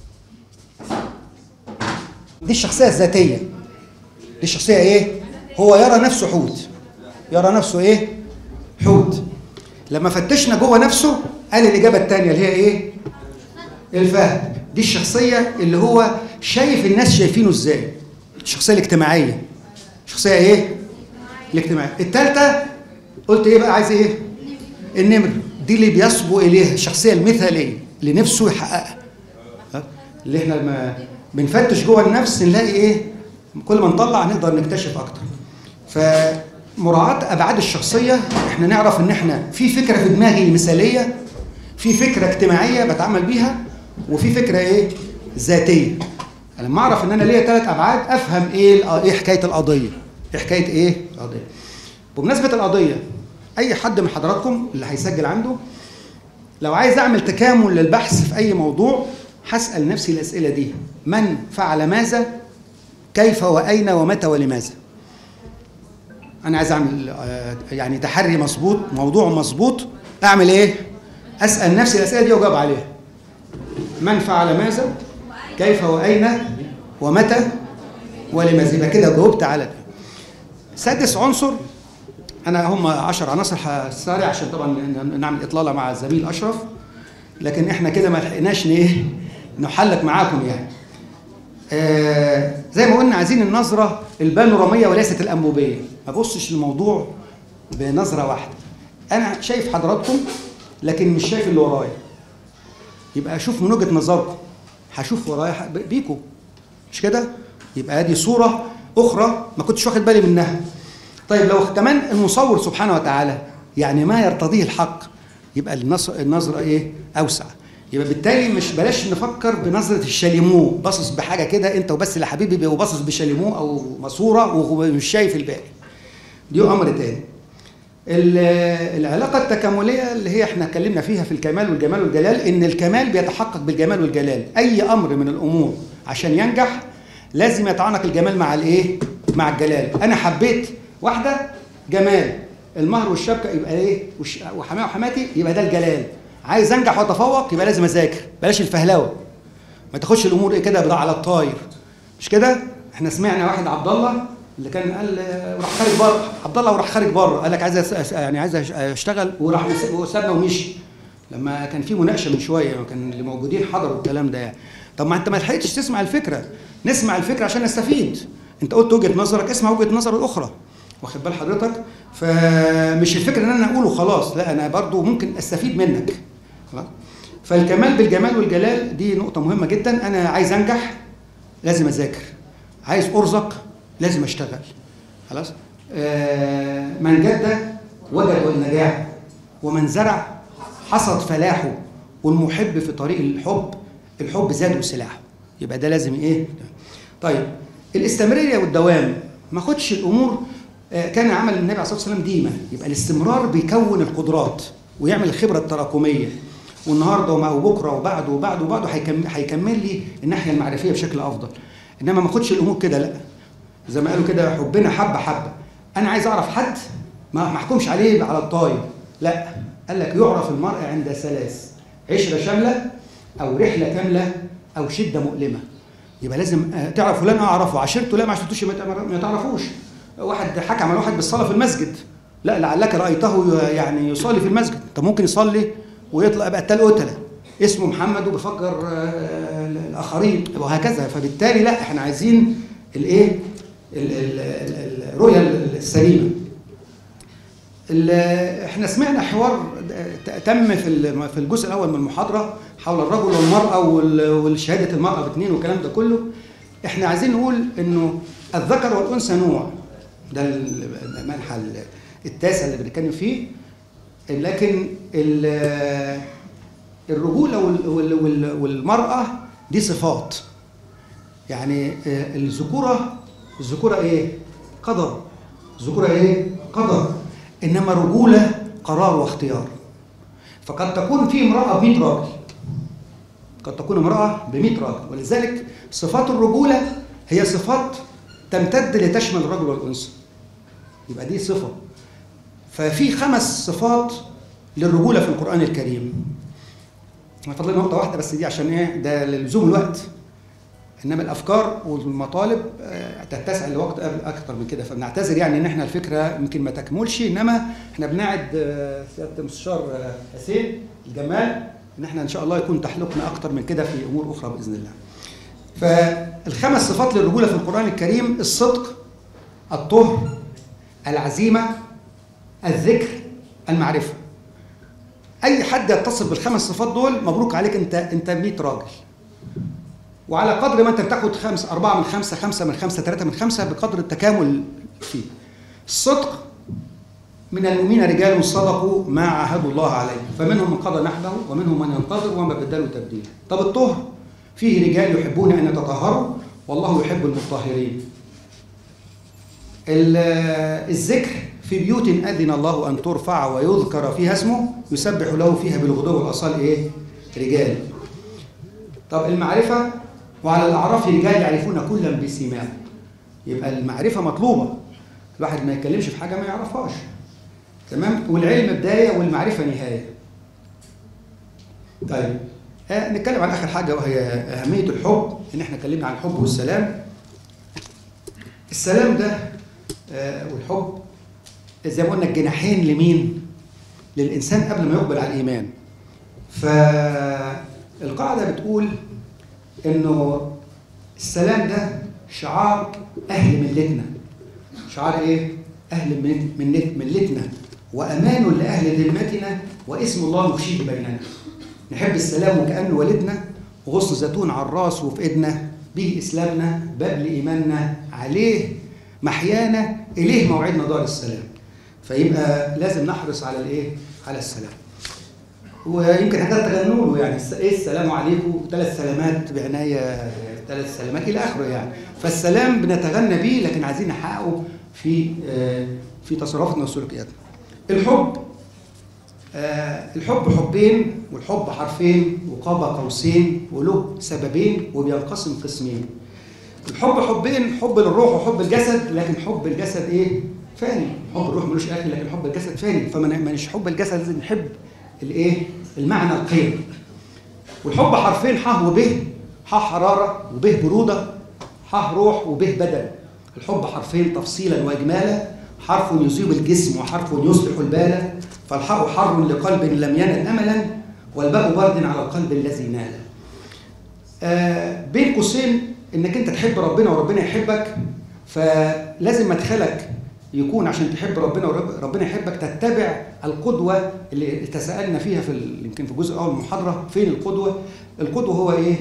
Speaker 7: دي الشخصيه الذاتيه دي الشخصيه ايه هو يرى نفسه حوت يرى نفسه ايه حوت لما فتشنا جوه نفسه قال الاجابه الثانيه اللي هي ايه الفهم دي الشخصيه اللي هو شايف الناس شايفينه ازاي الشخصيه الاجتماعيه الشخصيه ايه الاجتماعيه الثالثه قلت ايه بقى عايز ايه النمر دي اللي بيصبو اليها الشخصيه المثاليه اللي نفسه يحققها ها؟ اللي احنا لما بنفتش جوه النفس نلاقي ايه كل ما نطلع نقدر نكتشف اكتر فمراعاه ابعاد الشخصيه احنا نعرف ان احنا في فكره في دماغي مثاليه في فكره اجتماعيه بتعامل بيها وفي فكره ايه ذاتيه لما اعرف ان انا ليا ثلاث ابعاد افهم ايه الق- ايه حكايه القضيه ايه حكايه ايه القضيه بمناسبه القضيه اي حد من حضراتكم اللي هيسجل عنده لو عايز اعمل تكامل للبحث في اي موضوع هسال نفسي الاسئله دي من فعل ماذا كيف واين ومتى ولماذا انا عايز اعمل آه، يعني تحري مظبوط موضوع مظبوط اعمل ايه اسال نفسي الاسئله دي واجاوب عليها من فعل ماذا كيف واين ومتى ولماذا يبقى كده جاوبت على ده سادس عنصر انا هم 10 عناصر هسارع عشان طبعا ن- نعمل اطلاله مع الزميل اشرف لكن احنا كده ما لحقناش ن- ايه نحلق معاكم يعني آه زي ما قلنا عايزين النظره البانوراميه وليست الانبوبيه ما بصش للموضوع بنظره واحده انا شايف حضراتكم لكن مش شايف اللي ورايا يبقى اشوف من وجهه نظركم هشوف ورايا ح- بيكم مش كده يبقى ادي صوره اخرى ما كنتش واخد بالي منها طيب لو كمان المصور سبحانه وتعالى يعني ما يرتضيه الحق يبقى النص- النظره ايه اوسع يبقى بالتالي مش بلاش نفكر بنظره الشاليمو باصص بحاجه كده انت وبس اللي حبيبي وباصص بشاليمو او ماسوره ومش شايف الباقي دي امر تاني ال- العلاقة التكاملية اللي هي احنا اتكلمنا فيها في الكمال والجمال والجلال ان الكمال بيتحقق بالجمال والجلال اي امر من الامور عشان ينجح لازم يتعانق الجمال مع الايه مع الجلال انا حبيت واحدة جمال المهر والشبكة يبقى ايه وش- وحماه وحماتي يبقى ده الجلال عايز انجح واتفوق يبقى لازم اذاكر بلاش الفهلوه ما تاخدش الامور ايه كده بضاعة على الطاير مش كده احنا سمعنا واحد عبد الله اللي كان قال آه، وراح خارج بره عبد الله وراح خارج بره قال لك عايز أس- أس- يعني عايز أش- اشتغل وراح مس- وسابنا ومشي لما كان في مناقشه من شويه كان اللي موجودين حضروا الكلام ده يعني طب ما انت ما لحقتش تسمع الفكره نسمع الفكره عشان نستفيد انت قلت وجهه نظرك اسمع وجهه نظر الاخرى واخد بال حضرتك فمش الفكره ان انا اقوله خلاص لا انا برضو ممكن استفيد منك خلاص فالكمال بالجمال والجلال دي نقطه مهمه جدا انا عايز انجح لازم اذاكر عايز ارزق لازم اشتغل خلاص آه من جد وجد النجاح ومن زرع حصد فلاحه والمحب في طريق الحب الحب زاد سلاحه يبقى ده لازم ايه طيب الاستمراريه والدوام ما خدش الامور آه، كان عمل النبي عليه الصلاه والسلام ديما يبقى الاستمرار بيكون القدرات ويعمل الخبره التراكميه والنهارده ومع وبكره وبعده وبعده وبعده هيكمل هيكمل لي الناحيه المعرفيه بشكل افضل انما ما اخدش الامور كده لا زي ما قالوا كده حبنا حبه حبه انا عايز اعرف حد ما ما احكمش عليه على الطاير لا قال لك يعرف المرء عند ثلاث عشره شامله او رحله كامله او شده مؤلمه يبقى لازم آه، تعرف فلان اعرفه عشرته لا ما عشرتوش ما تعرف- ما تعرفوش واحد حكم على واحد بالصلاه في المسجد لا لعلك رايته ي- يعني يصلي في المسجد طب ممكن يصلي ويطلع يبقى قتال قتله اسمه محمد وبيفكر آه، الاخرين وهكذا فبالتالي لا احنا عايزين الايه ال- ال- ال- الرؤيه السليمه ال- احنا سمعنا حوار ت- تم في ال- في الجزء الاول من المحاضره حول الرجل والمراه وال- والشهاده المراه باثنين والكلام ده كله احنا عايزين نقول انه الذكر والانثى نوع ده المنحى ال- التاسع اللي بنتكلم فيه لكن ال- الرجوله وال- وال- وال- والمراه دي صفات يعني آه، الذكوره الذكوره ايه قدر الذكوره ايه قدر انما الرجوله قرار واختيار فقد تكون في امراه ب 100 راجل قد تكون امراه ب 100 راجل ولذلك صفات الرجوله هي صفات تمتد لتشمل الرجل والانثى يبقى دي صفه ففي خمس صفات للرجوله في القران الكريم فضل نقطه واحده بس دي عشان ايه ده لزوم الوقت انما الافكار والمطالب آه، تتسع لوقت أب- اكتر من كده فبنعتذر يعني ان احنا الفكره يمكن ما تكملش انما احنا بنعد آه، سياده المستشار آه، حسين الجمال ان احنا ان شاء الله يكون تحلقنا اكتر من كده في امور اخرى باذن الله. فالخمس صفات للرجوله في القران الكريم الصدق الطهر العزيمه الذكر المعرفه. اي حد يتصف بالخمس صفات دول مبروك عليك انت انت 100 راجل. وعلى قدر ما انت بتاخد خمسة أربعة من خمسة خمسة من خمسة ثلاثة من خمسة بقدر التكامل فيه الصدق من المؤمنين رجال صدقوا ما عاهدوا الله عليه فمنهم من قضى نحبه ومنهم من ينتظر وما بدلوا تبديلا طب الطهر فيه رجال يحبون أن يتطهروا والله يحب المطهرين ال- الذكر في بيوت أذن الله أن ترفع ويذكر فيها اسمه يسبح له فيها بالغدو والأصال إيه؟ رجال طب المعرفة وعلى الأعراف رجال يعرفون كلا بسيماهم يبقى المعرفة مطلوبة الواحد ما يتكلمش في حاجة ما يعرفهاش تمام والعلم بداية والمعرفة نهاية طيب آه نتكلم عن آخر حاجة وهي أهمية الحب إن إحنا اتكلمنا عن الحب والسلام السلام ده آه والحب زي ما قلنا الجناحين لمين؟ للإنسان قبل ما يقبل على الإيمان فالقاعدة بتقول إنه السلام ده شعار أهل ملتنا شعار إيه؟ أهل من من ملتنا وأمان لأهل ذمتنا واسم الله مشيد بيننا نحب السلام وكأنه والدنا وغصن زيتون على الراس وفي إيدنا به إسلامنا باب لإيماننا عليه محيانا إليه موعدنا دار السلام فيبقى لازم نحرص على الإيه؟ على السلام ويمكن حتى تغنوا له يعني الس- ايه السلام عليكم ثلاث سلامات بعنايه ثلاث سلامات الى اخره يعني فالسلام بنتغنى بيه لكن عايزين نحققه في آه، في تصرفاتنا وسلوكياتنا الحب آه، الحب حبين والحب حرفين وقاب قوسين وله سببين وبينقسم قسمين الحب حبين حب للروح وحب الجسد لكن حب الجسد ايه فاني حب الروح ملوش اخر لكن حب الجسد فاني فما مش حب الجسد لازم نحب الايه المعنى القيم والحب حرفين ح وب ح حراره وب بروده ح روح وب بدن الحب حرفين تفصيلا واجمالا حرف يصيب الجسم وحرف يصلح البال فالحاء حر لقلب لم ينل املا والباء برد على القلب الذي نال آه، بين قوسين انك انت تحب ربنا وربنا يحبك فلازم مدخلك يكون عشان تحب ربنا وربنا يحبك تتبع القدوه اللي تساءلنا فيها في ال- يمكن في الجزء الاول من المحاضره فين القدوه؟ القدوه هو ايه؟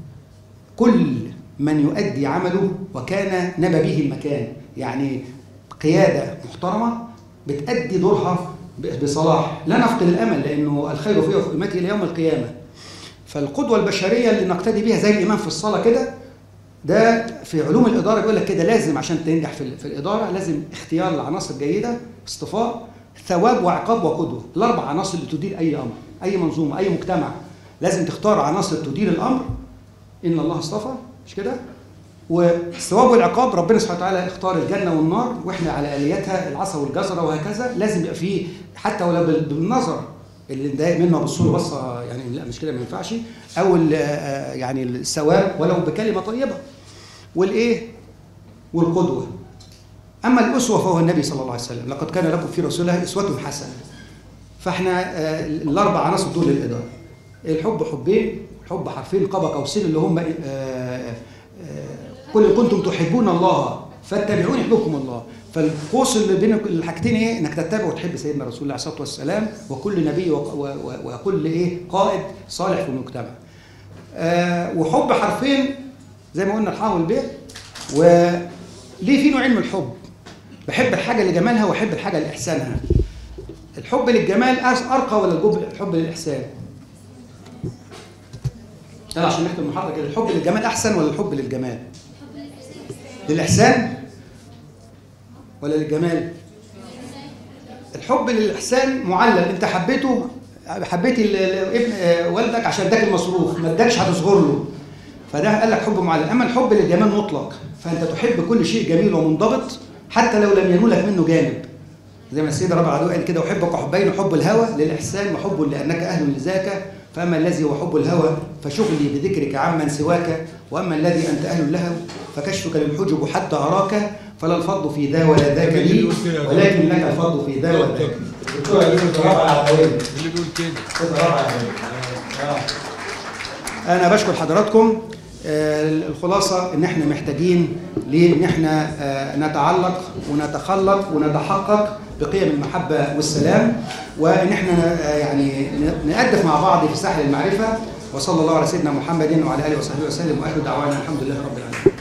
Speaker 7: كل من يؤدي عمله وكان نبى به المكان يعني قياده محترمه بتأدي دورها ب- بصلاح لا نفقد الامل لانه الخير فيه وفي امتي الى يوم القيامه فالقدوه البشريه اللي نقتدي بها زي الامام في الصلاه كده ده في علوم الاداره بيقول لك كده لازم عشان تنجح في, ال- في الاداره لازم اختيار العناصر جيده اصطفاء ثواب وعقاب وقدوه الاربع عناصر اللي تدير اي امر اي منظومه اي مجتمع لازم تختار عناصر تدير الامر ان الله اصطفى مش كده والثواب والعقاب ربنا سبحانه وتعالى اختار الجنه والنار واحنا على اليتها العصا والجزره وهكذا لازم يبقى فيه حتى ولو بال- بالنظر اللي نضايق منه بصوا له بصه يعني لا مش كده ما ينفعش او ال- آه، يعني الثواب ولو بكلمه طيبه والايه والقدوه اما الاسوه فهو النبي صلى الله عليه وسلم لقد كان لكم في رسول الله اسوه حسنه فاحنا آه، الاربع عناصر دول للاداره الحب حبين حب حرفين قاب قوسين اللي هم آه، آه، قل إن كنتم تحبون الله فاتبعوني يحببكم الله فالقوس اللي بين الحاجتين ايه انك تتبع وتحب سيدنا رسول الله عليه الصلاه والسلام وكل نبي وق- و- و- وكل ايه قائد صالح في المجتمع آه وحب حرفين زي ما قلنا الحاء والباء وليه في نوعين من الحب بحب الحاجه لجمالها واحب الحاجه لاحسانها الحب للجمال أس- ارقى ولا الجب- الحب للاحسان يلا عشان نختم المحاضره كده الحب للجمال احسن ولا الحب للجمال للاحسان ولا للجمال الحب للاحسان معلل انت حبيته حبيت ال- ال- ابن آه، والدك عشان اداك المصروف ما اداكش هتصغر له فده قال لك حب معلل اما الحب للجمال مطلق فانت تحب كل شيء جميل ومنضبط حتى لو لم ينولك منه جانب زي ما السيد ربع العدو قال كده احبك حبين حب الهوى للاحسان وحب لانك اهل لذاك فاما الذي هو حب الهوى فشغلي بذكرك عمن سواك واما الذي انت اهل له فكشفك للحجب حتى اراك فلا الفضل في ذا ولا ذاك لي ولكن لك الفضل في ذا وذاك دكتور ايوب ربع العدويه
Speaker 2: اللي بيقول كده
Speaker 7: ربع العدويه انا بشكر حضراتكم آه، الخلاصه ان احنا محتاجين لان احنا آه، نتعلق ونتخلق ونتحقق بقيم المحبه والسلام وان احنا آه، يعني نأدف مع بعض في ساحل المعرفه وصلى الله على سيدنا محمد وعلى اله وصحبه وسلم واخر دعوانا الحمد لله رب العالمين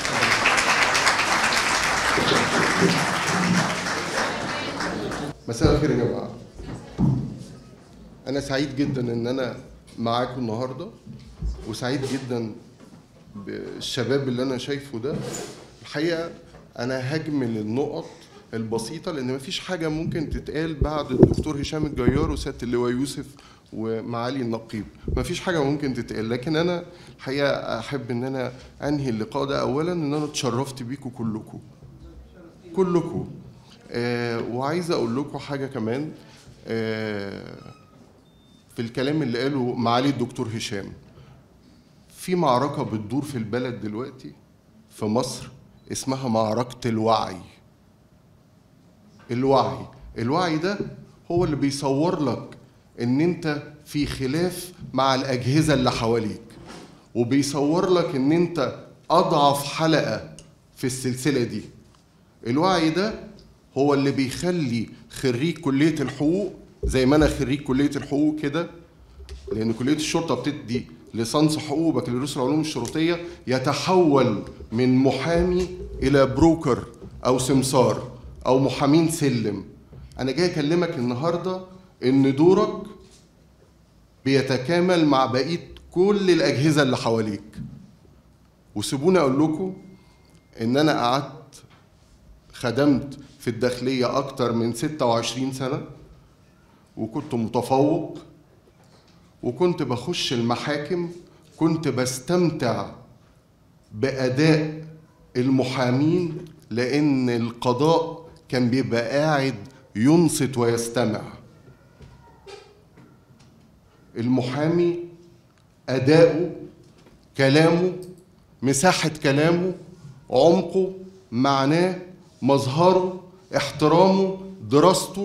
Speaker 10: مساء الخير يا جماعه انا سعيد جدا ان انا معاكم النهارده وسعيد جدا بالشباب اللي انا شايفه ده الحقيقه انا هجمل النقط البسيطه لان مفيش حاجه ممكن تتقال بعد الدكتور هشام الجيار وسياده اللواء يوسف ومعالي النقيب مفيش حاجه ممكن تتقال لكن انا الحقيقه احب ان انا انهي اللقاء ده اولا ان انا اتشرفت بيكم كلكم كلكم آه وعايز اقول لكم حاجه كمان آه في الكلام اللي قاله معالي الدكتور هشام في معركه بتدور في البلد دلوقتي في مصر اسمها معركه الوعي الوعي الوعي ده هو اللي بيصور لك ان انت في خلاف مع الاجهزه اللي حواليك وبيصور لك ان انت اضعف حلقه في السلسله دي الوعي ده هو اللي بيخلي خريج كليه الحقوق زي ما انا خريج كليه الحقوق كده لان كليه الشرطه بتدي ليسانس حقوق وبكالوريوس العلوم الشرطيه يتحول من محامي الى بروكر او سمسار او محامين سلم انا جاي اكلمك النهارده ان دورك بيتكامل مع بقيه كل الاجهزه اللي حواليك وسيبوني اقول لكم ان انا قعدت خدمت في الداخليه اكتر من 26 سنه وكنت متفوق وكنت بخش المحاكم كنت بستمتع باداء المحامين لان القضاء كان بيبقى قاعد ينصت ويستمع المحامي اداؤه كلامه مساحه كلامه عمقه معناه مظهره احترامه دراسته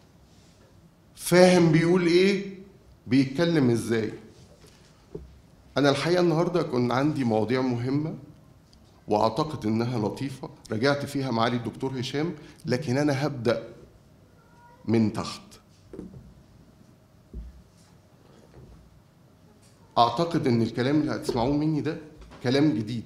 Speaker 10: فاهم بيقول ايه بيتكلم ازاي انا الحقيقه النهارده كان عندي مواضيع مهمه واعتقد انها لطيفه رجعت فيها معالي الدكتور هشام لكن انا هبدا من تحت اعتقد ان الكلام اللي هتسمعوه مني ده كلام جديد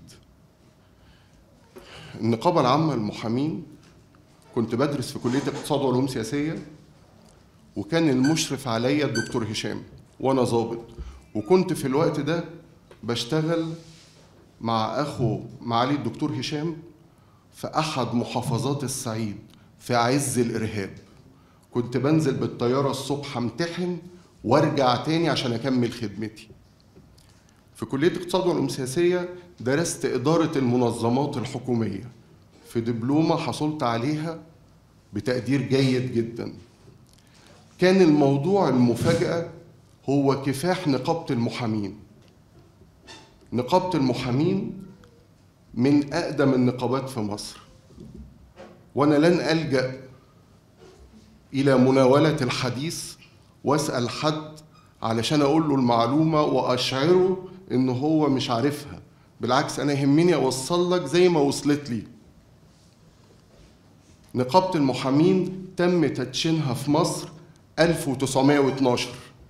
Speaker 10: النقابه العامه للمحامين كنت بدرس في كليه اقتصاد وعلوم سياسيه وكان المشرف عليا الدكتور هشام وانا ظابط وكنت في الوقت ده بشتغل مع اخو معالي الدكتور هشام في احد محافظات الصعيد في عز الارهاب كنت بنزل بالطياره الصبح امتحن وارجع تاني عشان اكمل خدمتي في كليه اقتصاد وعلوم سياسيه درست اداره المنظمات الحكوميه في دبلومه حصلت عليها بتقدير جيد جدا كان الموضوع المفاجاه هو كفاح نقابه المحامين نقابه المحامين من اقدم النقابات في مصر وانا لن الجا الى مناوله الحديث واسال حد علشان اقول له المعلومه واشعره ان هو مش عارفها بالعكس انا يهمني اوصل لك زي ما وصلت لي نقابة المحامين تم تدشينها في مصر 1912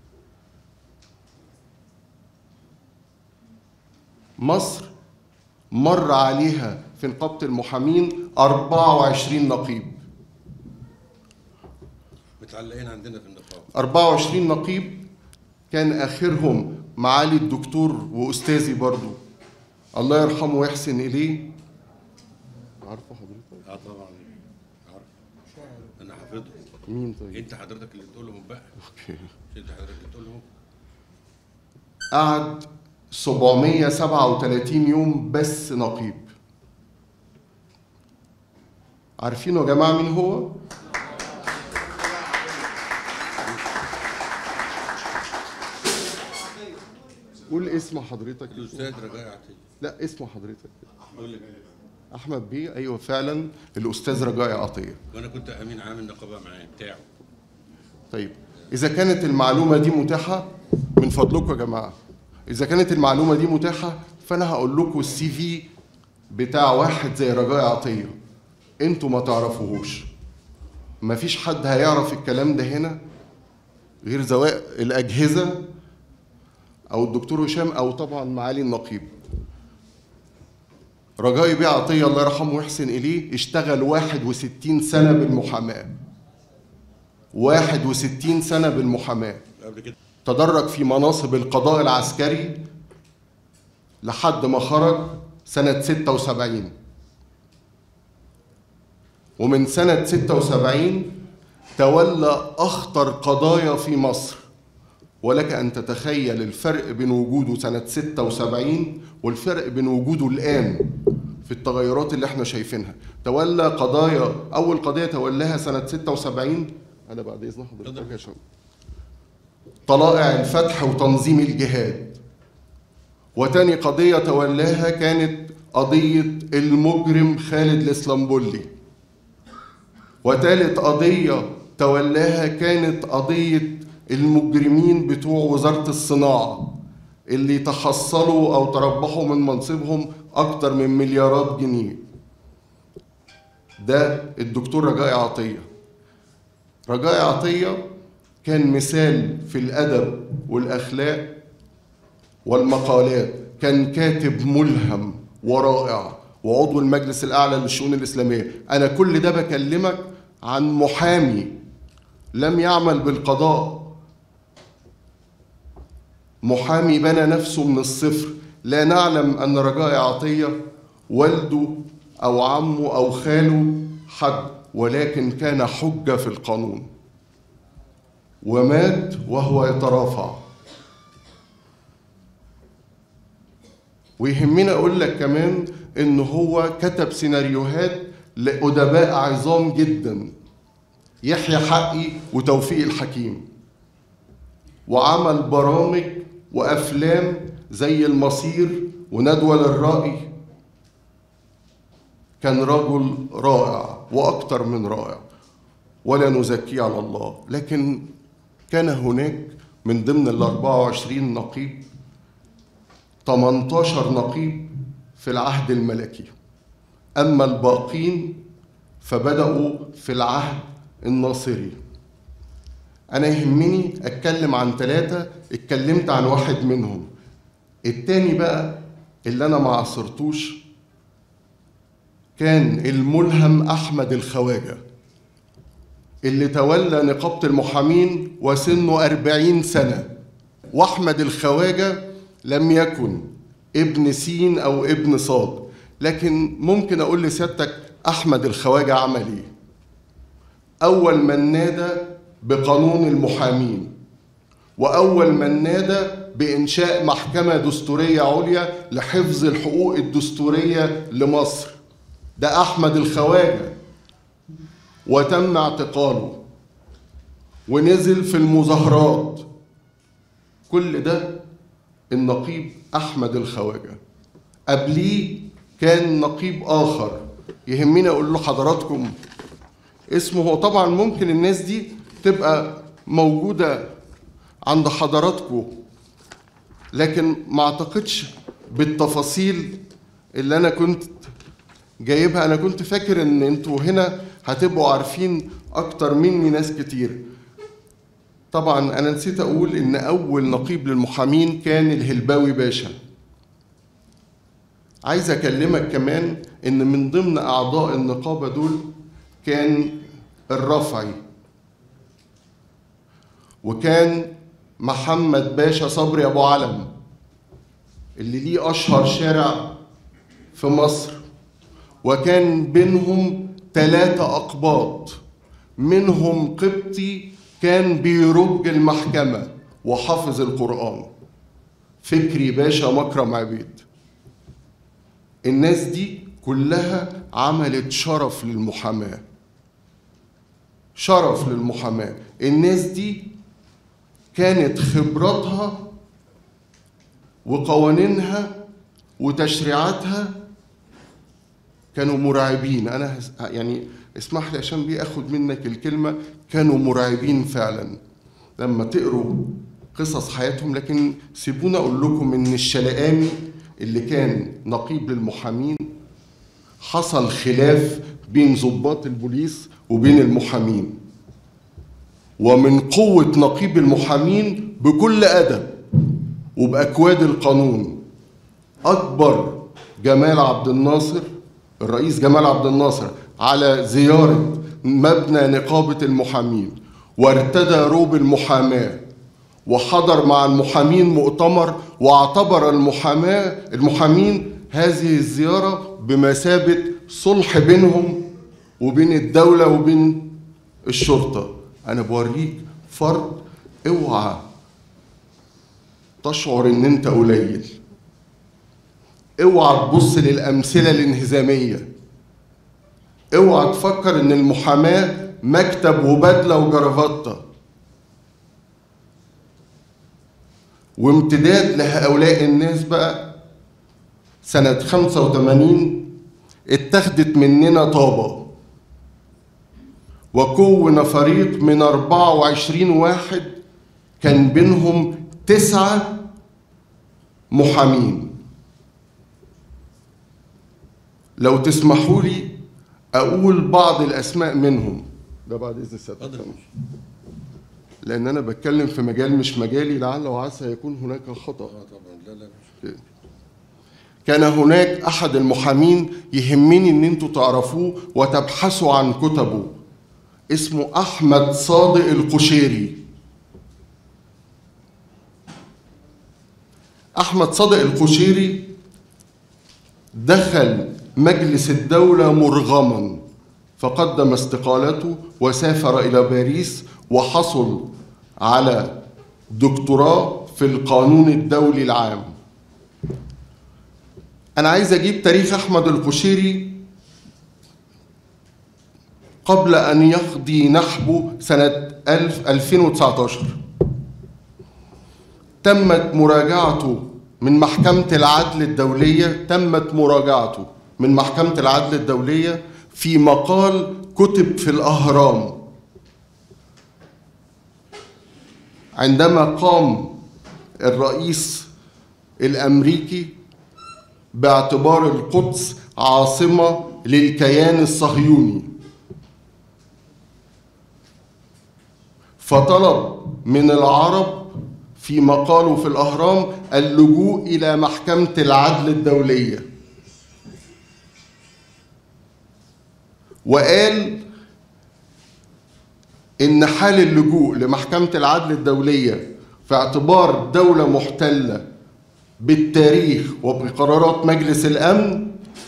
Speaker 10: مصر مر عليها في نقابة المحامين 24 نقيب
Speaker 2: متعلقين عندنا في النقابه
Speaker 10: 24 نقيب كان آخرهم معالي الدكتور وأستاذي برضو الله يرحمه ويحسن إليه عارفه حضرتك؟
Speaker 2: اه طبعا عارف انا حافظه
Speaker 10: مين طيب؟
Speaker 2: انت حضرتك اللي بتقول لهم بقى
Speaker 10: أوكي.
Speaker 2: انت حضرتك اللي بتقول لهم
Speaker 10: قعد 737 يوم بس نقيب عارفين يا جماعة مين هو؟ قول اسم حضرتك
Speaker 2: الاستاذ رجاء عطيه
Speaker 10: لا اسم حضرتك
Speaker 2: بقول لك
Speaker 10: احمد بيه ايوه فعلا الاستاذ رجاء عطيه
Speaker 2: وانا كنت امين عام النقابه معاه بتاعه
Speaker 10: طيب اذا كانت المعلومه دي متاحه من فضلكم يا جماعه اذا كانت المعلومه دي متاحه فانا هقول لكم السي في بتاع واحد زي رجاء عطيه انتوا ما تعرفوهوش مفيش حد هيعرف الكلام ده هنا غير زواء الاجهزه او الدكتور هشام او طبعا معالي النقيب رجائي بيه عطيه الله يرحمه ويحسن اليه اشتغل 61 سنه بالمحاماه 61 سنه بالمحاماه
Speaker 2: قبل كده
Speaker 10: تدرج في مناصب القضاء العسكري لحد ما خرج سنة 76 ومن سنة 76 تولى أخطر قضايا في مصر ولك أن تتخيل الفرق بين وجوده سنة 76 والفرق بين وجوده الآن في التغيرات اللي احنا شايفينها تولى قضايا أول قضية تولاها سنة 76 أنا بعد إذن حضرتك يا شباب طلائع الفتح وتنظيم الجهاد وتاني قضية تولاها كانت قضية المجرم خالد الإسلامبولي وتالت قضية تولاها كانت قضية المجرمين بتوع وزارة الصناعة اللي تحصلوا أو تربحوا من منصبهم أكتر من مليارات جنيه ده الدكتور رجاء عطية رجاء عطية كان مثال في الأدب والأخلاق والمقالات كان كاتب ملهم ورائع وعضو المجلس الأعلى للشؤون الإسلامية أنا كل ده بكلمك عن محامي لم يعمل بالقضاء محامي بنى نفسه من الصفر لا نعلم أن رجاء عطية والده أو عمه أو خاله حد ولكن كان حجة في القانون ومات وهو يترافع ويهمني اقول لك كمان ان هو كتب سيناريوهات لادباء عظام جدا يحيى حقي وتوفيق الحكيم وعمل برامج وافلام زي المصير وندوه للرأي كان رجل رائع واكثر من رائع ولا نزكيه على الله لكن كان هناك من ضمن ال 24 نقيب 18 نقيب في العهد الملكي أما الباقين فبدأوا في العهد الناصري أنا يهمني أتكلم عن ثلاثة اتكلمت عن واحد منهم التاني بقى اللي أنا ما عصرتوش كان الملهم أحمد الخواجة اللي تولى نقابة المحامين وسنه أربعين سنة وأحمد الخواجة لم يكن ابن سين أو ابن صاد لكن ممكن أقول لسيادتك أحمد الخواجة عمل إيه أول من نادى بقانون المحامين وأول من نادى بإنشاء محكمة دستورية عليا لحفظ الحقوق الدستورية لمصر ده أحمد الخواجة وتم اعتقاله ونزل في المظاهرات كل ده النقيب احمد الخواجه قبليه كان نقيب اخر يهمني اقول له حضراتكم اسمه هو طبعا ممكن الناس دي تبقى موجوده عند حضراتكم لكن ما اعتقدش بالتفاصيل اللي انا كنت جايبها انا كنت فاكر ان انتوا هنا هتبقوا عارفين اكتر مني ناس كتير طبعا انا نسيت اقول ان اول نقيب للمحامين كان الهلباوي باشا عايز اكلمك كمان ان من ضمن اعضاء النقابه دول كان الرفعي وكان محمد باشا صبري ابو علم اللي ليه اشهر شارع في مصر وكان بينهم ثلاثة أقباط منهم قبطي كان بيرج المحكمة وحافظ القرآن فكري باشا مكرم عبيد الناس دي كلها عملت شرف للمحاماة شرف للمحاماة الناس دي كانت خبراتها وقوانينها وتشريعاتها كانوا مرعبين انا هس- يعني اسمح لي عشان دي اخد منك الكلمه كانوا مرعبين فعلا لما تقروا قصص حياتهم لكن سيبونا اقول لكم ان الشلقاني اللي كان نقيب للمحامين حصل خلاف بين ضباط البوليس وبين المحامين ومن قوة نقيب المحامين بكل أدب وبأكواد القانون أكبر جمال عبد الناصر الرئيس جمال عبد الناصر على زيارة مبنى نقابة المحامين وارتدى روب المحاماة وحضر مع المحامين مؤتمر واعتبر المحاماة المحامين هذه الزيارة بمثابة صلح بينهم وبين الدولة وبين الشرطة أنا بوريك فرد اوعى تشعر ان انت قليل اوعى تبص للامثله الانهزاميه اوعى تفكر ان المحاماه مكتب وبدله وجرافطه وامتداد لهؤلاء الناس بقى سنة 85 اتخذت مننا طابة وكون فريق من 24 واحد كان بينهم تسعة محامين لو تسمحوا لي أقول بعض الأسماء منهم ده بعد إذن سيادتك لأن أنا بتكلم في مجال مش مجالي لعل وعسى يكون هناك خطأ كان هناك أحد المحامين يهمني إن أنتوا تعرفوه وتبحثوا عن كتبه اسمه أحمد صادق القشيري أحمد صادق القشيري دخل مجلس الدولة مرغما فقدم استقالته وسافر إلى باريس وحصل على دكتوراه في القانون الدولي العام أنا عايز أجيب تاريخ أحمد القشيري قبل أن يقضي نحبه سنة 1000 2019 تمت مراجعته من محكمة العدل الدولية تمت مراجعته من محكمة العدل الدولية في مقال كتب في الأهرام عندما قام الرئيس الأمريكي باعتبار القدس عاصمة للكيان الصهيوني فطلب من العرب في مقاله في الأهرام اللجوء إلى محكمة العدل الدولية وقال إن حال اللجوء لمحكمة العدل الدولية في اعتبار دولة محتلة بالتاريخ وبقرارات مجلس الأمن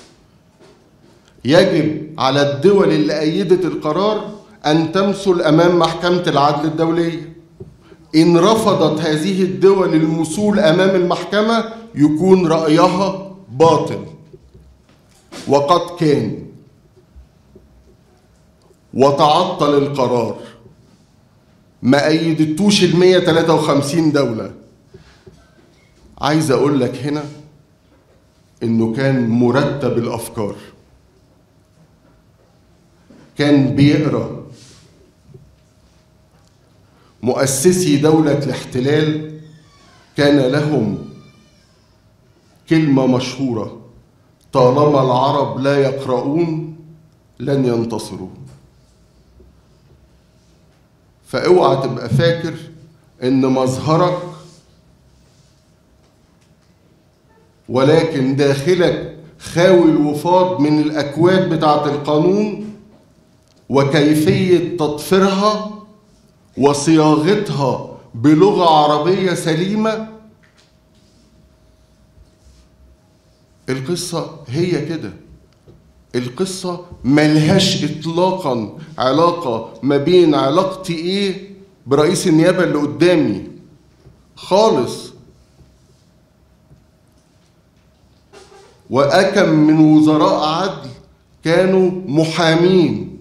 Speaker 10: يجب على الدول اللي أيدت القرار أن تمثل أمام محكمة العدل الدولية إن رفضت هذه الدول المثول أمام المحكمة يكون رأيها باطل وقد كان وتعطل القرار ما أيدتوش ال 153 دولة عايز أقول لك هنا إنه كان مرتب الأفكار كان بيقرأ مؤسسي دولة الاحتلال كان لهم كلمة مشهورة طالما العرب لا يقرؤون لن ينتصروا فاوعى تبقى فاكر ان مظهرك ولكن داخلك خاوي الوفاض من الاكواد بتاعه القانون وكيفيه تطفيرها وصياغتها بلغه عربيه سليمه القصه هي كده القصه ملهاش اطلاقا علاقه ما بين علاقتي ايه برئيس النيابه اللي قدامي خالص وأكم من وزراء عدل كانوا محامين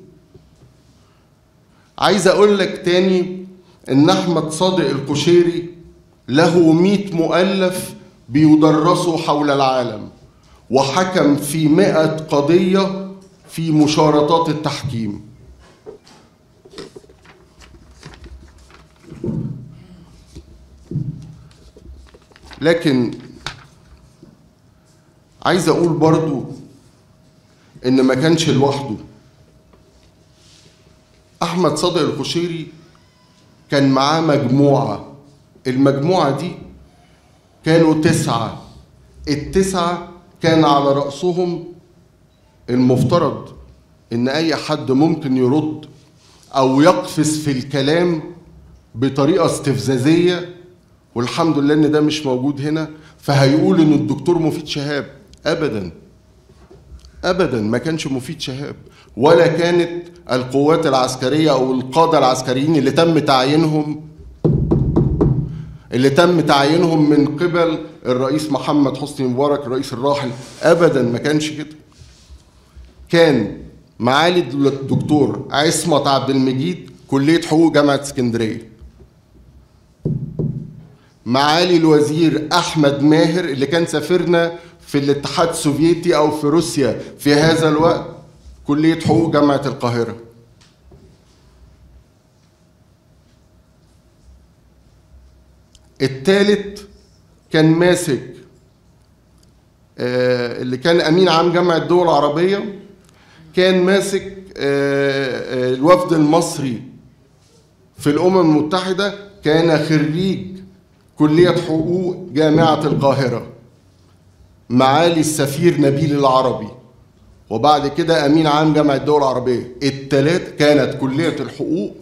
Speaker 10: عايز أقول لك تاني إن أحمد صادق القشيري له مئة مؤلف بيدرسوا حول العالم وحكم في مئة قضية في مشارطات التحكيم لكن عايز اقول برضو ان ما كانش لوحده احمد صادق القشيري كان معاه مجموعه المجموعه دي كانوا تسعه التسعه كان على راسهم المفترض ان اي حد ممكن يرد او يقفز في الكلام بطريقه استفزازيه والحمد لله ان ده مش موجود هنا فهيقول ان الدكتور مفيد شهاب ابدا ابدا ما كانش مفيد شهاب ولا كانت القوات العسكريه او القاده العسكريين اللي تم تعيينهم اللي تم تعيينهم من قبل الرئيس محمد حسني مبارك الرئيس الراحل ابدا ما كانش كده كان معالي الدكتور عصمت عبد المجيد كليه حقوق جامعه اسكندريه معالي الوزير احمد ماهر اللي كان سفيرنا في الاتحاد السوفيتي او في روسيا في هذا الوقت كليه حقوق جامعه القاهره الثالث كان ماسك آه، اللي كان امين عام جامعه الدول العربيه كان ماسك آه، آه، الوفد المصري في الامم المتحده كان خريج كليه حقوق جامعه القاهره معالي السفير نبيل العربي وبعد كده امين عام جامعه الدول العربيه الثلاث كانت كليه الحقوق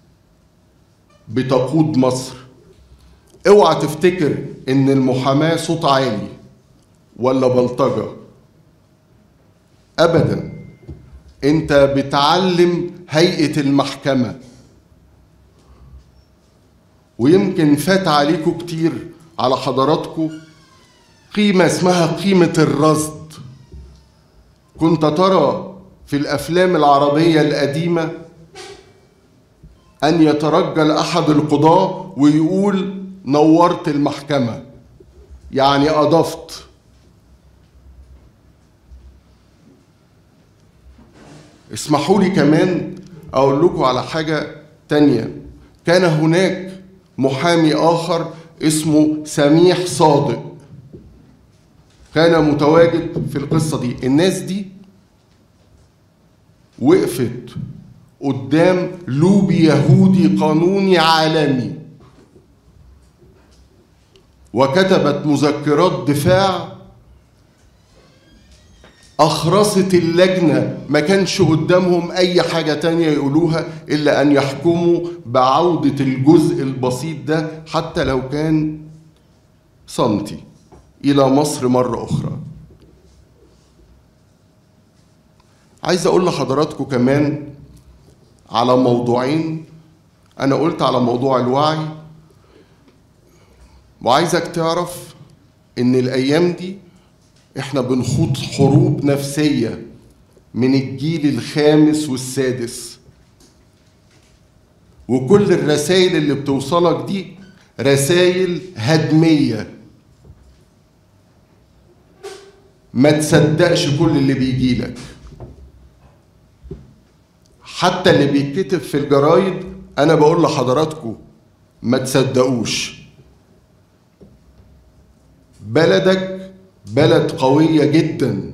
Speaker 10: بتقود مصر اوعى تفتكر ان المحاماه صوت عالي ولا بلطجه ابدا انت بتعلم هيئه المحكمه ويمكن فات عليكم كتير على حضراتكم قيمه اسمها قيمه الرصد كنت ترى في الافلام العربيه القديمه ان يترجل احد القضاه ويقول نورت المحكمه يعني اضفت اسمحوا لي كمان اقول لكم على حاجه تانية كان هناك محامي اخر اسمه سميح صادق كان متواجد في القصه دي الناس دي وقفت قدام لوبي يهودي قانوني عالمي وكتبت مذكرات دفاع أخرست اللجنة ما كانش قدامهم أي حاجة تانية يقولوها إلا أن يحكموا بعودة الجزء البسيط ده حتى لو كان سنتي إلى مصر مرة أخرى عايز أقول لحضراتكم كمان على موضوعين أنا قلت على موضوع الوعي وعايزك تعرف إن الأيام دي إحنا بنخوض حروب نفسية من الجيل الخامس والسادس وكل الرسائل اللي بتوصلك دي رسائل هدميه ما تصدقش كل اللي بيجي لك حتى اللي بيتكتب في الجرايد انا بقول لحضراتكم ما تصدقوش بلدك بلد قوية جدا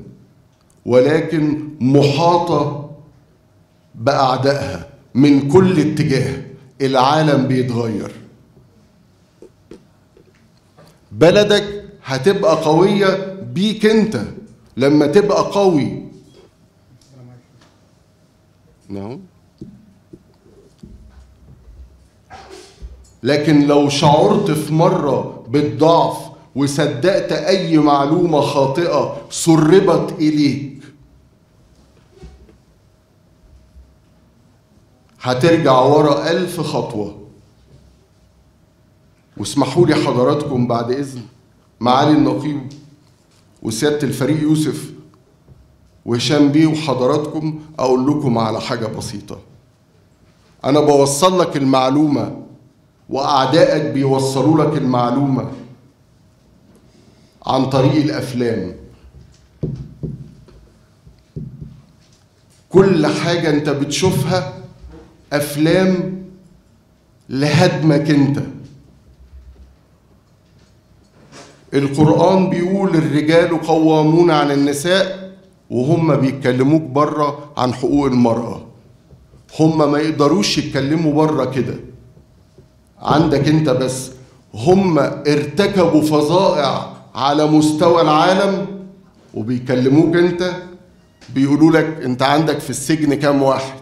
Speaker 10: ولكن محاطة بأعدائها من كل اتجاه العالم بيتغير بلدك هتبقى قوية بيك انت لما تبقى قوي نعم لكن لو شعرت في مرة بالضعف وصدقت أي معلومة خاطئة سربت إليك هترجع ورا ألف خطوة واسمحوا لي حضراتكم بعد إذن معالي النقيب وسيادة الفريق يوسف وهشام بيه وحضراتكم أقول لكم على حاجة بسيطة أنا بوصل لك المعلومة وأعدائك بيوصلوا لك المعلومة عن طريق الأفلام كل حاجة أنت بتشوفها أفلام لهدمك أنت القرآن بيقول الرجال قوامون على النساء وهم بيتكلموك بره عن حقوق المرأة هم ما يقدروش يتكلموا بره كده عندك انت بس هم ارتكبوا فظائع على مستوى العالم وبيكلموك انت بيقولوا لك انت عندك في السجن كام واحد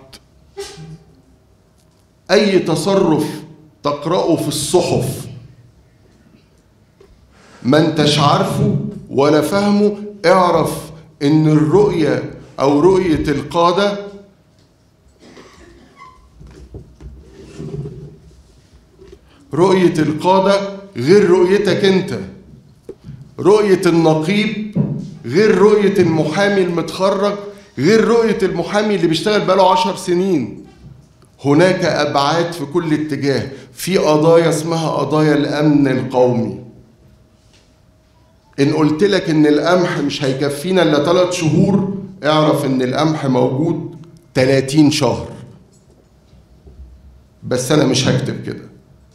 Speaker 10: اي تصرف تقرأه في الصحف ما انتش عارفه ولا فاهمه اعرف ان الرؤية او رؤية القادة رؤية القادة غير رؤيتك انت رؤية النقيب غير رؤية المحامي المتخرج غير رؤية المحامي اللي بيشتغل بقاله عشر سنين هناك أبعاد في كل اتجاه في قضايا اسمها قضايا الأمن القومي إن قلت لك إن القمح مش هيكفينا إلا ثلاث شهور اعرف إن القمح موجود 30 شهر بس أنا مش هكتب كده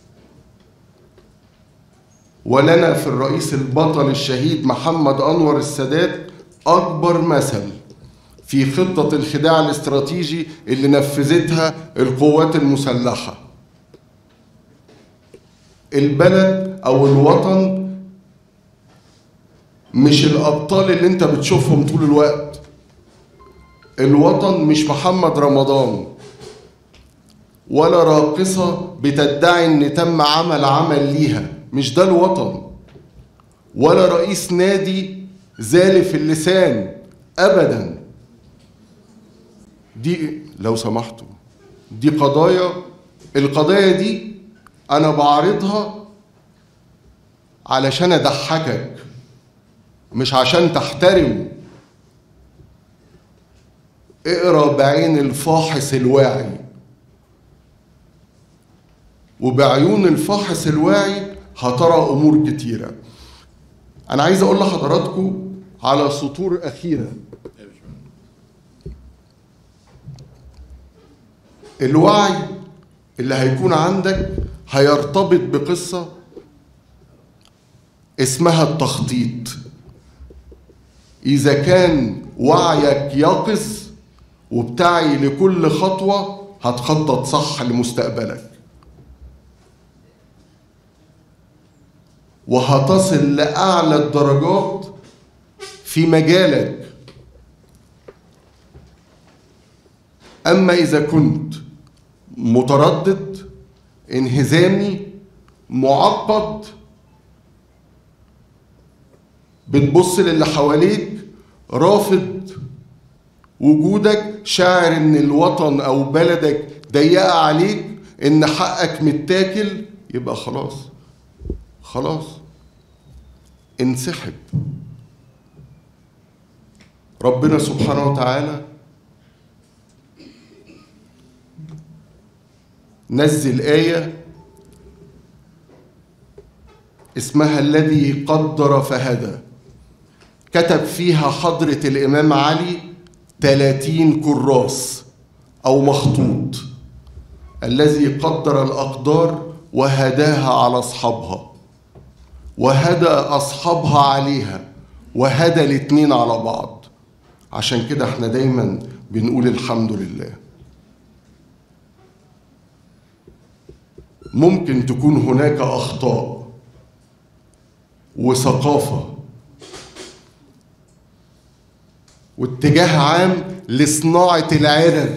Speaker 10: ولنا في الرئيس البطل الشهيد محمد أنور السادات أكبر مثل في خطة الخداع الاستراتيجي اللي نفذتها القوات المسلحة البلد أو الوطن مش الأبطال اللي أنت بتشوفهم طول الوقت الوطن مش محمد رمضان ولا راقصة بتدعي إن تم عمل عمل ليها مش ده الوطن ولا رئيس نادي زالف اللسان ابدا دي لو سمحتوا دي قضايا القضايا دي انا بعرضها علشان اضحكك مش عشان تحترم اقرا بعين الفاحص الواعي وبعيون الفاحص الواعي هترى امور كتيره انا عايز اقول لحضراتكم على سطور اخيره الوعي اللي هيكون عندك هيرتبط بقصه اسمها التخطيط اذا كان وعيك يقظ وبتعي لكل خطوه هتخطط صح لمستقبلك وهتصل لأعلى الدرجات في مجالك أما إذا كنت متردد انهزامي معقد بتبص للي حواليك رافض وجودك شاعر ان الوطن او بلدك ضيقه عليك ان حقك متاكل يبقى خلاص خلاص انسحب ربنا سبحانه وتعالى نزل آية اسمها الذي قدر فهدى كتب فيها حضرة الإمام علي تلاتين كراس أو مخطوط الذي قدر الأقدار وهداها على أصحابها وهدى أصحابها عليها وهدى الاتنين على بعض عشان كده احنا دايما بنقول الحمد لله ممكن تكون هناك اخطاء وثقافه واتجاه عام لصناعه العرر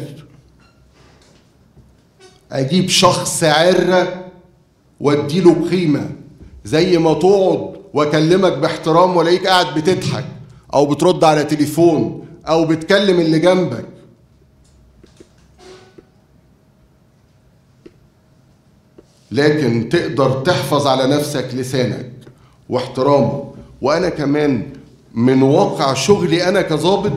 Speaker 10: اجيب شخص عره واديله قيمه زي ما تقعد واكلمك باحترام والاقيك قاعد بتضحك او بترد على تليفون او بتكلم اللي جنبك لكن تقدر تحفظ على نفسك لسانك واحترامك وانا كمان من واقع شغلي انا كظابط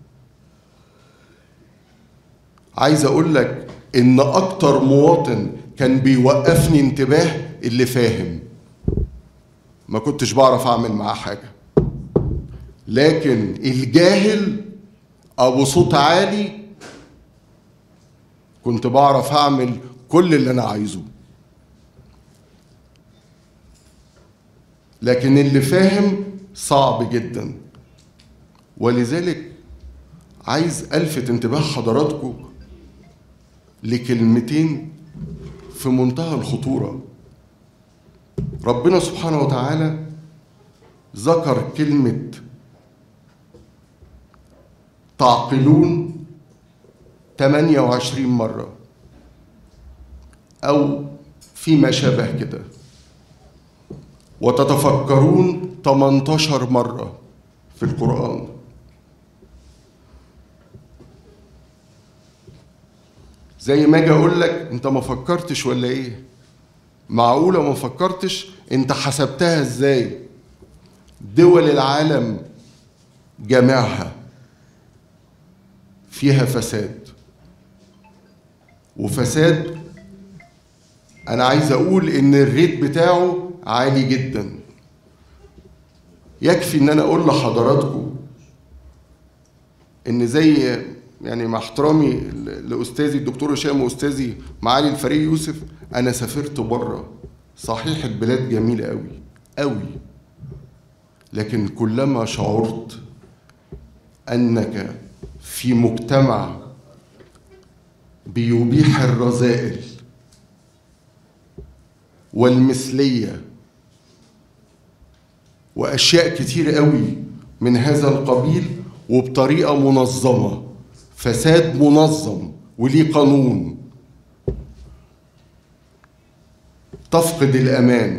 Speaker 10: عايز اقول لك ان اكتر مواطن كان بيوقفني انتباه اللي فاهم ما كنتش بعرف اعمل معاه حاجه لكن الجاهل ابو صوت عالي كنت بعرف اعمل كل اللي انا عايزه لكن اللي فاهم صعب جدا ولذلك عايز الفت انتباه حضراتكم لكلمتين في منتهى الخطوره ربنا سبحانه وتعالى ذكر كلمه تعقلون 28 مرة أو فيما شابه كده وتتفكرون 18 مرة في القرآن زي ما اجي اقول لك انت ما فكرتش ولا ايه معقوله ما فكرتش انت حسبتها ازاي دول العالم جميعها فيها فساد وفساد انا عايز اقول ان الريت بتاعه عالي جدا يكفي ان انا اقول لحضراتكم ان زي يعني مع احترامي لاستاذي الدكتور هشام واستاذي معالي الفريق يوسف انا سافرت بره صحيح البلاد جميله قوي قوي لكن كلما شعرت انك في مجتمع بيبيح الرذائل والمثليه واشياء كتير قوي من هذا القبيل وبطريقه منظمه فساد منظم وليه قانون تفقد الامان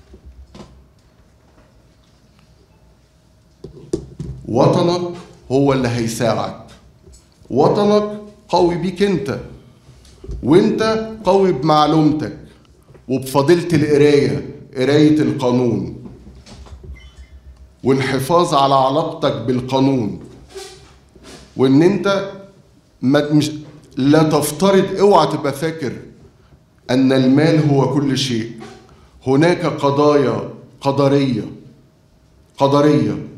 Speaker 10: وطنك هو اللي هيساعدك وطنك قوي بيك انت وانت قوي بمعلومتك وبفضيلة القراية قراية القانون والحفاظ على علاقتك بالقانون وان انت ما مش لا تفترض اوعى تبقى فاكر ان المال هو كل شيء هناك قضايا قدريه قدريه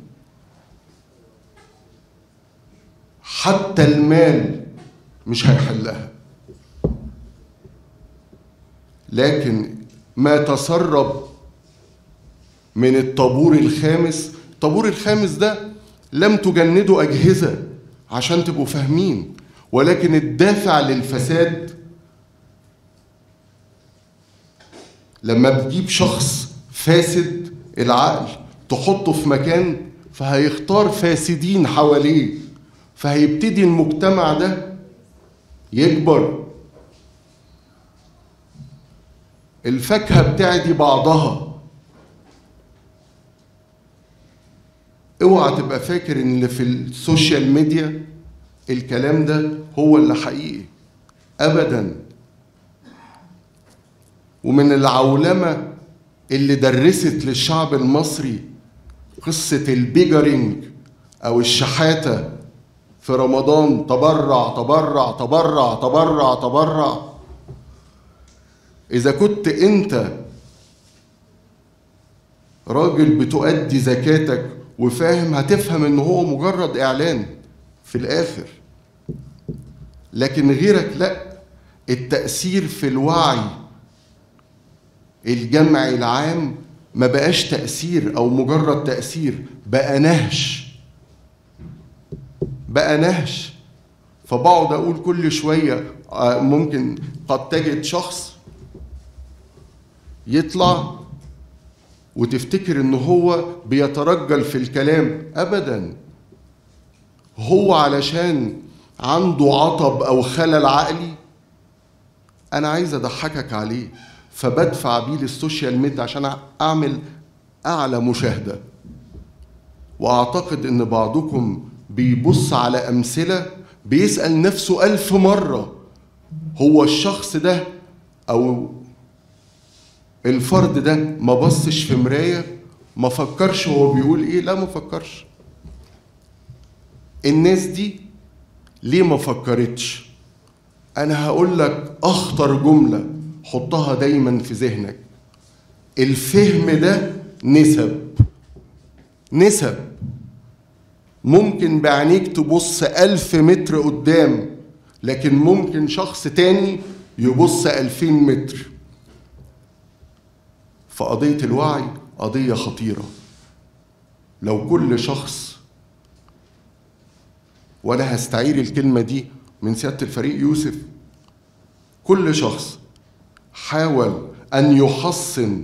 Speaker 10: حتى المال مش هيحلها لكن ما تسرب من الطابور الخامس الطابور الخامس ده لم تجندوا أجهزة عشان تبقوا فاهمين ولكن الدافع للفساد لما بتجيب شخص فاسد العقل تحطه في مكان فهيختار فاسدين حواليه فهيبتدي المجتمع ده يكبر الفاكهة بتعدي بعضها اوعى تبقى فاكر ان اللي في السوشيال ميديا الكلام ده هو اللي حقيقي ابدا ومن العولمه اللي درست للشعب المصري قصه البيجرينج او الشحاته في رمضان تبرع تبرع تبرع تبرع تبرع اذا كنت انت راجل بتؤدي زكاتك وفاهم هتفهم ان هو مجرد اعلان في الاخر لكن غيرك لا التاثير في الوعي الجمعي العام ما بقاش تاثير او مجرد تاثير بقى نهش بقى نهش فبقعد اقول كل شويه ممكن قد تجد شخص يطلع وتفتكر ان هو بيترجل في الكلام ابدا هو علشان عنده عطب او خلل عقلي انا عايز اضحكك عليه فبدفع بيه للسوشيال ميديا عشان اعمل اعلى مشاهده واعتقد ان بعضكم بيبص على امثله بيسال نفسه الف مره هو الشخص ده او الفرد ده ما بصش في مرايه ما فكرش هو بيقول ايه لا ما فكرش الناس دي ليه ما فكرتش انا هقول لك اخطر جمله حطها دايما في ذهنك الفهم ده نسب نسب ممكن بعينيك تبص ألف متر قدام لكن ممكن شخص تاني يبص ألفين متر فقضية الوعي قضية خطيرة لو كل شخص وأنا هستعير الكلمة دي من سيادة الفريق يوسف كل شخص حاول أن يحصن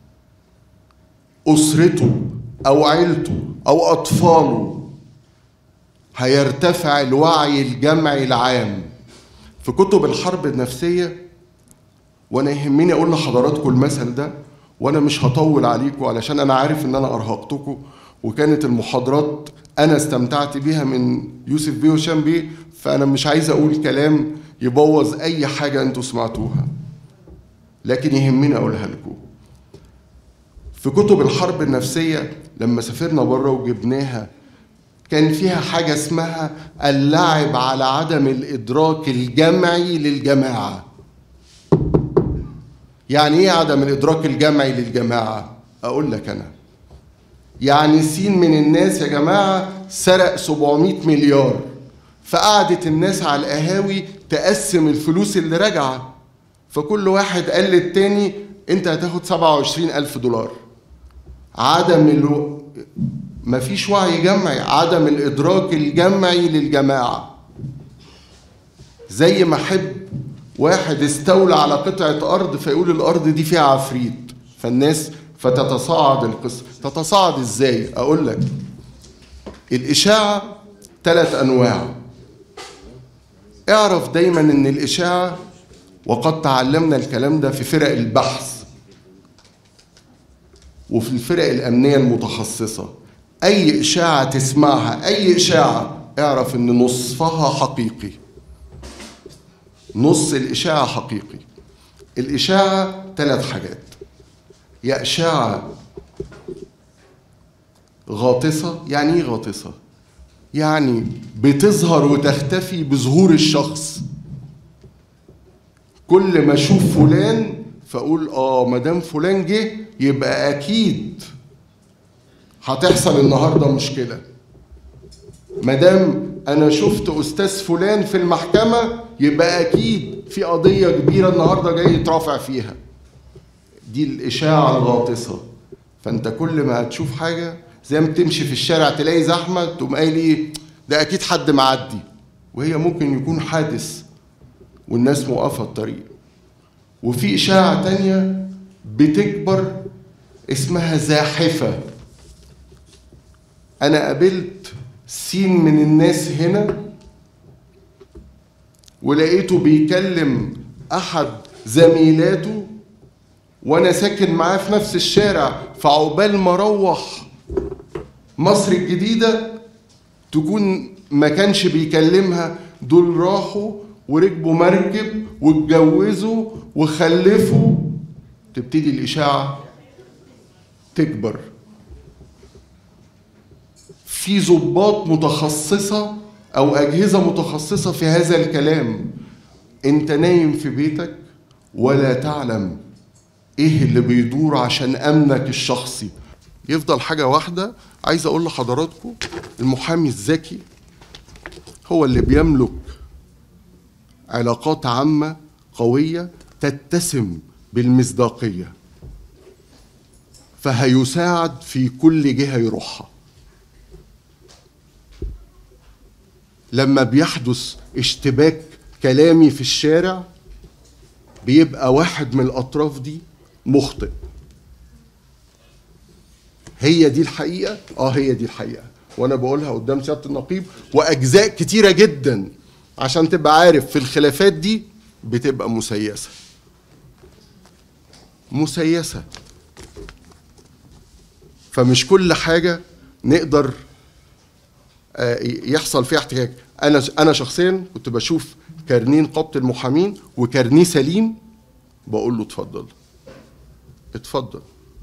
Speaker 10: أسرته أو عيلته أو أطفاله هيرتفع الوعي الجمعي العام في كتب الحرب النفسية وأنا يهمني أقول لحضراتكم المثل ده وأنا مش هطول عليكم علشان أنا عارف إن أنا أرهقتكم وكانت المحاضرات أنا استمتعت بيها من يوسف بيه وشام بيه فأنا مش عايز أقول كلام يبوظ أي حاجة أنتوا سمعتوها لكن يهمني أقولها لكم في كتب الحرب النفسية لما سافرنا بره وجبناها كان فيها حاجة اسمها اللعب على عدم الإدراك الجمعي للجماعة يعني إيه عدم الإدراك الجمعي للجماعة؟ أقول لك أنا يعني سين من الناس يا جماعة سرق 700 مليار فقعدت الناس على القهاوي تقسم الفلوس اللي راجعة فكل واحد قال للتاني انت هتاخد 27 ألف دولار عدم الو... مفيش وعي جمعي عدم الإدراك الجمعي للجماعة زي ما أحب واحد استولى على قطعة أرض فيقول الأرض دي فيها عفريت فالناس فتتصاعد القصة تتصاعد إزاي أقول لك الإشاعة ثلاث أنواع اعرف دايما ان الإشاعة وقد تعلمنا الكلام ده في فرق البحث وفي الفرق الأمنية المتخصصة أي إشاعة تسمعها أي إشاعة اعرف إن نصفها حقيقي نص الإشاعة حقيقي الإشاعة ثلاث حاجات يا إشاعة غاطسة يعني إيه غاطسة؟ يعني بتظهر وتختفي بظهور الشخص كل ما اشوف فلان فاقول اه ما دام فلان جه يبقى اكيد هتحصل النهارده مشكله ما دام انا شفت استاذ فلان في المحكمه يبقى اكيد في قضيه كبيره النهارده جاي يترافع فيها دي الاشاعه الغاطسه فانت كل ما هتشوف حاجه زي ما تمشي في الشارع تلاقي زحمه تقوم قايل ايه ده اكيد حد معدي وهي ممكن يكون حادث والناس موقفه الطريق وفي اشاعه تانية بتكبر اسمها زاحفه انا قابلت سين من الناس هنا ولقيته بيكلم احد زميلاته وانا ساكن معاه في نفس الشارع فعقبال ما اروح مصر الجديده تكون ما كانش بيكلمها دول راحوا وركبوا مركب واتجوزوا وخلفوا تبتدي الاشاعه تكبر في ضباط متخصصه او اجهزه متخصصه في هذا الكلام انت نايم في بيتك ولا تعلم ايه اللي بيدور عشان امنك الشخصي يفضل حاجه واحده عايز اقول لحضراتكم المحامي الذكي هو اللي بيملك علاقات عامه قويه تتسم بالمصداقيه فهيساعد في كل جهه يروحها لما بيحدث اشتباك كلامي في الشارع بيبقى واحد من الاطراف دي مخطئ هي دي الحقيقه اه هي دي الحقيقه وانا بقولها قدام سياده النقيب واجزاء كتيره جدا عشان تبقى عارف في الخلافات دي بتبقى مسيسه مسيسه فمش كل حاجه نقدر آه، يحصل فيها احتكاك انا انا شخصيا كنت بشوف كارنيه نقابه المحامين وكارنيه سليم بقول له اتفضل اتفضل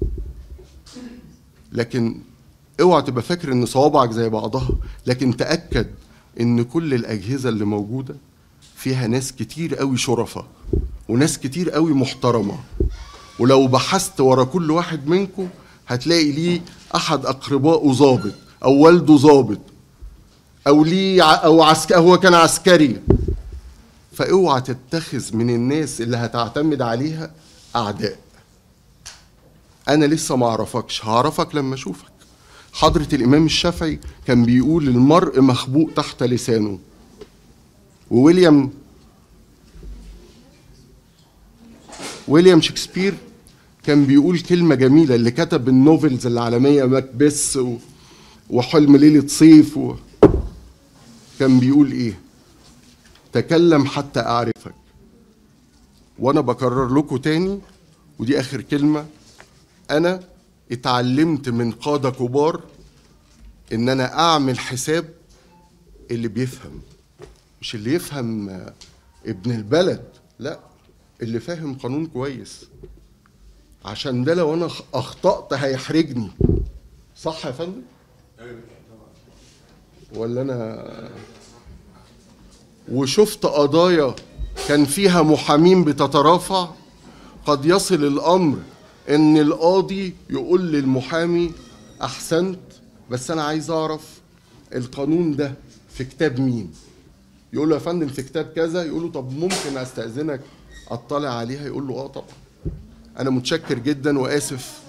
Speaker 10: لكن اوعى تبقى فاكر ان صوابعك زي بعضها لكن تاكد ان كل الاجهزه اللي موجوده فيها ناس كتير قوي شرفة وناس كتير قوي محترمه ولو بحثت ورا كل واحد منكم هتلاقي ليه احد اقربائه ظابط او والده ظابط او ليه ع- او عسك هو كان عسكري فاوعى تتخذ من الناس اللي هتعتمد عليها اعداء انا لسه ما اعرفكش هعرفك لما اشوفك حضرة الامام الشافعي كان بيقول المرء مخبوء تحت لسانه وويليام ويليام شكسبير كان بيقول كلمة جميلة اللي كتب النوفلز العالمية ماكبث و... وحلم ليلة صيف و... كان بيقول ايه تكلم حتى اعرفك وانا بكرر لكم تاني ودي اخر كلمه انا اتعلمت من قاده كبار ان انا اعمل حساب اللي بيفهم مش اللي يفهم آه، ابن البلد لا اللي فاهم قانون كويس عشان ده لو انا اخطات هيحرجني صح يا فندم ولا انا وشفت قضايا كان فيها محامين بتترافع قد يصل الامر ان القاضي يقول للمحامي احسنت بس انا عايز اعرف القانون ده في كتاب مين يقول له يا فندم في كتاب كذا يقول له طب ممكن استاذنك اطلع عليها يقول له اه طبعا انا متشكر جدا واسف